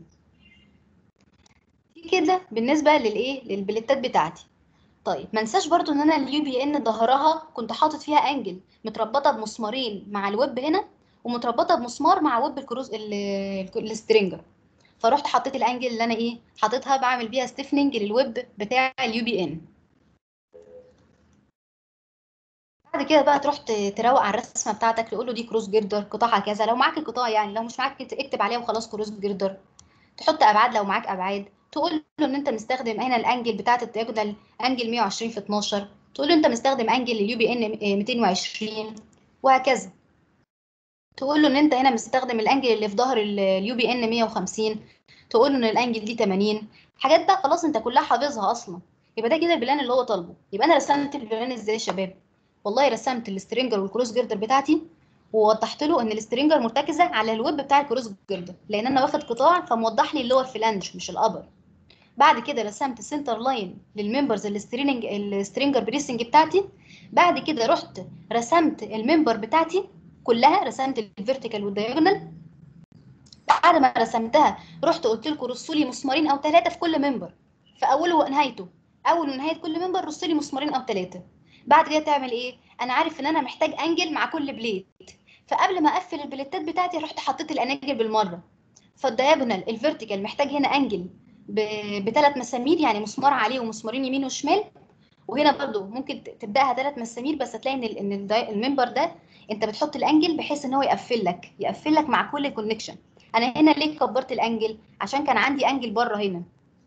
دي كده بالنسبه للايه للبليتات بتاعتي طيب ما انساش برضو ان انا اليو بي ان ظهرها كنت حاطط فيها انجل متربطه بمسمارين مع الويب هنا ومتربطه بمسمار مع ويب الكروز ال- ال- السترينجر فرحت حطيت الانجل اللي انا ايه حاططها بعمل بيها ستيفننج للويب بتاع اليو بي ان بعد كده بقى تروح ت- تروق على الرسمه بتاعتك تقول له دي كروس جردر قطاعها كذا لو معاك القطاع يعني لو مش معاك اكتب عليها وخلاص كروس جردر تحط ابعاد لو معاك ابعاد تقول له ان انت مستخدم هنا الانجل بتاعت الدياجونال انجل 120 في 12 تقول له انت مستخدم انجل اليو بي ان 220 وهكذا تقول له ان انت هنا مستخدم الانجل اللي في ظهر اليو بي ان 150 تقول له ان الانجل دي 80 حاجات بقى خلاص انت كلها حافظها اصلا يبقى ده كده البلان اللي هو طالبه يبقى انا رسمت البلان ازاي يا شباب والله رسمت السترينجر والكروس جردر بتاعتي ووضحت له ان السترينجر مرتكزه على الويب بتاع الكروس جردر لان انا واخد قطاع فموضح لي اللور فلانج مش الابر بعد كده رسمت سنتر لاين للممبرز السترينج السترينجر بريسنج بتاعتي بعد كده رحت رسمت الممبر بتاعتي كلها رسمت الفيرتيكال والدايجونال بعد ما رسمتها رحت قلت لكم رصوا لي مسمارين او ثلاثه في كل ممبر في اوله ونهايته اول ونهايه كل ممبر رصوا لي مسمارين او ثلاثه بعد كده تعمل ايه انا عارف ان انا محتاج انجل مع كل بليت فقبل ما اقفل البليتات بتاعتي رحت حطيت الاناجل بالمره فالدياجونال الفيرتيكال محتاج هنا انجل بثلاث مسامير يعني مسمار عليه ومسمارين يمين وشمال وهنا برضو ممكن ت- تبداها ثلاث مسامير بس هتلاقي ان ال- ان الدي- الممبر ده انت بتحط الانجل بحيث ان هو يقفل لك يقفل لك مع كل كونكشن انا هنا ليه كبرت الانجل عشان كان عندي انجل بره هنا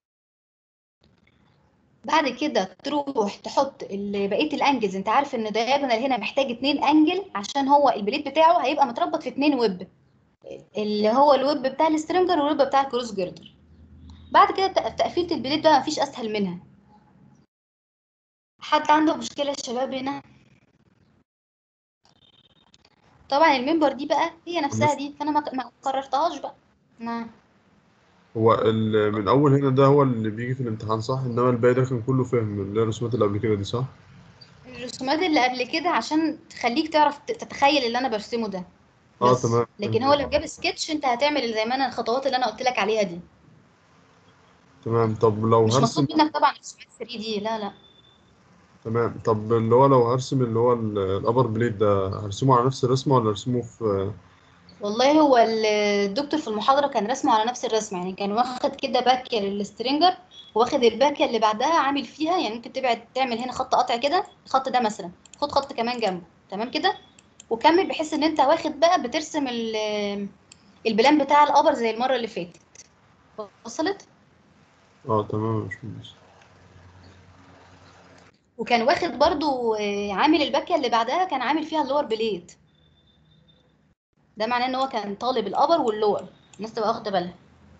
بعد كده تروح تحط ال- بقيه الانجلز انت عارف ان دايجونال هنا محتاج اتنين انجل عشان هو البليت بتاعه هيبقى متربط في اتنين ويب اللي هو الويب بتاع السترينجر والويب بتاع الكروس جردر بعد كده تق- تقفيله البليت بقى مفيش اسهل منها حد عنده مشكلة يا شباب هنا طبعا الممبر دي بقى هي نفسها دي فانا ما ما قررتهاش بقى نعم هو ال- من اول هنا ده هو اللي بيجي في الامتحان صح انما الباقي ده كان كله فهم اللي هي الرسومات اللي قبل كده دي صح الرسومات اللي قبل كده عشان تخليك تعرف ت- تتخيل اللي انا برسمه ده اه بس تمام لكن هو لو جاب سكتش انت هتعمل زي ما انا الخطوات اللي انا قلت لك عليها دي تمام طب لو مش هرسم مطلوب منك طبعا رسومات 3 دي لا لا تمام طب اللي هو لو هرسم اللي هو ال- الابر بليد ده هرسمه على نفس الرسمه ولا ارسمه في والله هو ال- الدكتور في المحاضرة كان رسمه على نفس الرسمة يعني كان واخد كده باكية للسترينجر واخد الباكية اللي بعدها عامل فيها يعني ممكن تبعد تعمل هنا خط قطع كده الخط ده مثلا خد خط كمان جنبه تمام كده وكمل بحيث ان انت واخد بقى بترسم ال- البلان بتاع القبر زي المرة اللي فاتت وصلت اه تمام يا باشمهندس وكان واخد برضو آه، عامل الباكية اللي بعدها كان عامل فيها اللور بليد ده معناه ان هو كان طالب القبر واللور الناس تبقى واخدة بالها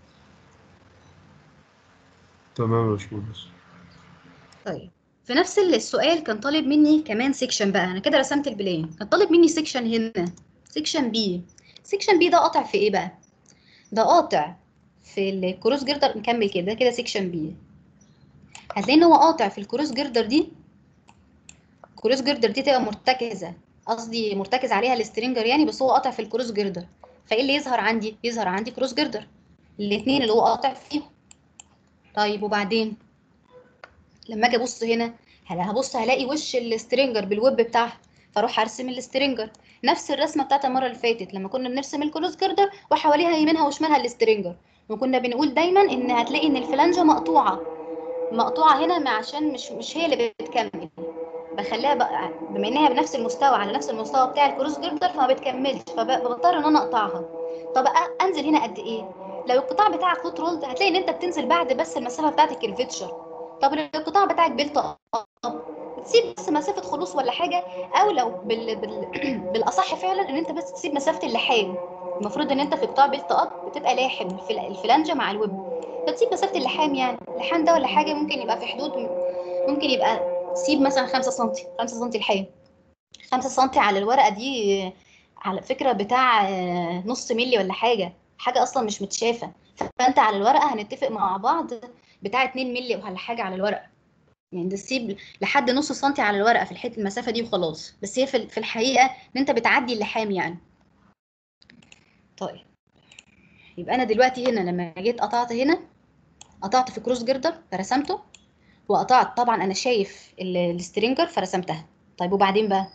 تمام يا باشمهندس طيب في نفس السؤال كان طالب مني كمان سيكشن بقى انا كده رسمت البلان كان طالب مني سيكشن هنا سيكشن بي سيكشن بي ده قاطع في ايه بقى ده قاطع في الكروس جردر نكمل كده كده سيكشن بي هتلاقي ان هو قاطع في الكروس جردر دي الكروس جردر دي تبقى مرتكزه قصدي مرتكز عليها السترينجر يعني بس هو قاطع في الكروس جردر فايه اللي يظهر عندي يظهر عندي كروس جردر الاثنين اللي هو قاطع فيهم طيب وبعدين لما اجي ابص هنا هلا هبص هلاقي وش السترينجر بالويب بتاعها فاروح ارسم السترينجر نفس الرسمه بتاعت المره اللي فاتت لما كنا بنرسم الكروس جردر وحواليها يمينها وشمالها السترينجر وكنا بنقول دايما ان هتلاقي ان الفلانجه مقطوعه مقطوعه هنا ما عشان مش مش هي اللي بتكمل بخليها بقى بما انها بنفس المستوى على نفس المستوى بتاع الكروس جردر فما بتكملش فبضطر ان انا اقطعها طب أ- انزل هنا قد ايه لو القطاع بتاعك هوت رولد هتلاقي ان انت بتنزل بعد بس المسافه بتاعت الكيرفتشر طب لو القطاع بتاعك بيلت اب تسيب بس مسافه خلوص ولا حاجه او لو بال... بال... بالاصح فعلا ان انت بس تسيب مسافه اللحام المفروض ان انت في قطاع بيلت اب بتبقى لاحم الفل- الفلانجه مع الويب فتسيب مسافه اللحام يعني اللحام ده ولا حاجه ممكن يبقى في حدود ممكن يبقى سيب مثلا 5 سم 5 سم لحام 5 سم على الورقه دي على فكره بتاع آه، نص ملي ولا حاجه حاجه اصلا مش متشافه فانت على الورقه هنتفق مع بعض بتاع 2 ملي ولا حاجه على الورقه يعني ده تسيب لحد نص سنتي على الورقه في الحته المسافه دي وخلاص بس هي في في الحقيقه ان انت بتعدي اللحام يعني طيب يبقى انا دلوقتي هنا لما جيت قطعت هنا قطعت في كروس جردر فرسمته وقطعت طبعا انا شايف ال- السترينجر فرسمتها طيب وبعدين بقى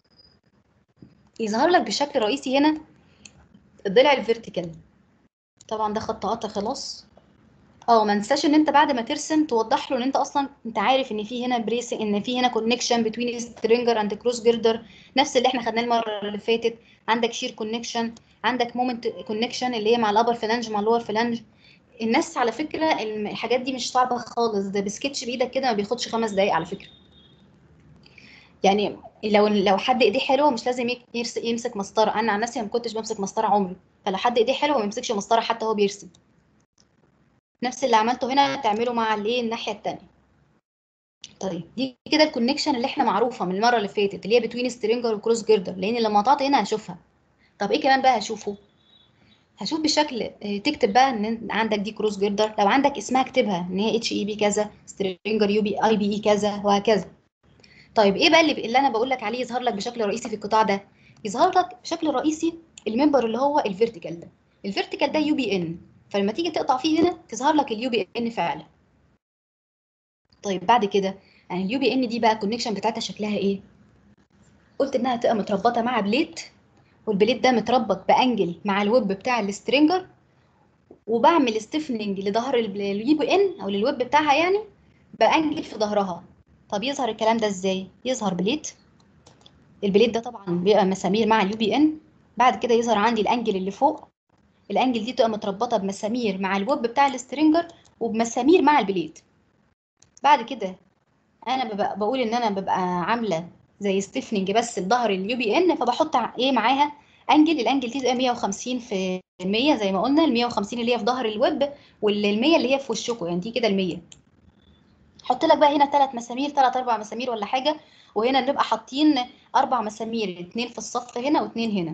يظهر لك بشكل رئيسي هنا الضلع الفيرتيكال طبعا ده خط قطع خلاص اه ما انساش ان انت بعد ما ترسم توضح له ان انت اصلا انت عارف ان في هنا بريس ان في هنا كونكشن بتوين سترينجر اند كروس جردر نفس اللي احنا خدناه المره اللي فاتت عندك شير كونكشن عندك مومنت كونكشن اللي هي مع الابر فلانج مع اللور فلانج الناس على فكره الم- الحاجات دي مش صعبه خالص ده بسكتش بايدك كده ما بياخدش خمس دقايق على فكره يعني لو لو حد ايديه حلوه مش لازم يك- يرس- يمسك مسطره انا عن نفسي ما كنتش بمسك مسطره عمري فلو حد ايديه حلوه ما يمسكش مسطره حتى هو بيرسم نفس اللي عملته هنا تعمله مع الايه الناحيه التانية طيب دي كده الكونكشن اللي احنا معروفه من المره اللي فاتت اللي هي بتوين سترينجر وكروس جردر لان لما قطعت هنا هشوفها طب ايه كمان بقى هشوفه هشوف بشكل اه، تكتب بقى ان انت عندك دي كروس جردر لو عندك اسمها اكتبها ان هي اتش اي بي كذا سترينجر يو بي اي بي اي كذا وهكذا طيب ايه بقى اللي, اللي انا بقول لك عليه يظهر لك بشكل رئيسي في القطاع ده يظهر لك بشكل رئيسي الممبر اللي هو الفيرتيكال ده الفيرتيكال ده يو بي ان فلما تيجي تقطع فيه هنا تظهر لك اليو بي ان فعلا طيب بعد كده يعني اليو بي ان دي بقى الكونكشن بتاعتها شكلها ايه قلت انها تبقى متربطه مع بليت والبليت ده متربط بانجل مع الويب بتاع السترينجر وبعمل ستيفننج لظهر اليو بي ان او للويب بتاعها يعني بانجل في ظهرها طب يظهر الكلام ده ازاي يظهر بليت البليت ده طبعا بيبقى مسامير مع اليو بي ان بعد كده يظهر عندي الانجل اللي فوق الانجل دي تبقى متربطه بمسامير مع الويب بتاع السترينجر وبمسامير مع البليت بعد كده انا ببقى بقول ان انا ببقى عامله زي ستيفننج بس لظهر اليو بي ان فبحط ع- ايه معاها انجل الانجل دي تبقى 150 في المية زي ما قلنا ال 150 اللي هي في ظهر الويب وال 100 اللي هي في وشكم يعني دي كده ال 100 حط لك بقى هنا ثلاث مسامير ثلاث اربع مسامير ولا حاجه وهنا نبقى حاطين اربع مسامير اتنين في الصف هنا واتنين هنا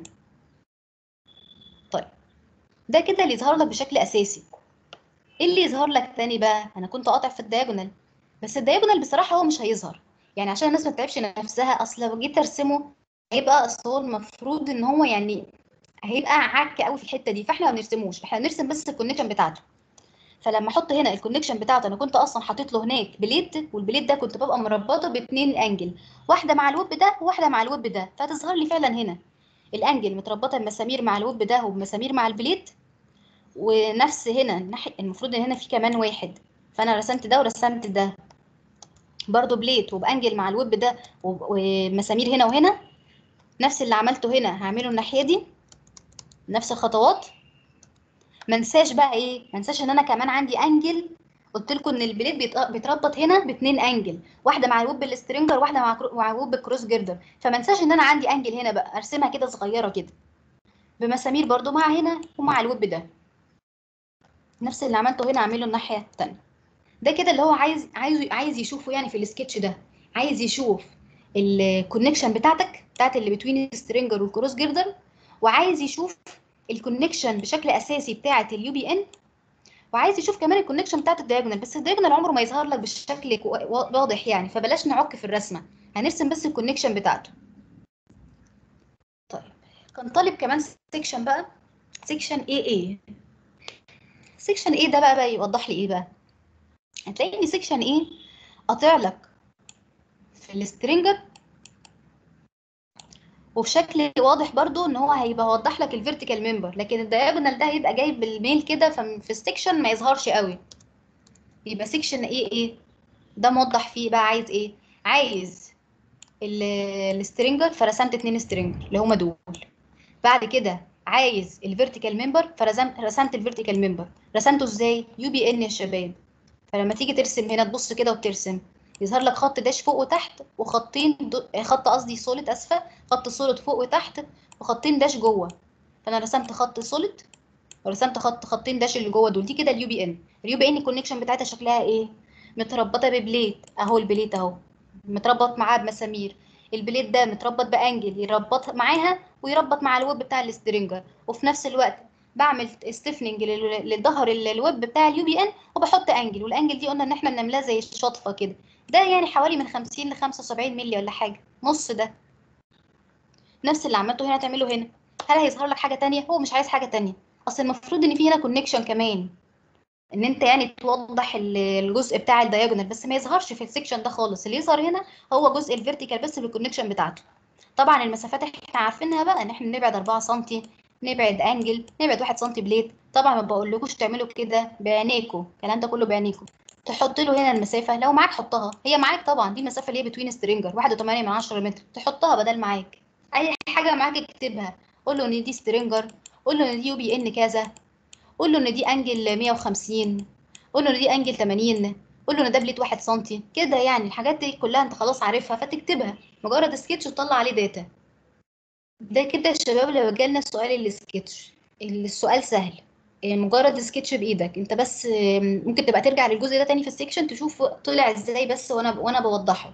طيب ده كده اللي يظهر لك بشكل اساسي ايه اللي يظهر لك تاني بقى انا كنت قاطع في الدياجونال بس الدياجونال بصراحه هو مش هيظهر يعني عشان الناس ما تتعبش نفسها اصل لو جيت ارسمه هيبقى اصل هو المفروض ان هو يعني هيبقى عك قوي في الحته دي فاحنا ما بنرسموش احنا بنرسم بس الكونكشن بتاعته فلما احط هنا الكونكشن بتاعته انا كنت اصلا حاطط له هناك بليت والبليت ده كنت ببقى مربطه باتنين انجل واحده مع الويب ده وواحده مع الويب ده فهتظهر لي فعلا هنا الانجل متربطه بمسامير مع الويب ده وبمسامير مع البليت ونفس هنا الناحيه المفروض ان هنا في كمان واحد فانا رسمت ده ورسمت ده برضو بليت وبانجل مع الويب ده وب- ومسامير هنا وهنا نفس اللي عملته هنا هعمله الناحيه دي نفس الخطوات ما انساش بقى ايه ما انساش ان انا كمان عندي انجل قلت لكم ان البليت بيت- بيتربط هنا باتنين انجل واحده مع الويب السترينجر واحده مع كرو- مع الويب الكروس جيردر فما انساش ان انا عندي انجل هنا بقى ارسمها كده صغيره كده بمسامير برضو مع هنا ومع الويب ده نفس اللي عملته هنا اعمله الناحيه التانيه ده كده اللي هو عايز عايز عايز يشوفه يعني في السكتش ده عايز يشوف الكونكشن بتاعتك بتاعت اللي بتوين السترينجر والكروس جيردر وعايز يشوف الكونكشن بشكل اساسي بتاعت اليو بي ان وعايز يشوف كمان الكونكشن بتاعت الدياجونال بس الدياجونال عمره ما يظهر لك بالشكل كو- وا- واضح يعني فبلاش نعك في الرسمه هنرسم بس الكونكشن بتاعته طيب كان طالب كمان سيكشن بقى سيكشن اي اي سيكشن ايه ده بقى بقى يوضح لي ايه بقى هتلاقي ان سيكشن ايه قاطع لك في السترينجر وبشكل واضح برضو ان هو هيبقى وضح لك الفيرتيكال ممبر لكن الدايجونال ده هيبقى جايب بالميل كده ففي السكشن ما يظهرش قوي يبقى سكشن ايه ايه ده موضح فيه بقى عايز ايه عايز ال- السترينجر فرسمت اتنين سترينجر اللي هما دول بعد كده عايز الفيرتيكال ممبر فرسمت رسمت الفيرتيكال ممبر رسمته ازاي يو بي ان يا شباب فلما تيجي ترسم هنا تبص كده وبترسم يظهر لك خط داش فوق وتحت وخطين دو... خط قصدي سوليد اسفه خط سوليد فوق وتحت وخطين داش جوه فانا رسمت خط سوليد ورسمت خط خطين داش اللي جوه دول دي كده اليو بي ان اليو بي ان الكونكشن بتاعتها شكلها ايه متربطه ببليت اهو البليت اهو متربط معاه بمسامير البليت ده متربط بانجل يربط معاها ويربط مع الويب بتاع السترينجر وفي نفس الوقت بعمل ستيفننج للظهر ال- الويب بتاع اليو بي ان وبحط انجل والانجل دي قلنا ان احنا بنعملها زي الشطفه كده ده يعني حوالي من 50 ل 75 مللي ولا حاجه نص ده نفس اللي عملته هنا تعمله هنا هل هيظهر لك حاجه تانية هو مش عايز حاجه تانية اصل المفروض ان في هنا كونكشن كمان ان انت يعني توضح ال- الجزء بتاع الدايجونال بس ما يظهرش في السكشن ده خالص اللي يظهر هنا هو جزء الفيرتيكال بس بالكونكشن بتاعته طبعا المسافات احنا عارفينها بقى ان احنا نبعد 4 سم نبعد انجل نبعد 1 سم بليت طبعا ما بقولكوش تعملوا كده بعينيكوا الكلام ده كله بعينيكوا تحط له هنا المسافه لو معاك حطها هي معاك طبعا دي المسافه اللي هي بتوين سترينجر 1.8 من 10 متر تحطها بدل معاك اي حاجه معاك اكتبها قول له ان دي سترينجر قول له ان دي يو بي ان كذا قول له ان دي انجل 150 قول له ان دي انجل 80 قول له ان ده بليت 1 سم كده يعني الحاجات دي كلها انت خلاص عارفها فتكتبها مجرد سكتش وتطلع عليه داتا ده كده يا شباب لو جالنا سؤال السكتش السؤال سهل إيه، مجرد سكتش بايدك انت بس إيه، ممكن تبقى ترجع للجزء ده تاني في السكشن تشوف طلع ازاي بس وانا وانا بوضحه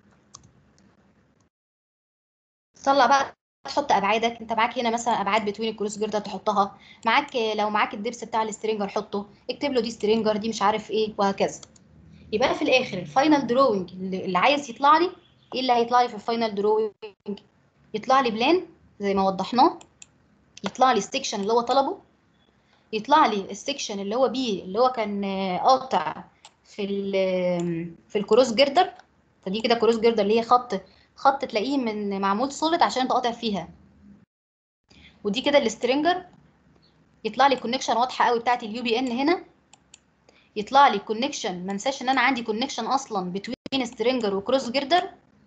طلع بقى تحط ابعادك انت معاك هنا مثلا ابعاد بتوين الكروس جيردر تحطها معاك لو معاك الدبس بتاع السترينجر حطه اكتب له دي سترينجر دي مش عارف ايه وهكذا يبقى في الاخر الفاينل دروينج اللي اللي عايز يطلع لي ايه اللي هيطلع لي في الفاينل دروينج يطلع لي بلان زي ما وضحناه يطلع لي السكشن اللي هو طلبه يطلع لي السكشن اللي هو بيه اللي هو كان آه، قاطع في ال في الكروس جيردر فدي كده كروس جيردر اللي هي خط خط تلاقيه من معمول سوليد عشان تقاطع فيها ودي كده السترينجر يطلع لي كونكشن واضحه قوي بتاعت اليو بي ان هنا يطلع لي كونكشن ما انساش ان انا عندي كونكشن اصلا بتوين سترينجر وكروس جيردر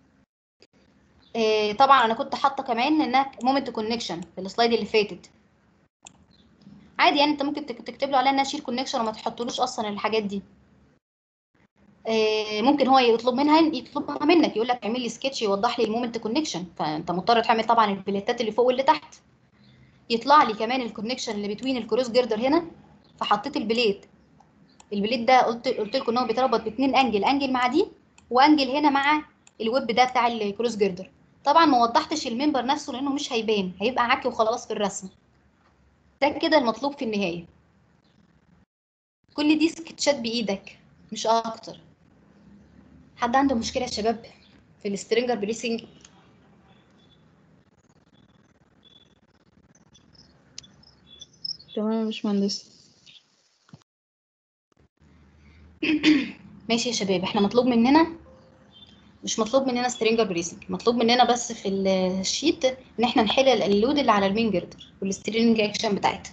إيه طبعا انا كنت حاطه كمان انها مومنت كونكشن في السلايد اللي فاتت عادي يعني انت ممكن تك- تكتب له عليها انها شير كونكشن وما تحطلوش اصلا الحاجات دي إيه ممكن هو يطلب منها يطلبها منك يقول لك اعمل لي سكتش يوضح لي المومنت كونكشن فانت مضطر تعمل طبعا البليتات اللي فوق واللي تحت يطلع لي كمان الكونكشن اللي بتوين الكروس جيردر هنا فحطيت البليت البليد ده قلت قلت لكم ان هو بيتربط باتنين انجل انجل مع دي وانجل هنا مع الويب ده بتاع الكروس جيردر طبعا ما وضحتش الممبر نفسه لانه مش هيبان هيبقى عكي وخلاص في الرسم ده كده المطلوب في النهايه كل دي سكتشات بايدك مش اكتر حد عنده مشكله يا شباب في السترينجر بريسنج تمام يا باشمهندس ماشي يا شباب احنا مطلوب مننا مش مطلوب مننا سترينجر بريسنج مطلوب مننا بس في الشيت ان احنا نحل اللود اللي على المين جردر والسترينج اكشن بتاعتها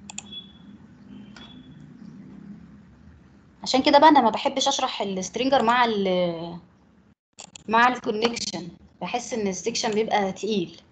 عشان كده بقى انا ما بحبش اشرح السترينجر مع ال مع الكونكشن بحس ان السكشن بيبقى تقيل